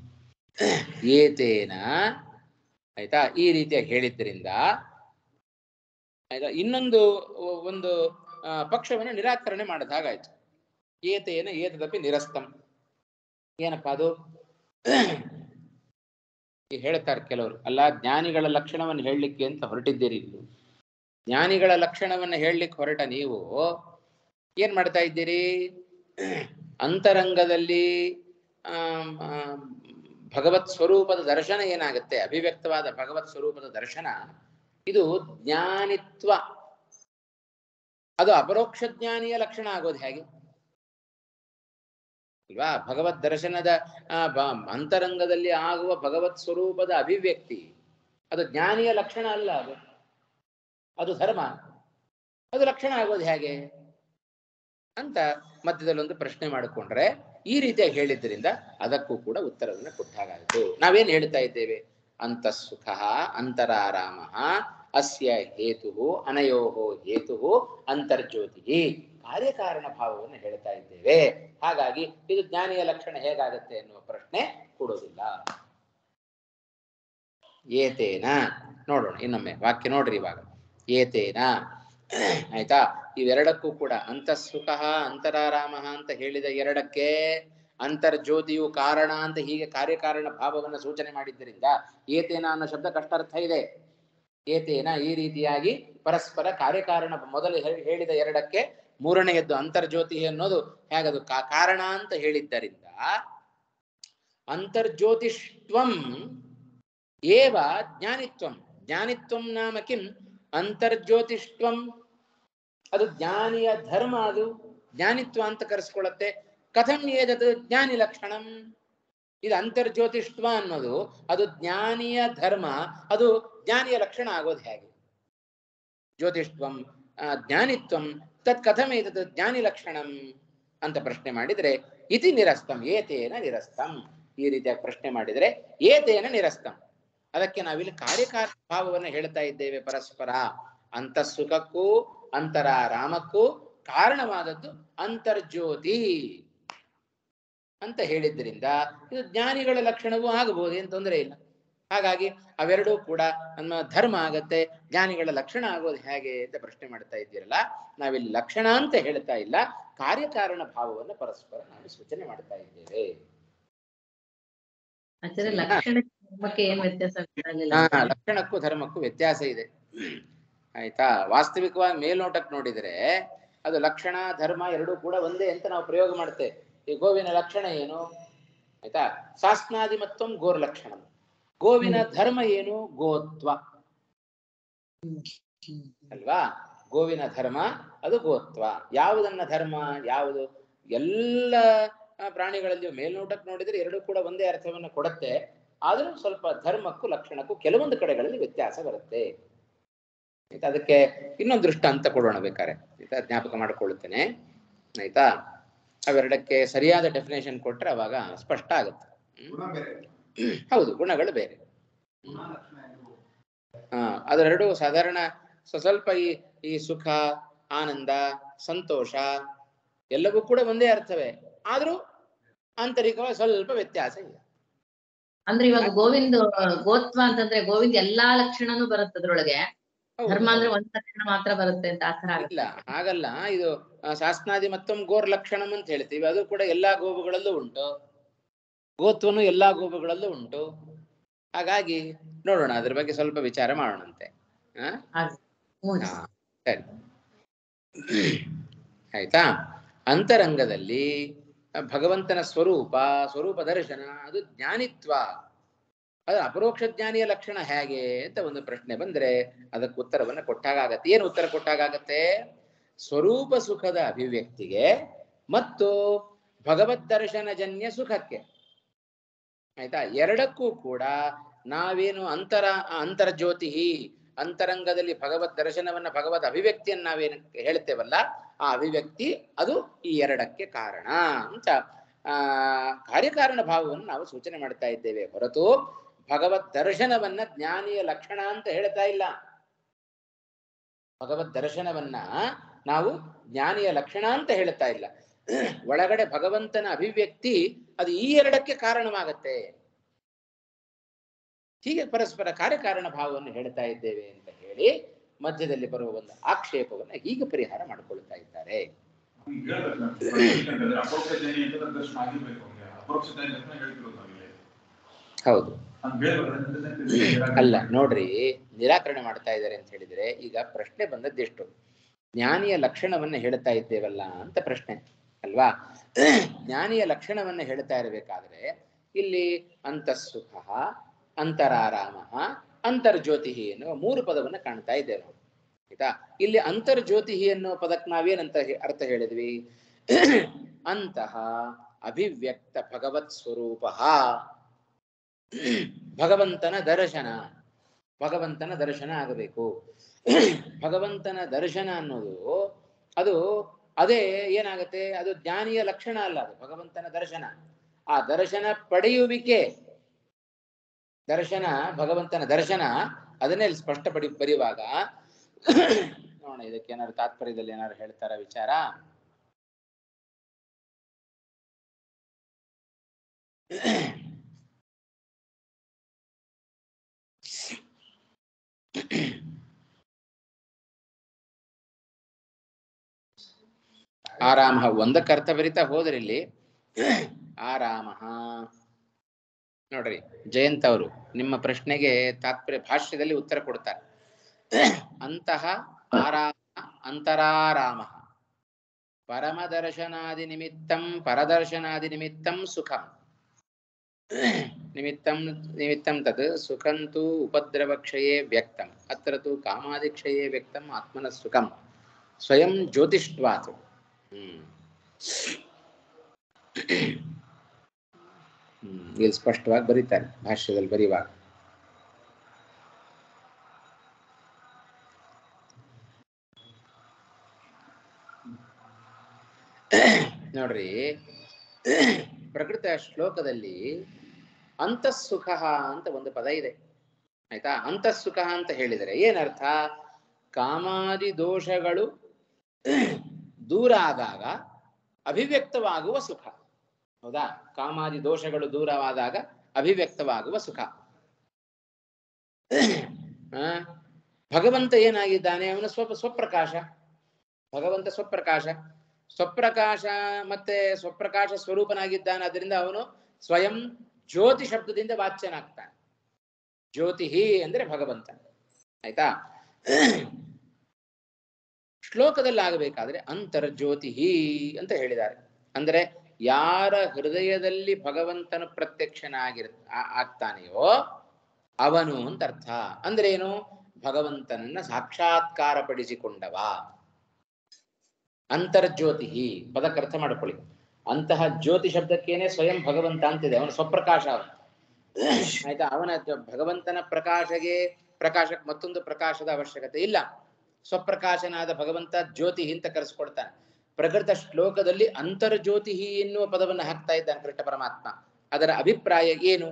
ಏತೇನ ಆಯ್ತಾ ಈ ರೀತಿಯಾಗಿ ಹೇಳಿದ್ರಿಂದ ಆಯ್ತಾ ಇನ್ನೊಂದು ಒಂದು ಆ, ಪಕ್ಷವನ್ನು ನಿರಾಕರಣೆ ಮಾಡಿದ ಹಾಗಾಯ್ತು ಏತೇನ ಏತದಪಿ ನಿರಸ್ತಂ ಏನಪ್ಪ ಅದು ಈಗ ಹೇಳ್ತಾರೆ ಕೆಲವರು ಅಲ್ಲ ಜ್ಞಾನಿಗಳ ಲಕ್ಷಣವನ್ನು ಹೇಳಲಿಕ್ಕೆ ಅಂತ ಹೊರಟಿದ್ದೀರಿ ನೀವು ಜ್ಞಾನಿಗಳ ಲಕ್ಷಣವನ್ನು ಹೇಳಲಿಕ್ಕೆ ಹೊರಟ ನೀವು ಏನ್ ಮಾಡ್ತಾ ಇದ್ದೀರಿ ಅಂತರಂಗದಲ್ಲಿ ಆಮ್, ಆಮ್, ಭಗವತ್ ಸ್ವರೂಪದ ದರ್ಶನ ಏನಾಗುತ್ತೆ ಅಭಿವ್ಯಕ್ತವಾದ ಭಗವತ್ ಸ್ವರೂಪದ ದರ್ಶನ ಇದು ಜ್ಞಾನಿತ್ವ ಅದು ಅಪರೋಕ್ಷ ಜ್ಞಾನಿಯ ಲಕ್ಷಣ ಆಗೋದು ಹೇಗೆ ಅಲ್ವಾ ಭಗವತ್ ದರ್ಶನದ ಆ, ಬ- ಅಂತರಂಗದಲ್ಲಿ ಆಗುವ ಭಗವತ್ ಸ್ವರೂಪದ ಅಭಿವ್ಯಕ್ತಿ ಅದು ಜ್ಞಾನಿಯ ಲಕ್ಷಣ ಅಲ್ಲ ಅದು ಅದು ಧರ್ಮ ಅದು ಲಕ್ಷಣ ಆಗೋದು ಹೇಗೆ ಅಂತ ಮಧ್ಯದಲ್ಲಿ ಒಂದು ಪ್ರಶ್ನೆ ಮಾಡಿಕೊಂಡ್ರೆ ಈ ರೀತಿಯಾಗಿ ಹೇಳಿದ್ರಿಂದ ಅದಕ್ಕೂ ಕೂಡ ಉತ್ತರವನ್ನು ಕೊಟ್ಟಾಗಾಯಿತು ನಾವೇನ್ ಹೇಳ್ತಾ ಇದ್ದೇವೆ ಅಂತಃಸುಖ ಅಂತರಾರಾಮ ಅಸ್ಯ ಹೇತು ಅನಯೋ ಹೇತು ಅಂತರ್ಜ್ಯೋತಿ ಕಾರ್ಯಕಾರಣ ಭಾವವನ್ನು ಹೇಳ್ತಾ ಇದ್ದೇವೆ ಹಾಗಾಗಿ ಇದು ಜ್ಞಾನಿಯ ಲಕ್ಷಣ ಹೇಗಾಗತ್ತೆ ಎನ್ನುವ ಪ್ರಶ್ನೆ ಕೊಡೋದಿಲ್ಲ ಏತೇನ ನೋಡೋಣ ಇನ್ನೊಮ್ಮೆ ವಾಕ್ಯ ನೋಡ್ರಿ ಇವಾಗ ಏತೇನ ಆಯ್ತಾ ಇವೆರಡಕ್ಕೂ ಕೂಡ ಅಂತಃಸುಖ ಅಂತರಾರಾಮ ಅಂತ ಹೇಳಿದ ಎರಡಕ್ಕೆ ಅಂತರ್ಜ್ಯೋತಿಯು ಕಾರಣ ಅಂತ ಹೀಗೆ ಕಾರ್ಯಕಾರಣ ಭಾವವನ್ನು ಸೂಚನೆ ಮಾಡಿದ್ದರಿಂದ ಏತೇನ ಅನ್ನೋ ಶಬ್ದ ಕಷ್ಟಾರ್ಥ ಇದೆ ಏತೇನ ಈ ರೀತಿಯಾಗಿ ಪರಸ್ಪರ ಕಾರ್ಯಕಾರಣ ಮೊದಲು ಹೇ- ಹೇಳಿದ ಎರಡಕ್ಕೆ ಮೂರನೆಯದ್ದು ಅಂತರ್ಜ್ಯೋತಿ ಅನ್ನೋದು ಹೇಗದು ಕಾ- ಕಾರಣ ಅಂತ ಹೇಳಿದ್ದರಿಂದ ಅಂತರ್ಜ್ಯೋತಿಷ್ಟ್ವಂ ಏವ ಜ್ಞಾನಿತ್ವಂ ಜ್ಞಾನಿತ್ವಂ ನಾಮ ಕಿಂ ಅಂತರ್ಜ್ಯೋತಿಷ್ಟ್ವಂ ಅದು ಜ್ಞಾನಿಯ ಧರ್ಮ ಅದು ಜ್ಞಾನಿತ್ವ ಅಂತ ಕರೆಸ್ಕೊಳ್ಳುತ್ತೆ ಕಥಂ ಏದದು ಜ್ಞಾನಿ ಲಕ್ಷಣಂ ಇದು ಅಂತರ್ಜ್ಯೋತಿಷ್ಟ್ವ ಅನ್ನೋದು ಅದು ಜ್ಞಾನಿಯ ಧರ್ಮ ಅದು ಜ್ಞಾನಿಯ ಲಕ್ಷಣ ಆಗೋದು ಹೇಗೆ ಜ್ಯೋತಿಷ್ಟ್ವಂ ಆ, ಜ್ಞಾನಿತ್ವಂ ತತ್ ಕಥಮೇತದ್ ಜ್ಞಾನಿ ಲಕ್ಷಣಂ ಅಂತ ಪ್ರಶ್ನೆ ಮಾಡಿದ್ರೆ ಇತಿ ನಿರಸ್ತಂ ಏತೇನ ನಿರಸ್ತಂ ಈ ರೀತಿಯಾಗಿ ಪ್ರಶ್ನೆ ಮಾಡಿದ್ರೆ ಏತೇನ ನಿರಸ್ತಂ ಅದಕ್ಕೆ ನಾವಿಲ್ಲಿ ಕಾರ್ಯಕಾರ ಭಾವವನ್ನು ಹೇಳ್ತಾ ಇದ್ದೇವೆ ಪರಸ್ಪರ ಅಂತಃಸುಖಕ್ಕೂ ಅಂತರಾರಾಮಕ್ಕೂ ಕಾರಣವಾದದ್ದು ಅಂತರ್ಜ್ಯೋತಿ ಅಂತ ಹೇಳಿದ್ರಿಂದ ಇದು ಜ್ಞಾನಿಗಳ ಲಕ್ಷಣವೂ ಆಗಬಹುದು ಏನು ತೊಂದರೆ ಇಲ್ಲ ಹಾಗಾಗಿ ಅವೆರಡೂ ಕೂಡ ನಮ್ಮ ಧರ್ಮ ಆಗತ್ತೆ ಜ್ಞಾನಿಗಳ ಲಕ್ಷಣ ಆಗೋದು ಹೇಗೆ ಅಂತ ಪ್ರಶ್ನೆ ಮಾಡ್ತಾ ಇದ್ದೀರಲ್ಲ ನಾವಿಲ್ಲಿ ಲಕ್ಷಣ ಅಂತ ಹೇಳ್ತಾ ಇಲ್ಲ ಕಾರ್ಯಕಾರಣ ಭಾವವನ್ನು ಪರಸ್ಪರ ನಾವು ಸೂಚನೆ ಮಾಡ್ತಾ ಇದ್ದೇವೆ ಆಚಾರ್ಯ ಲಕ್ಷಣ ಧರ್ಮಕ್ಕೆ ಏನ್ ವ್ಯತ್ಯಾಸ ಗೊತ್ತಾಗ್ಲಿಲ್ಲ ಹಾ ಲಕ್ಷಣಕ್ಕೂ ಧರ್ಮಕ್ಕೂ ವ್ಯತ್ಯಾಸ ಇದೆ ಆಯ್ತಾ ವಾಸ್ತವಿಕವಾಗಿ ಮೇಲ್ನೋಟಕ್ಕೆ ನೋಡಿದ್ರೆ ಅದು ಲಕ್ಷಣ ಧರ್ಮ ಎರಡೂ ಕೂಡ ಒಂದೇ ಅಂತ ನಾವು ಪ್ರಯೋಗ ಮಾಡ್ತೇವೆ ಈ ಗೋವಿನ ಲಕ್ಷಣ ಏನು ಆಯ್ತಾ ಶಾಸ್ನಾದಿ ಮತ್ತೊಂದು ಗೋರ್ ಲಕ್ಷಣ ಗೋವಿನ ಧರ್ಮ ಏನು ಗೋತ್ವ ಹ್ಮ್. ಹ್ಮ್. ಅಲ್ವಾ ಗೋವಿನ ಧರ್ಮ ಅದು ಗೋತ್ವ ಯಾವುದನ್ನ ಧರ್ಮ ಯಾವುದು ಎಲ್ಲ ಆ, ಪ್ರಾಣಿಗಳಲ್ಲಿಯೂ ಮೇಲ್ನೋಟಕ್ಕೆ ನೋಡಿದ್ರೆ ಎರಡೂ ಕೂಡ ಒಂದೇ ಅರ್ಥವನ್ನು ಕೊಡುತ್ತೆ ಆದರೂ ಸ್ವಲ್ಪ ಧರ್ಮಕ್ಕೂ ಲಕ್ಷಣಕ್ಕೂ ಕೆಲವೊಂದು ಕಡೆಗಳಲ್ಲಿ ವ್ಯತ್ಯಾಸ ಬರುತ್ತೆ ಆಯ್ತಾ ಅದಕ್ಕೆ ಇನ್ನೊಂದು ದೃಷ್ಟಾಂತ ಕೊಡೋಣ ಬೇಕಾರೆ ಆಯ್ತಾ ಜ್ಞಾಪಕ ಮಾಡಿಕೊಳ್ಳುತ್ತೇನೆ ಆಯ್ತಾ ಅವೆರಡಕ್ಕೆ ಸರಿಯಾದ ಡೆಫಿನೇಷನ್ ಕೊಟ್ರೆ ಅವಾಗ ಸ್ಪಷ್ಟ ಆಗುತ್ತೆ ಹ್ಮ್? ಗುಣ ಬೇರೆ ಹೌದು ಗುಣಗಳು ಬೇರೆ ಗುಣ ಲಕ್ಷಣ ಎರಡು ಆ ಅದೆರಡು ಸಾಧಾರಣ ಸ್ವ- ಸ್ವಲ್ಪ ಈ ಈ ಸುಖ ಆನಂದ ಸಂತೋಷ ಎಲ್ಲವೂ ಕೂಡ ಒಂದೇ ಅರ್ಥವೇ ಆದ್ರೂ ಆಂತರಿಕವಾಗಿ ಸ್ವಲ್ಪ ವ್ಯತ್ಯಾಸ ಇದೆ ಅಂದ್ರೆ ಇವಾಗ ಗೋವಿಂದ ಗೋತ್ವ ಅಂತಂದ್ರೆ ಗೋವಿಂದ ಎಲ್ಲಾ ಲಕ್ಷಣನೂ ಬರುತ್ತೆ ಅದ್ರೊಳಗೆ ಹೌದು, ಧರ್ಮ ಅಂದ್ರೆ ಹೌದು. ಒಂದ್ ಲಕ್ಷಣ ಮಾತ್ರ ಬರುತ್ತೆ ಅಂತ ಆತರ ಆಗುತ್ತೆ ಇಲ್ಲ ಹಾಗಲ್ಲ ಇದು ಆ, ಶಾಸ್ನಾದಿ ಮತ್ತೊಮ್ಮೆ ಗೋರ್ ಲಕ್ಷಣಂ ಅಂತ ಹೇಳ್ತೀವಿ ಅದು ಕೂಡ ಎಲ್ಲಾ ಗೋವುಗಳಲ್ಲೂ ಉಂಟು ಗೋತ್ವನು ಎಲ್ಲಾ ಗೋವುಗಳಲ್ಲೂ ಉಂಟು ಹಾಗಾಗಿ ನೋಡೋಣ ಅದ್ರ ಬಗ್ಗೆ ಸ್ವಲ್ಪ ವಿಚಾರ ಮಾಡೋಣಂತೆ ಆ ಹಾಗೆ. ಹ್ಮ್. ಹಾ, ಸರಿ ಆಯ್ತಾ ಅಂತರಂಗದಲ್ಲಿ ಭಗವಂತನ ಸ್ವರೂಪ ಸ್ವರೂಪ ದರ್ಶನ ಅದು ಜ್ಞಾನಿತ್ವ ಅದು ಅಪರೋಕ್ಷ ಜ್ಞಾನಿಯ ಲಕ್ಷಣ ಹೇಗೆ ಅಂತ ಒಂದು ಪ್ರಶ್ನೆ ಬಂದ್ರೆ ಅದಕ್ಕೆ ಉತ್ತರವನ್ನ ಕೊಟ್ಟಾಗತ್ತೆ ಏನು ಉತ್ತರ ಕೊಟ್ಟಾಗತ್ತೆ ಸ್ವರೂಪ ಸುಖದ ಅಭಿವ್ಯಕ್ತಿಗೆ ಮತ್ತು ಭಗವದ್ ದರ್ಶನಜನ್ಯ ಸುಖಕ್ಕೆ ಆಯ್ತಾ ಎರಡಕ್ಕೂ ಕೂಡ ನಾವೇನು ಅಂತರ ಅಂತರ್ಜ್ಯೋತಿ ಅಂತರಂಗದಲ್ಲಿ ಭಗವದ್ ದರ್ಶನವನ್ನ ಭಗವದ್ ಅಭಿವ್ಯಕ್ತಿಯನ್ನ ನಾವೇನು ಹೇಳ್ತೇವಲ್ಲ ಆ ಅಭಿವ್ಯಕ್ತಿ ಅದು ಈ ಎರಡಕ್ಕೆ ಕಾರಣ ಅಂತ ಆ ಕಾರ್ಯಕಾರಣ ಭಾವವನ್ನು ನಾವು ಸೂಚನೆ ಮಾಡ್ತಾ ಇದ್ದೇವೆ ಹೊರತು ಭಗವದ್ ದರ್ಶನವನ್ನ ಜ್ಞಾನಿಯ ಲಕ್ಷಣ ಅಂತ ಹೇಳ್ತಾ ಇಲ್ಲ ಭಗವದ್ ದರ್ಶನವನ್ನ ನಾವು ಜ್ಞಾನಿಯ ಲಕ್ಷಣ ಅಂತ ಹೇಳ್ತಾ ಇಲ್ಲ ಒಳಗಡೆ ಭಗವಂತನ ಅಭಿವ್ಯಕ್ತಿ ಅದು ಈ ಎರಡಕ್ಕೆ ಕಾರಣವಾಗತ್ತೆ ಹೀಗೆ ಪರಸ್ಪರ ಕಾರ್ಯಕಾರಣ ಭಾವವನ್ನು ಹೇಳ್ತಾ ಇದ್ದೇವೆ ಅಂತ ಹೇಳಿ ಮಧ್ಯದಲ್ಲಿ ಬರುವ ಒಂದು ಆಕ್ಷೇಪವನ್ನ ಹೀಗೆ ಪರಿಹಾರ ಮಾಡಿಕೊಳ್ತಾ ಇದ್ದಾರೆ ಈಗ ಹೇಳ್ಬೇಕಂದ್ರೆ ಅಪರೋಕ್ಷ ಜ್ಞಾನಿ ಅಂತ ದರ್ಶನ ಆಗಿರ್ಬೇಕು ಅವ್ನಿಗೆ ಅಪರೋಕ್ಷ ಜ್ಞಾನಿ ಅಂತ ಹೇಳ್ತಿರೋದು ನಾವಿಲ್ಲಿ ಹೌದು ಹಂಗ್ ಹೇಳ್ಬೇಕಂದ್ರೆ ಅಲ್ಲ ನೋಡ್ರಿ ನಿರಾಕರಣೆ ಮಾಡ್ತಾ ಇದ್ದಾರೆ ಅಂತ ಹೇಳಿದ್ರೆ ಈಗ ಪ್ರಶ್ನೆ ಬಂದದ್ದೆಷ್ಟು ಜ್ಞಾನಿಯ ಲಕ್ಷಣವನ್ನ ಹೇಳ್ತಾ ಇದ್ದೇವಲ್ಲ ಅಂತ ಪ್ರಶ್ನೆ ಅಲ್ವಾ ಜ್ಞಾನಿಯ ಲಕ್ಷಣವನ್ನ ಹೇಳ್ತಾ ಇರಬೇಕಾದ್ರೆ ಇಲ್ಲಿ ಅಂತಃಸುಖ ಅಂತರಾರಾಮ ಅಂತರ್ಜ್ಯೋತಿ ಎನ್ನುವ ಮೂರು ಪದವನ್ನ ಕಾಣ್ತಾ ಇದ್ದೇವೆ ನಾವು ಆಯ್ತಾ ಇಲ್ಲಿ ಅಂತರ್ಜ್ಯೋತಿ ಎನ್ನುವ ಪದಕ್ಕೆ ನಾವೇನಂತ ಹೇ- ಅರ್ಥ ಹೇಳಿದ್ವಿ ಅಂತಹ ಅಭಿವ್ಯಕ್ತ ಭಗವತ್ ಸ್ವರೂಪ ಭಗವಂತನ ದರ್ಶನ ಭಗವಂತನ ದರ್ಶನ ಆಗಬೇಕು ಭಗವಂತನ ದರ್ಶನ ಅನ್ನೋದು ಅದು ಅದೇ ಏನಾಗುತ್ತೆ ಅದು ಜ್ಞಾನಿಯ ಲಕ್ಷಣ ಅಲ್ಲ ಅದು ಭಗವಂತನ ದರ್ಶನ ಆ ದರ್ಶನ ಪಡೆಯುವಿಕೆ ದರ್ಶನ ಭಗವಂತನ ದರ್ಶನ ಅದನ್ನೇ ಇಲ್ಲಿ ಸ್ಪಷ್ಟಪಡಿ ಬರೆಯುವಾಗ ನೋಡೋಣ ಇದಕ್ಕೆ ಏನಾದ್ರು ತಾತ್ಪರ್ಯದಲ್ಲಿ ಏನಾದ್ರು ಹೇಳ್ತಾರ ವಿಚಾರ ಆರಾಮ ಒಂದಕ್ಕೆ ಅರ್ಥ ಬರಿತಾ ಹೋದ್ರಿ ಇಲ್ಲಿ ಆರಾಮ ನೋಡ್ರಿ ಜಯಂತ್ ಅವರು ನಿಮ್ಮ ಪ್ರಶ್ನೆಗೆ ತಾತ್ಪರ್ಯ ಭಾಷ್ಯದಲ್ಲಿ ಉತ್ತರ ಕೊಡ್ತಾರೆ ಅಂತಹ ಆರಾಮ ಅಂತರಾರಾಮ ಪರಮದರ್ಶನಾದಿ ನಿಮಿತ್ತಂ ಪರದರ್ಶನಾದಿ ನಿಮಿತ್ತಂ ಸುಖಂ ನಿಮಿತ್ತಂ ನಿಮಿತ್ತಂ ತತ್ ಸುಖಂತು ಉಪದ್ರವಕ್ಷಯೇ ವ್ಯಕ್ತಂ ಅತ್ರ ತು ಕಾಮಾದಿಕ್ಷಯೇ ವ್ಯಕ್ತಂ ಆತ್ಮನ ಸುಖಂ ಸ್ವಯಂ ಜ್ಯೋತಿಷ್ವಾತ್ ಹ್ಮ್ ಹ್ಮ್ ಇಲ್ಲಿ ಸ್ಪಷ್ಟವಾಗಿ ಬರೀತಾರೆ ಭಾಷ್ಯದಲ್ಲಿ ಬರೆಯುವಾಗ ನೋಡ್ರಿ ಪ್ರಕೃತ ಶ್ಲೋಕದಲ್ಲಿ ಅಂತಃಸುಖ ಅಂತ ಒಂದು ಪದ ಇದೆ ಆಯ್ತಾ ಅಂತಃಸುಖ ಅಂತ ಹೇಳಿದರೆ ಏನರ್ಥ ಕಾಮಾದಿ ದೋಷಗಳು ದೂರ ಆದಾಗ ಅಭಿವ್ಯಕ್ತವಾಗುವ ಸುಖ ಹೌದಾ ಕಾಮಾದಿ ದೋಷಗಳು ದೂರವಾದಾಗ ಅಭಿವ್ಯಕ್ತವಾಗುವ ಸುಖ ಆ, ಭಗವಂತ ಏನಾಗಿದ್ದಾನೆ ಅವನು ಸ್ವ ಸ್ವಪ್ರಕಾಶ ಭಗವಂತ ಸ್ವಪ್ರಕಾಶ ಸ್ವಪ್ರಕಾಶ ಮತ್ತೆ ಸ್ವಪ್ರಕಾಶ ಸ್ವರೂಪನಾಗಿದ್ದಾನೆ ಅದರಿಂದ ಅವನು ಸ್ವಯಂ ಜ್ಯೋತಿ ಶಬ್ದದಿಂದ ವಾಚ್ಯನಾಗ್ತಾನೆ ಜ್ಯೋತಿ ಅಂದ್ರೆ ಭಗವಂತ ಆಯ್ತಾ ಶ್ಲೋಕದಲ್ಲಿ ಆಗಬೇಕಾದ್ರೆ ಅಂತರ್ಜ್ಯೋತಿ ಅಂತ ಹೇಳಿದ್ದಾರೆ ಅಂದ್ರೆ ಯಾರ ಹೃದಯದಲ್ಲಿ ಭಗವಂತನು ಪ್ರತ್ಯಕ್ಷನಾಗಿರ್ ಆ- ಆಗ್ತಾನೆಯೋ ಅವನು ಅಂತ ಅರ್ಥ ಅಂದ್ರೆ ಏನು ಭಗವಂತನನ್ನ ಸಾಕ್ಷಾತ್ಕಾರಪಡಿಸಿಕೊಂಡವ ಅಂತರ್ಜ್ಯೋತಿ ಪದಕ್ಕೆ ಅರ್ಥ ಮಾಡ್ಕೊಳ್ಳಿ ಅಂತಹ ಜ್ಯೋತಿ ಶಬ್ದಕ್ಕೇನೆ ಸ್ವಯಂ ಭಗವಂತ ಅಂತಿದೆ ಅವನ ಸ್ವಪ್ರಕಾಶ ಅವನು. ಆಯ್ತಾ ಅವನ ಜ- ಭಗವಂತನ ಪ್ರಕಾಶಗೆ ಪ್ರಕಾಶಕ್ಕೆ ಮತ್ತೊಂದು ಪ್ರಕಾಶದ ಅವಶ್ಯಕತೆ ಇಲ್ಲ ಸ್ವಪ್ರಕಾಶನಾದ ಭಗವಂತ ಜ್ಯೋತಿ ಅಂತ ಕರೆಸ್ಕೊಳ್ತಾನೆ ಪ್ರಕೃತ ಶ್ಲೋಕದಲ್ಲಿ ಅಂತರ್ಜ್ಯೋತಿ ಎನ್ನುವ ಪದವನ್ನು ಹಾಕ್ತಾ ಇದ್ದಾನೆ ಕೃಷ್ಣ ಪರಮಾತ್ಮ ಅದರ ಅಭಿಪ್ರಾಯ ಏನು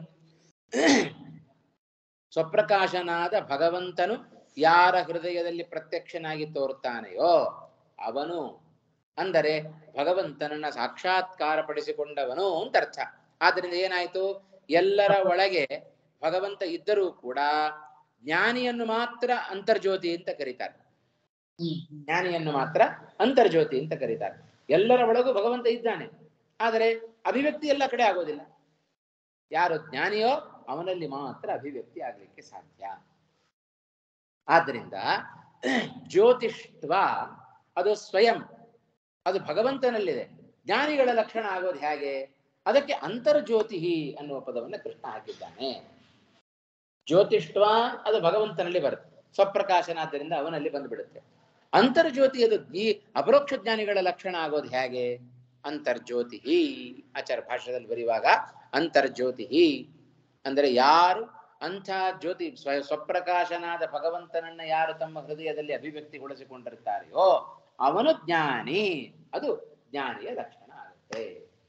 ಸ್ವಪ್ರಕಾಶನಾದ ಭಗವಂತನು ಯಾರ ಹೃದಯದಲ್ಲಿ ಪ್ರತ್ಯಕ್ಷನಾಗಿ ತೋರುತ್ತಾನೆಯೋ ಅವನು ಅಂದರೆ ಭಗವಂತನನ್ನ ಸಾಕ್ಷಾತ್ಕಾರ ಪಡಿಸಿಕೊಂಡವನು ಅಂತ ಅರ್ಥ ಆದ್ರಿಂದ ಏನಾಯ್ತು ಎಲ್ಲರ ಒಳಗೆ ಭಗವಂತ ಇದ್ದರೂ ಕೂಡ ಜ್ಞಾನಿಯನ್ನು ಮಾತ್ರ ಅಂತರ್ಜ್ಯೋತಿ ಅಂತ ಕರೀತಾರೆ ಜ್ಞಾನಿಯನ್ನು ಮಾತ್ರ ಅಂತರ್ಜ್ಯೋತಿ ಅಂತ ಕರೀತಾರೆ ಎಲ್ಲರ ಒಳಗೂ ಭಗವಂತ ಇದ್ದಾನೆ ಆದರೆ ಅಭಿವ್ಯಕ್ತಿ ಎಲ್ಲ ಕಡೆ ಆಗೋದಿಲ್ಲ ಯಾರು ಜ್ಞಾನಿಯೋ ಅವನಲ್ಲಿ ಮಾತ್ರ ಅಭಿವ್ಯಕ್ತಿ ಆಗ್ಲಿಕ್ಕೆ ಸಾಧ್ಯ ಆದ್ದರಿಂದ ಜ್ಯೋತಿಷ್ವ ಅದು ಸ್ವಯಂ ಅದು ಭಗವಂತನಲ್ಲಿದೆ ಜ್ಞಾನಿಗಳ ಲಕ್ಷಣ ಆಗೋದು ಹೇಗೆ ಅದಕ್ಕೆ ಅಂತರ್ಜ್ಯೋತಿ ಅನ್ನುವ ಪದವನ್ನು ಕೃಷ್ಣ ಹಾಕಿದ್ದಾನೆ ಜ್ಯೋತಿಷ್ವ ಅದು ಭಗವಂತನಲ್ಲಿ ಬರುತ್ತೆ ಸ್ವಪ್ರಕಾಶನಾದ್ದರಿಂದ ಅವನಲ್ಲಿ ಬಂದುಬಿಡುತ್ತೆ ಅಂತರ್ಜ್ಯೋತಿ ಅದು ಈ ಅಪರೋಕ್ಷ ಜ್ಞಾನಿಗಳ ಲಕ್ಷಣ ಆಗೋದು ಹೇಗೆ ಅಂತರ್ಜ್ಯೋತಿ ಆಚಾರ ಭಾಷೆಯಲ್ಲಿ ಬರೆಯುವಾಗ ಅಂತರ್ಜ್ಯೋತಿ ಅಂದರೆ ಯಾರು ಅಂಥ ಜ್ಯೋತಿ ಸ್ವ ಸ್ವಪ್ರಕಾಶನಾದ ಭಗವಂತನನ್ನ ಯಾರು ತಮ್ಮ ಹೃದಯದಲ್ಲಿ ಅಭಿವ್ಯಕ್ತಿಗೊಳಿಸಿಕೊಂಡಿರ್ತಾರೆಯೋ ಅವನು ಜ್ಞಾನಿ ಅದು ಜ್ಞಾನಿಯ ಲಕ್ಷಣ ಆಗುತ್ತೆ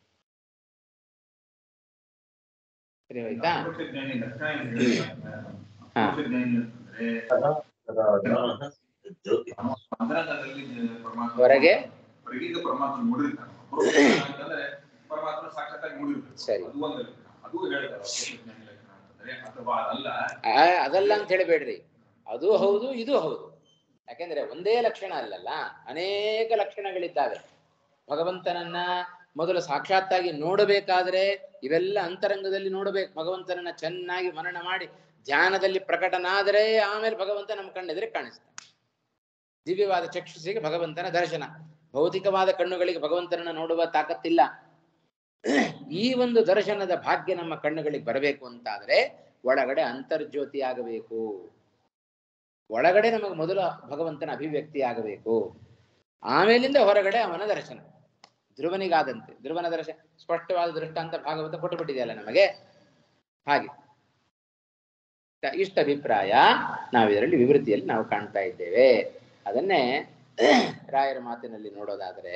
ಸರಿ ಹೋಯ್ತಾ ಅಪರೋಕ್ಷ ಜ್ಞಾನಿ ಲಕ್ಷಣ ಏನು ಹೇಳಿಲ್ಲ. ಅಪರೋಕ್ಷ ಜ್ಞಾನಿ ಅಂತಂದ್ರೆ ಜ್ಯೋತಿ ಅಂತರಂಗದಲ್ಲಿ ಪರಮಾತ್ಮ ಹೊರಗೆ ಹೊರಗೀಗ ಪರಮಾತ್ಮ ನೋಡಿರ್ತಾನೆ ಅಪರೋಕ್ಷ ಜ್ಞಾನ ಅಂತಂದ್ರೆ ಪರಮಾತ್ಮ ಸಾಕ್ಷಾತ್ತಾಗಿ ನೋಡಿರ್ತಾನೆ ಸರಿ. ಅದು ಒಂದು ಲಕ್ಷಣ. ಅದು ಹೇಳ್ತಾರೆ ಅಪರೋಕ್ಷ ಜ್ಞಾನಿ ಲಕ್ಷಣ ಅಂತಂದ್ರೆ ಅಥವಾ ಅದಲ್ಲ ಆ, ಅದಲ್ಲ ಅಂತ ಹೇಳಬೇಡ್ರಿ ಅದು ಹೌದು ಇದು ಹೌದು ಯಾಕೆಂದ್ರೆ ಒಂದೇ ಲಕ್ಷಣ ಅಲ್ಲಲ್ಲ ಅನೇಕ ಲಕ್ಷಣಗಳಿದ್ದಾವೆ ಭಗವಂತನನ್ನ ಮೊದಲು ಸಾಕ್ಷಾತ್ತಾಗಿ ನೋಡಬೇಕಾದ್ರೆ ಇವೆಲ್ಲ ಅಂತರಂಗದಲ್ಲಿ ನೋಡಬೇಕು ಭಗವಂತನನ್ನ ಚೆನ್ನಾಗಿ ಮನನ ಮಾಡಿ ಧ್ಯಾನದಲ್ಲಿ ಪ್ರಕಟನಾದರೆ ಆಮೇಲೆ ಭಗವಂತ ನಮ್ಮ ಕಣ್ಣೆದುರಿಗೆ ಕಾಣಿಸ್ತಾನೆ ದಿವ್ಯವಾದ ಚಕ್ಷುಸಿಗೆ ಭಗವಂತನ ದರ್ಶನ ಭೌತಿಕವಾದ ಕಣ್ಣುಗಳಿಗೆ ಭಗವಂತನನ್ನ ನೋಡುವ ತಾಕತ್ತಿಲ್ಲ ಈ ಒಂದು ದರ್ಶನದ ಭಾಗ್ಯ ನಮ್ಮ ಕಣ್ಣುಗಳಿಗೆ ಬರಬೇಕು ಅಂತಾದ್ರೆ ಒಳಗಡೆ ಅಂತರ್ಜ್ಯೋತಿ ಆಗಬೇಕು ಒಳಗಡೆ ನಮಗೆ ಮೊದಲು ಭಗವಂತನ ಅಭಿವ್ಯಕ್ತಿ ಆಗಬೇಕು ಆಮೇಲಿಂದ ಹೊರಗಡೆ ಅವನ ದರ್ಶನ ಧ್ರುವನಿಗಾದಂತೆ ಧ್ರುವನ ದರ್ಶನ ಸ್ಪಷ್ಟವಾದ ದೃಷ್ಟಾಂತ ಭಾಗವತ ಕೊಟ್ಟು ಬಿಟ್ಟಿದೆಯಲ್ಲ ನಮಗೆ ಹಾಗೆ ತ- ಇಷ್ಟ ಅಭಿಪ್ರಾಯ ನಾವು ಇದರಲ್ಲಿ ವಿವೃತಿಯಲ್ಲಿ ನಾವು ಕಾಣ್ತಾ ಇದ್ದೇವೆ ಅದನ್ನೇ ರಾಯರ ಮಾತಿನಲ್ಲಿ ನೋಡೋದಾದ್ರೆ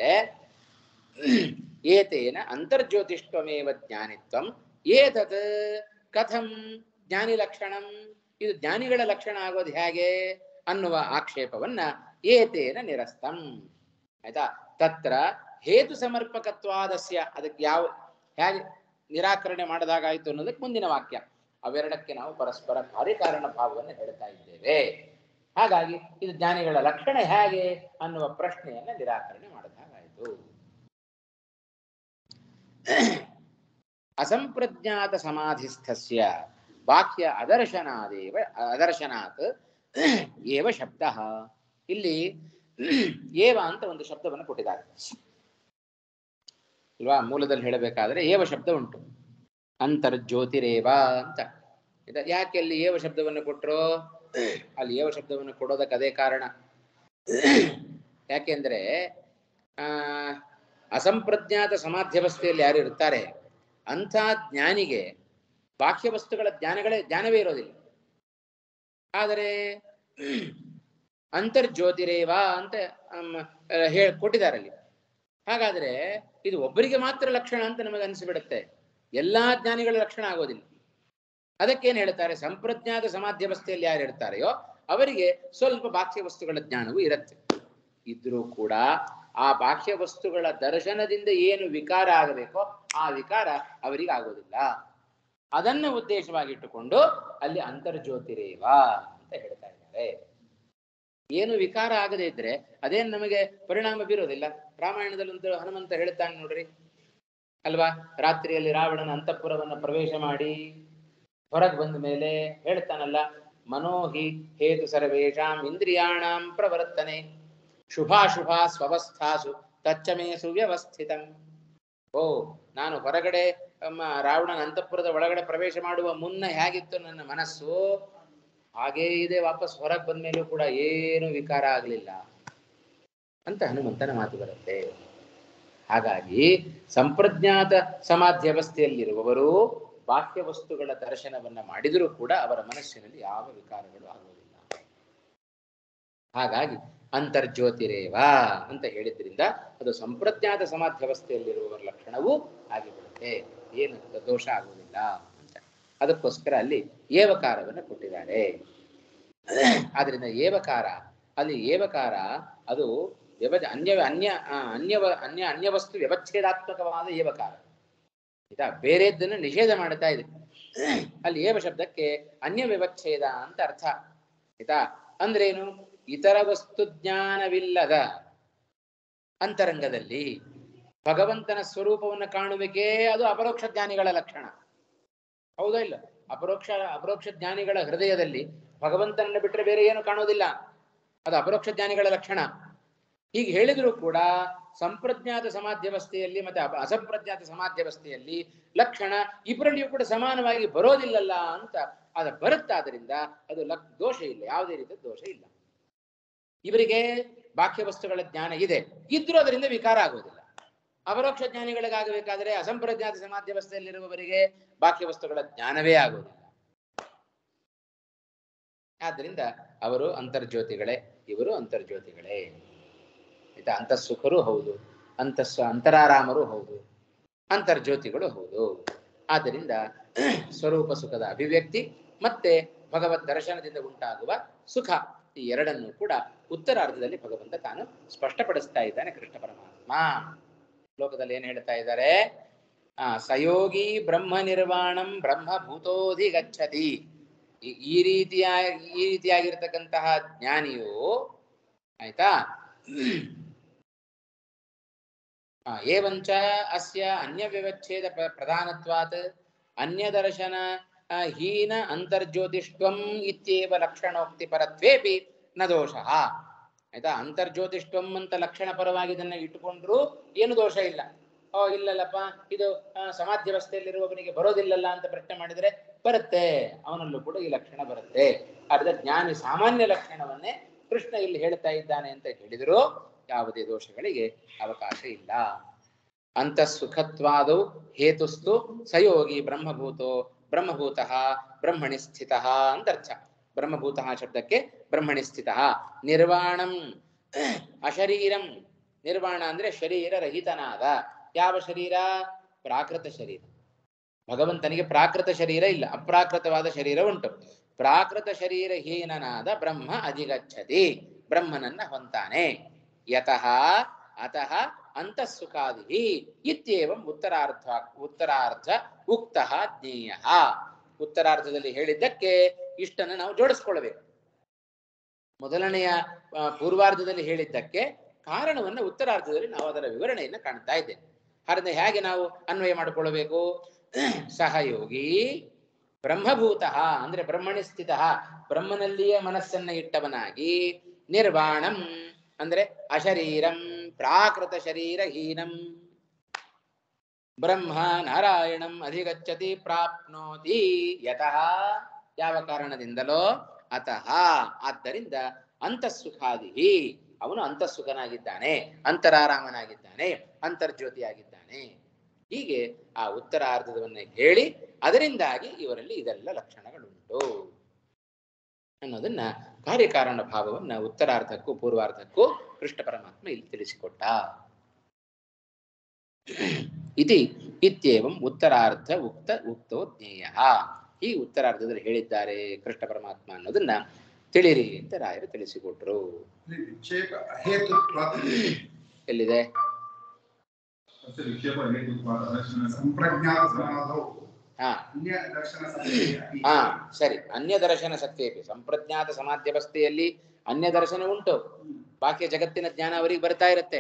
ಏತೇನ ಅಂತರ್ಜ್ಯೋತಿಷ್ವಮೇವ ಜ್ಞಾನಿತ್ವಂ ಏತತ್ ಕಥಂ ಜ್ಞಾನಿ ಲಕ್ಷಣಂ ಇದು ಜ್ಞಾನಿಗಳ ಲಕ್ಷಣ ಆಗೋದು ಹೇಗೆ ಅನ್ನುವ ಆಕ್ಷೇಪವನ್ನ ಏತೇನ ನಿರಸ್ತಂ ಆಯ್ತಾ ತತ್ರ ಹೇತು ಸಮರ್ಪಕತ್ವಾದಸ್ಯ ಅದಕ್ಕೆ ಯಾವ ಹೇಗೆ ನಿರಾಕರಣೆ ಮಾಡದಾಗಾಯ್ತು ಅನ್ನೋದಕ್ಕೆ ಮುಂದಿನ ವಾಕ್ಯ ಅವೆರಡಕ್ಕೆ ನಾವು ಪರಸ್ಪರ ಕಾರ್ಯಕಾರಣ ಭಾವವನ್ನು ಹೇಳ್ತಾ ಇದ್ದೇವೆ ಹಾಗಾಗಿ ಇದು ಜ್ಞಾನಿಗಳ ಲಕ್ಷಣ ಹೇಗೆ ಅನ್ನುವ ಪ್ರಶ್ನೆಯನ್ನ ನಿರಾಕರಣೆ ಮಾಡದಾಗಾಯ್ತು ಅಸಂಪ್ರಜ್ಞಾತ ಸಮಾಧಿಸ್ಥಸ್ಯ ಬಾಹ್ಯ ಅದರ್ಶನಾದೇವ ಅದರ್ಶನಾತ್ ಏವ ಶಬ್ದ ಇಲ್ಲಿ ಏವ ಅಂತ ಒಂದು ಶಬ್ದವನ್ನು ಕೊಟ್ಟಿದ್ದಾರೆ ಅಲ್ವಾ ಮೂಲದಲ್ಲಿ ಹೇಳಬೇಕಾದ್ರೆ ಏವ ಶಬ್ದ ಉಂಟು ಅಂತರ್ಜ್ಯೋತಿರೇವ ಅಂತ ಇದು ಯಾಕೆ ಅಲ್ಲಿ ಏವ ಶಬ್ದವನ್ನು ಕೊಟ್ಟರು ಅಲ್ಲಿ ಏವ ಶಬ್ದವನ್ನು ಕೊಡೋದಕ್ಕೆ ಅದೇ ಕಾರಣ ಯಾಕೆಂದ್ರೆ ಆ ಅಸಂಪ್ರಜ್ಞಾತ ಸಮಾಧ್ಯವಸ್ಥೆಯಲ್ಲಿ ಯಾರು ಇರ್ತಾರೆ ಅಂಥ ಜ್ಞಾನಿಗೆ ಬಾಹ್ಯ ವಸ್ತುಗಳ ಜ್ಞಾನಗಳೇ ಜ್ಞಾನವೇ ಇರೋದಿಲ್ಲ ಆದರೆ ಅಂತರ್ಜ್ಯೋತಿರೇವ ಅಂತ ಹೇಳಿ ಕೊಟ್ಟಿದ್ದಾರೆ ಅಲ್ಲಿ ಹಾಗಾದ್ರೆ ಇದು ಒಬ್ಬರಿಗೆ ಮಾತ್ರ ಲಕ್ಷಣ ಅಂತ ನಮಗೆ ಅನಿಸಿಬಿಡುತ್ತೆ ಎಲ್ಲಾ ಜ್ಞಾನಿಗಳ ಲಕ್ಷಣ ಆಗೋದಿಲ್ಲ ಅದಕ್ಕೇನು ಹೇಳ್ತಾರೆ ಸಂಪ್ರಜ್ಞಾತ ಸಮಾಧ್ಯವಸ್ಥೆಯಲ್ಲಿ ಯಾರು ಇರ್ತಾರೆಯೋ ಅವರಿಗೆ ಸ್ವಲ್ಪ ಬಾಹ್ಯ ವಸ್ತುಗಳ ಜ್ಞಾನವೂ ಇರುತ್ತೆ ಇದ್ರೂ ಕೂಡ ಆ ಬಾಹ್ಯ ವಸ್ತುಗಳ ದರ್ಶನದಿಂದ ಏನು ವಿಕಾರ ಆಗಬೇಕೋ ಆ ವಿಕಾರ ಅವರಿಗೆ ಆಗೋದಿಲ್ಲ ಅದನ್ನ ಉದ್ದೇಶವಾಗಿಟ್ಟುಕೊಂಡು ಅಲ್ಲಿ ಅಂತರ್ಜ್ಯೋತಿರೇವ ಅಂತ ಹೇಳ್ತಾ ಇದ್ದಾರೆ ಏನು ವಿಕಾರ ಆಗದೇ ಇದ್ರೆ ಅದೇನು ನಮಗೆ ಪರಿಣಾಮ ಬೀರೋದಿಲ್ಲ ರಾಮಾಯಣದಲ್ಲಂತೂ ಹನುಮಂತ ಹೇಳ್ತಾನೆ ನೋಡ್ರಿ ಅಲ್ವಾ ರಾತ್ರಿಯಲ್ಲಿ ರಾವಣನ ಅಂತಃಪುರವನ್ನ ಪ್ರವೇಶ ಮಾಡಿ ಹೊರಗೆ ಬಂದ ಮೇಲೆ ಹೇಳ್ತಾನಲ್ಲ ಮನೋಹಿ ಹೇತು ಸರ್ವೇಷಾಂ ಇಂದ್ರಿಯಾಣಾಂ ಪ್ರವರ್ತನೆ ಶುಭಾಶುಭ ಸ್ವವಸ್ಥಾಸು ತಚ್ಚಮೇ ಸುವ್ಯವಸ್ಥಿತಂ ಓ ನಾನು ಹೊರಗಡೆ ಮ, ರಾವಣನ ಅಂತಃಪುರದ ಒಳಗಡೆ ಪ್ರವೇಶ ಮಾಡುವ ಮುನ್ನ ಹೇಗಿತ್ತು ನನ್ನ ಮನಸ್ಸು ಹಾಗೇ ಇದೆ ವಾಪಸ್ ಹೊರಗೆ ಬಂದ್ಮೇಲೂ ಕೂಡ ಏನು ವಿಕಾರ ಆಗಲಿಲ್ಲ ಅಂತ ಹನುಮಂತನ ಮಾತು ಬರುತ್ತೆ ಹಾಗಾಗಿ ಸಂಪ್ರಜ್ಞಾತ ಸಮಾಧಿ ಅವಸ್ಥೆಯಲ್ಲಿರುವವರು ಬಾಹ್ಯ ವಸ್ತುಗಳ ದರ್ಶನವನ್ನ ಮಾಡಿದರೂ ಕೂಡ ಅವರ ಮನಸ್ಸಿನಲ್ಲಿ ಯಾವ ವಿಕಾರಗಳು ಆಗುವುದಿಲ್ಲ ಹಾಗಾಗಿ ಅಂತರ್ಜ್ಯೋತಿರೇವ ಅಂತ ಹೇಳಿದ್ರಿಂದ ಅದು ಸಂಪ್ರಜ್ಞಾತ ಸಮಾಧಿ ಅವಸ್ಥೆಯಲ್ಲಿರುವವರ ಲಕ್ಷಣವೂ ಆಗಿಬಿಡುತ್ತೆ ಏನು ದೋಷ ಆಗುವುದಿಲ್ಲ ಅಂತ ಅದಕ್ಕೋಸ್ಕರ ಅಲ್ಲಿ ಏವಕಾರವನ್ನು ಕೊಟ್ಟಿದ್ದಾರೆ ಆದ್ರಿಂದ ಏವಕಾರ ಅಲ್ಲಿ ಏವಕಾರ ಅದು ವ್ಯವಜ ಅನ್ಯ ಅನ್ಯ ಆ, ಅನ್ಯವ ಅನ್ಯ ಅನ್ಯ ವಸ್ತು ವ್ಯವಚ್ಛೇದಾತ್ಮಕವಾದ ಏವಕಾರ ಆಯ್ತಾ ಬೇರೆದ್ದನ್ನು ನಿಷೇಧ ಮಾಡ್ತಾ ಇದೆ ಅಲ್ಲಿ ಏವ ಶಬ್ದಕ್ಕೆ ಅನ್ಯ ವ್ಯವಚ್ಛೇದ ಅಂತ ಅರ್ಥ ಆಯ್ತಾ ಅಂದ್ರೇನು ಇತರ ವಸ್ತು ಜ್ಞಾನವಿಲ್ಲದ ಅಂತರಂಗದಲ್ಲಿ ಭಗವಂತನ ಸ್ವರೂಪವನ್ನು ಕಾಣುವಿಕೆ ಅದು ಅಪರೋಕ್ಷ ಜ್ಞಾನಿಗಳ ಲಕ್ಷಣ ಹೌದಾ ಇಲ್ಲ ಅಪರೋಕ್ಷ ಅಪರೋಕ್ಷ ಜ್ಞಾನಿಗಳ ಹೃದಯದಲ್ಲಿ ಭಗವಂತನನ್ನು ಬಿಟ್ಟರೆ ಬೇರೆ ಏನು ಕಾಣೋದಿಲ್ಲ ಅದು ಅಪರೋಕ್ಷ ಜ್ಞಾನಿಗಳ ಲಕ್ಷಣ ಹೀಗೆ ಹೇಳಿದರೂ ಕೂಡ ಸಂಪ್ರಜ್ಞಾತ ಸಮಾಧ್ಯವಸ್ಥೆಯಲ್ಲಿ ಮತ್ತೆ ಅಪ- ಅಸಂಪ್ರಜ್ಞಾತ ಸಮಾಧ್ಯವಸ್ಥೆಯಲ್ಲಿ ಲಕ್ಷಣ ಇಬ್ಬರಲ್ಲಿಯೂ ಕೂಡ ಸಮಾನವಾಗಿ ಬರೋದಿಲ್ಲಲ್ಲ ಅಂತ ಅದ ಬರುತ್ತಾದ್ರಿಂದ ಅದು ಲಕ್ ದೋಷ ಇಲ್ಲ ಯಾವುದೇ ರೀತಿಯ ದೋಷ ಇಲ್ಲ ಇವರಿಗೆ ಬಾಹ್ಯ ವಸ್ತುಗಳ ಜ್ಞಾನ ಇದೆ ಇದ್ರೂ ಅದರಿಂದ ವಿಕಾರ ಆಗುವುದಿಲ್ಲ ಅಪರೋಕ್ಷ ಜ್ಞಾನಿಗಳಿಗಾಗಬೇಕಾದ್ರೆ ಅಸಂಪ್ರಜ್ಞಾತ ಸಮಾಧ್ಯವಸ್ಥೆಯಲ್ಲಿರುವವರಿಗೆ ಬಾಹ್ಯ ವಸ್ತುಗಳ ಜ್ಞಾನವೇ ಆಗುವುದಿಲ್ಲ ಆದ್ದರಿಂದ ಅವರು ಅಂತರ್ಜ್ಯೋತಿಗಳೇ ಇವರು ಅಂತರ್ಜ್ಯೋತಿಗಳೇ ಆಯ್ತಾ ಅಂತಃಸುಖರು ಹೌದು ಅಂತಸ್ ಅಂತರಾರಾಮರು ಹೌದು ಅಂತರ್ಜ್ಯೋತಿಗಳು ಹೌದು ಆದ್ದರಿಂದ ಸ್ವರೂಪ ಸುಖದ ಅಭಿವ್ಯಕ್ತಿ ಮತ್ತೆ ಭಗವದ್ ದರ್ಶನದಿಂದ ಉಂಟಾಗುವ ಸುಖ ಈ ಎರಡನ್ನು ಕೂಡ ಉತ್ತರಾರ್ಧದಲ್ಲಿ ಭಗವಂತ ತಾನು ಸ್ಪಷ್ಟಪಡಿಸ್ತಾ ಇದ್ದಾನೆ ಕೃಷ್ಣ ಪರಮಾತ್ಮ ಲೋಕದಲ್ಲಿ ಏನ್ ಹೇಳ್ತಾ ಇದ್ದಾರೆ ಆ ಸಯೋಗಿ ಬ್ರಹ್ಮ ನಿರ್ವಾಣಂ ಬ್ರಹ್ಮ ಭೂತೋಧಿ ಗಚ್ಚತಿ ಈ- ಈ ರೀತಿಯ ಈ ರೀತಿಯಾಗಿರ್ತಕ್ಕಂತಹ ಜ್ಞಾನಿಯು ಆಯ್ತಾ ಆ, ಏವಂಚ ಅಸ್ಯ ಅನ್ಯ ವ್ಯವಚ್ಛೇದ ಪ್ರ- ಪ್ರಧಾನತ್ವಾತ್ ಅನ್ಯ ದರ್ಶನ ಆ, ಹೀನ ಅಂತರ್ಜ್ಯೋತಿಷ್ಟ್ವಂ ಇತ್ಯೇವ ಲಕ್ಷಣೋಕ್ತಿ ಪರತ್ವೇಪಿ ನ ದೋಷ ಆಯ್ತಾ ಅಂತರ್ಜ್ಯೋತಿಷ್ಟ್ವಂ ಅಂತ ಲಕ್ಷಣ ಪರವಾಗಿ ಇದನ್ನ ಇಟ್ಟುಕೊಂಡ್ರು ಏನು ದೋಷ ಇಲ್ಲ ಓ ಇಲ್ಲಲ್ಲಪ್ಪ ಇದು ಆ, ಸಮಾಧ್ಯವಸ್ಥೆಯಲ್ಲಿರುವವನಿಗೆ ಬರೋದಿಲ್ಲಲ್ಲ ಅಂತ ಪ್ರಶ್ನೆ ಮಾಡಿದ್ರೆ ಬರುತ್ತೆ ಅವನಲ್ಲೂ ಕೂಡ ಈ ಲಕ್ಷಣ ಬರುತ್ತೆ ಅರ್ಧ ಜ್ಞಾನಿ ಸಾಮಾನ್ಯ ಲಕ್ಷಣವನ್ನೇ ಕೃಷ್ಣ ಇಲ್ಲಿ ಹೇಳ್ತಾ ಇದ್ದಾನೆ ಅಂತ ಹೇಳಿದ್ರು ಯಾವುದೇ ದೋಷಗಳಿಗೆ ಅವಕಾಶ ಇಲ್ಲ ಅಂತಃಸುಖತ್ವಾದೌ ಹೇತುಸ್ತು ಸಯೋಗಿ ಬ್ರಹ್ಮಭೂತೋ ಬ್ರಹ್ಮಭೂತಃ ಬ್ರಹ್ಮಣಿ ಸ್ಥಿತಃ ಅಂತ ಅರ್ಥ ಬ್ರಹ್ಮಭೂತಃ ಶಬ್ದಕ್ಕೆ ಬ್ರಹ್ಮಣಿ ಸ್ಥಿತಃ ನಿರ್ವಾಣಂ ಅಶರೀರಂ ನಿರ್ವಾಣ ಅಂದ್ರೆ ಶರೀರ ರಹಿತನಾದ ಯಾವ ಶರೀರ ಪ್ರಾಕೃತ ಶರೀರ ಭಗವಂತನಿಗೆ ಪ್ರಾಕೃತ ಶರೀರ ಇಲ್ಲ ಅಪ್ರಾಕೃತವಾದ ಶರೀರ ಉಂಟು ಪ್ರಾಕೃತ ಶರೀರಹೀನನಾದ ಬ್ರಹ್ಮ ಅಧಿಗಚ್ಚತಿ ಬ್ರಹ್ಮನನ್ನ ಹೊಂತಾನೆ ಯತಃ ಅತಃ ಅಂತಃಸುಖಾದಿ ಇತ್ಯೇವಂ ಉತ್ತರಾರ್ಧ ಉತ್ತರಾರ್ಧ ಉಕ್ತ ಜ್ಞೇಯ ಉತ್ತರಾರ್ಧದಲ್ಲಿ ಹೇಳಿದ್ದಕ್ಕೆ ಇಷ್ಟನ್ನು ನಾವು ಜೋಡಿಸ್ಕೊಳ್ಬೇಕು ಮೊದಲನೆಯ ಆ, ಪೂರ್ವಾರ್ಧದಲ್ಲಿ ಹೇಳಿದ್ದಕ್ಕೆ ಕಾರಣವನ್ನ ಉತ್ತರಾರ್ಧದಲ್ಲಿ ನಾವು ಅದರ ವಿವರಣೆಯನ್ನ ಕಾಣ್ತಾ ಇದ್ದೇವೆ ಹಾಗಾದ್ರೆ ಹೇಗೆ ನಾವು ಅನ್ವಯ ಮಾಡಿಕೊಳ್ಳಬೇಕು ಸಹಯೋಗಿ ಬ್ರಹ್ಮಭೂತ ಅಂದ್ರೆ ಬ್ರಹ್ಮಣಿ ಸ್ಥಿತ ಬ್ರಹ್ಮನಲ್ಲಿಯೇ ಮನಸ್ಸನ್ನ ಇಟ್ಟವನಾಗಿ ನಿರ್ವಾಣಂ ಅಂದ್ರೆ ಅಶರೀರಂ ಪ್ರಾಕೃತ ಶರೀರಹೀನಂ ಬ್ರಹ್ಮ ನಾರಾಯಣಂ ಅಧಿಗಚ್ಚತಿ ಪ್ರಾಪ್ನೋತಿ ಯತಃ ಯಾವ ಕಾರಣದಿಂದಲೋ ಅತಃ ಆದ್ದರಿಂದ ಅಂತಃಸುಖಾದಿ ಅವನು ಅಂತಃಸುಖನಾಗಿದ್ದಾನೆ ಅಂತರಾರಾಮನಾಗಿದ್ದಾನೆ ಅಂತರ್ಜ್ಯೋತಿಯಾಗಿದ್ದಾನೆ ಹೀಗೆ ಆ ಉತ್ತರಾರ್ಧವನ್ನೇ ಹೇಳಿ ಅದರಿಂದಾಗಿ ಇವರಲ್ಲಿ ಇದೆಲ್ಲ ಲಕ್ಷಣಗಳುಂಟು ಅನ್ನೋದನ್ನ ಕಾರ್ಯಕಾರಣ ಭಾವವನ್ನ ಉತ್ತರಾರ್ಧಕ್ಕೂ ಪೂರ್ವಾರ್ಧಕ್ಕೂ ಕೃಷ್ಣ ಪರಮಾತ್ಮ ಇಲ್ಲಿ ತಿಳಿಸಿಕೊಟ್ಟ ಇತಿ ಇತ್ಯೇವಂ ಉತ್ತರಾರ್ಧ ಉಕ್ತ ಉಕ್ತೋ ಜ್ಞೇಯ ಈ ಉತ್ತರಾರ್ಧದಲ್ಲಿ ಹೇಳಿದ್ದಾರೆ ಕೃಷ್ಣ ಪರಮಾತ್ಮ ಅನ್ನೋದನ್ನ ತಿಳಿರಿ ಅಂತ ರಾಯರು ತಿಳಿಸಿಕೊಟ್ರು ಇಲ್ಲಿ ವಿಕ್ಷೇಪ ಅಹೇತುತ್ವಾತ್ ಎಲ್ಲಿದೆ तस्य विक्षेप हेतुत्वात् अदर्शनं ಸಂಪ್ರಜ್ಞಾತ ಸಮಾಧೌ ಹಾ ಅನ್ಯ ದರ್ಶನ ಸಮಯೇ ಅಪಿ ಹಾ ಸರಿ ಅನ್ಯ ದರ್ಶನ ಸತ್ಯೇಪಿ ಸಂಪ್ರಜ್ಞಾತ ಸಮಾಧ್ಯವಸ್ಥೆಯಲ್ಲಿ ಅನ್ಯ ದರ್ಶನ ಉಂಟು ಬಾಹ್ಯ ಜಗತ್ತಿನ ಜ್ಞಾನ ಅವರಿಗೆ ಬರ್ತಾ ಇರುತ್ತೆ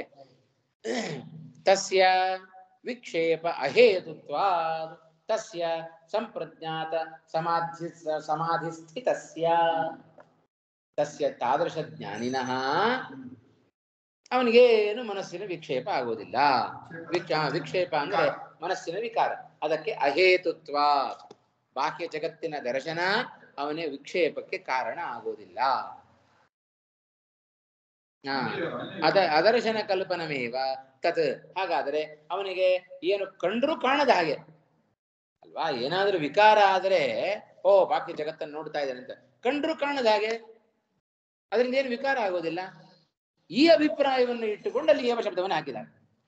ತಸ್ಯ ವಿಕ್ಷೇಪ ಅಹೇತುತ್ವಾದ್ ತಸ್ಯ ಸಂಪ್ರಜ್ಞಾತ ಸಮಾಧಿ ಸಮಾಧಿಸ್ಥಿತಸ್ಯ ತಸ್ಯ ತಾದೃಶ ಜ್ಞಾನಿನಃ ಅವನಿಗೇನು ಮನಸ್ಸಿನ ವಿಕ್ಷೇಪ ಆಗುವುದಿಲ್ಲ ವಿಕ್ಷ ವಿಕ್ಷೇಪ ಅಂದ್ರೆ ಮನಸ್ಸಿನ ವಿಕಾರ ಅದಕ್ಕೆ ಅಹೇತುತ್ವ ಬಾಹ್ಯ ಜಗತ್ತಿನ ದರ್ಶನ ಅವನೇ ವಿಕ್ಷೇಪಕ್ಕೆ ಕಾರಣ ಆಗೋದಿಲ್ಲ ಹಾ ಅದ ಅದರ್ಶನ ಕಲ್ಪನಮೇವ ತತ್ ಹಾಗಾದ್ರೆ ಅವನಿಗೆ ಏನು ಕಂಡ್ರೂ ಕಾಣದ ಹಾಗೆ ಅಲ್ವಾ ಏನಾದ್ರೂ ವಿಕಾರ ಆದ್ರೆ ಓ ಬಾಕಿ ಜಗತ್ತನ್ನು ನೋಡ್ತಾ ಇದ್ದಾನೆ ಅಂತ ಕಂಡ್ರೂ ಕಾಣದ ಹಾಗೆ ಅದರಿಂದ ಏನು ವಿಕಾರ ಆಗೋದಿಲ್ಲ ಈ ಅಭಿಪ್ರಾಯವನ್ನು ಇಟ್ಟುಕೊಂಡು ಅಲ್ಲಿ ಏವ ಶಬ್ದವನ್ನು ಹಾಕಿದ್ದಾರೆ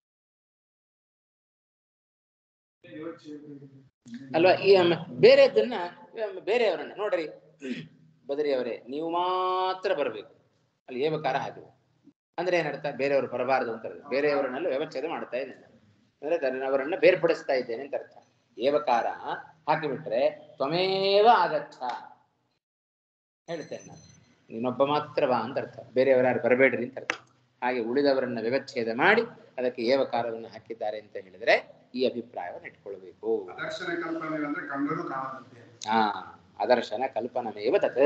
ಅಲ್ವಾ ಈ ಅಮ್- ಬೇರೆದನ್ನ ಅಮ್, ಬೇರೆಯವರನ್ನ ನೋಡ್ರಿ ಬದರಿಯವರೇ ನೀವು ಮಾತ್ರ ಬರಬೇಕು ಅಲ್ಲಿ ಏವಕಾರ ಹಾಕಿದ್ರು ಅಂದ್ರೆ ಏನರ್ಥ ಬೇರೆಯವರು ಬರಬಾರದು ಅಂತ ಅರ್ಥ. ಬೇರೆಯವರನ್ನೆಲ್ಲ ವ್ಯವಚ್ಛೇದ ಮಾಡ್ತಾ ಇದ್ದೇನೆ ಅಂದ್ರೆ ತನ್ನ- ಅವರನ್ನ ಬೇರ್ಪಡಿಸ್ತಾ ಇದ್ದೇನೆ ಅಂತ ಅರ್ಥ ಏವಕಾರ ಹಾಕಿಬಿಟ್ರೆ ತ್ವಮೇವ ಆಗಚ್ಚ ಹೇಳ್ತೇನೆ ನಾನು ನೀನೊಬ್ಬ ಮಾತ್ರ ಬಾ ಅಂತ ಅರ್ಥ ಬೇರೆಯವರು ಯಾರು ಬರಬೇಡ್ರಿ ಅಂತ ಅರ್ಥ ಹಾಗೆ ಉಳಿದವರನ್ನ ವ್ಯವಚ್ಛೇದ ಮಾಡಿ ಅದಕ್ಕೆ ಏವಕಾರವನ್ನು ಹಾಕಿದ್ದಾರೆ ಅಂತ ಹೇಳಿದ್ರೆ ಈ ಅಭಿಪ್ರಾಯವನ್ನು ಇಟ್ಕೊಳ್ಬೇಕು ಅದರ್ಶನ ಕಲ್ಪನೆ ಅಂದ್ರೆ ಕಂಡರೂ ಕಾಣದಂತೆ ಹಾ ಅದರ್ಶನ ಕಲ್ಪನಮೇವ ತತ್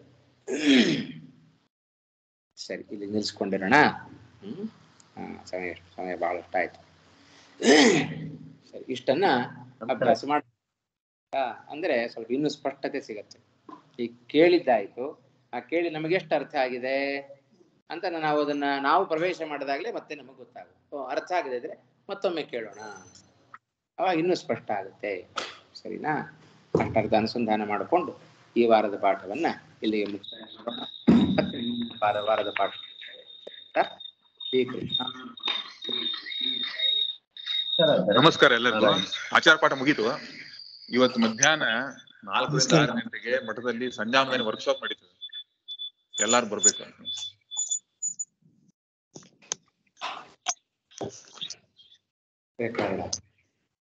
ಸರಿ ಇಲ್ಲಿ ನಿಲ್ಸ್ಕೊಂಡಿರೋಣ ಹ್ಮ್ ಹಾ ಸಮಯ ಸಮಯ ಬಹಳಷ್ಟು ಆಯ್ತು ಸರಿ ಇಷ್ಟನ್ನ ಅಭ್ಯಾಸ ಮಾಡ ಅಂದ್ರೆ ಸ್ವಲ್ಪ ಇನ್ನೂ ಸ್ಪಷ್ಟತೆ ಸಿಗತ್ತೆ ಈಗ ಕೇಳಿದ್ದಾಯ್ತು ಆ ಕೇಳಿ ನಮಗೆ ಎಷ್ಟು ಅರ್ಥ ಆಗಿದೆ ಅಂತ ನಾವು ಅದನ್ನ ನಾವು ಪ್ರವೇಶ ಮಾಡಿದಾಗಲೇ ಮತ್ತೆ ನಮಗೆ ಗೊತ್ತಾಗುತ್ತೆ ಓ, ಅರ್ಥ ಆಗದೆ ಇದ್ರೆ ಮತ್ತೊಮ್ಮೆ ಕೇಳೋಣ ಅವಾಗ ಇನ್ನೂ ಸ್ಪಷ್ಟ ಆಗುತ್ತೆ ಸರಿನಾ ಅಷ್ಟರ್ಥ ಅನುಸಂಧಾನ ಮಾಡಿಕೊಂಡು ಈ ವಾರದ ಪಾಠವನ್ನ ಇಲ್ಲಿಗೆ ಮುಕ್ತಾಯ ಮಾಡೋಣ. ಮತ್ತೆ ವಾರ ವಾರದ ಪಾಠ ಶ್ರೀಕೃಷ್ಣ ನಮಸ್ಕಾರ ಎಲ್ಲರಿಗೂ ಆಚಾರ ಪಾಠ ಮುಗೀತು ಇವತ್ತು ಮಧ್ಯಾಹ್ನ ನಾಲ್ಕರಿಂದ ಆರು ಗಂಟೆಗೆ ಮಠದಲ್ಲಿ ಸಂಜಾಮದಲ್ಲಿ ವರ್ಕ್ಶಾಪ್ ನಡೀತದೆ ಎಲ್ಲಾರು ಬರ್ಬೇಕು ಬೇಕಾಗಿಲ್ಲ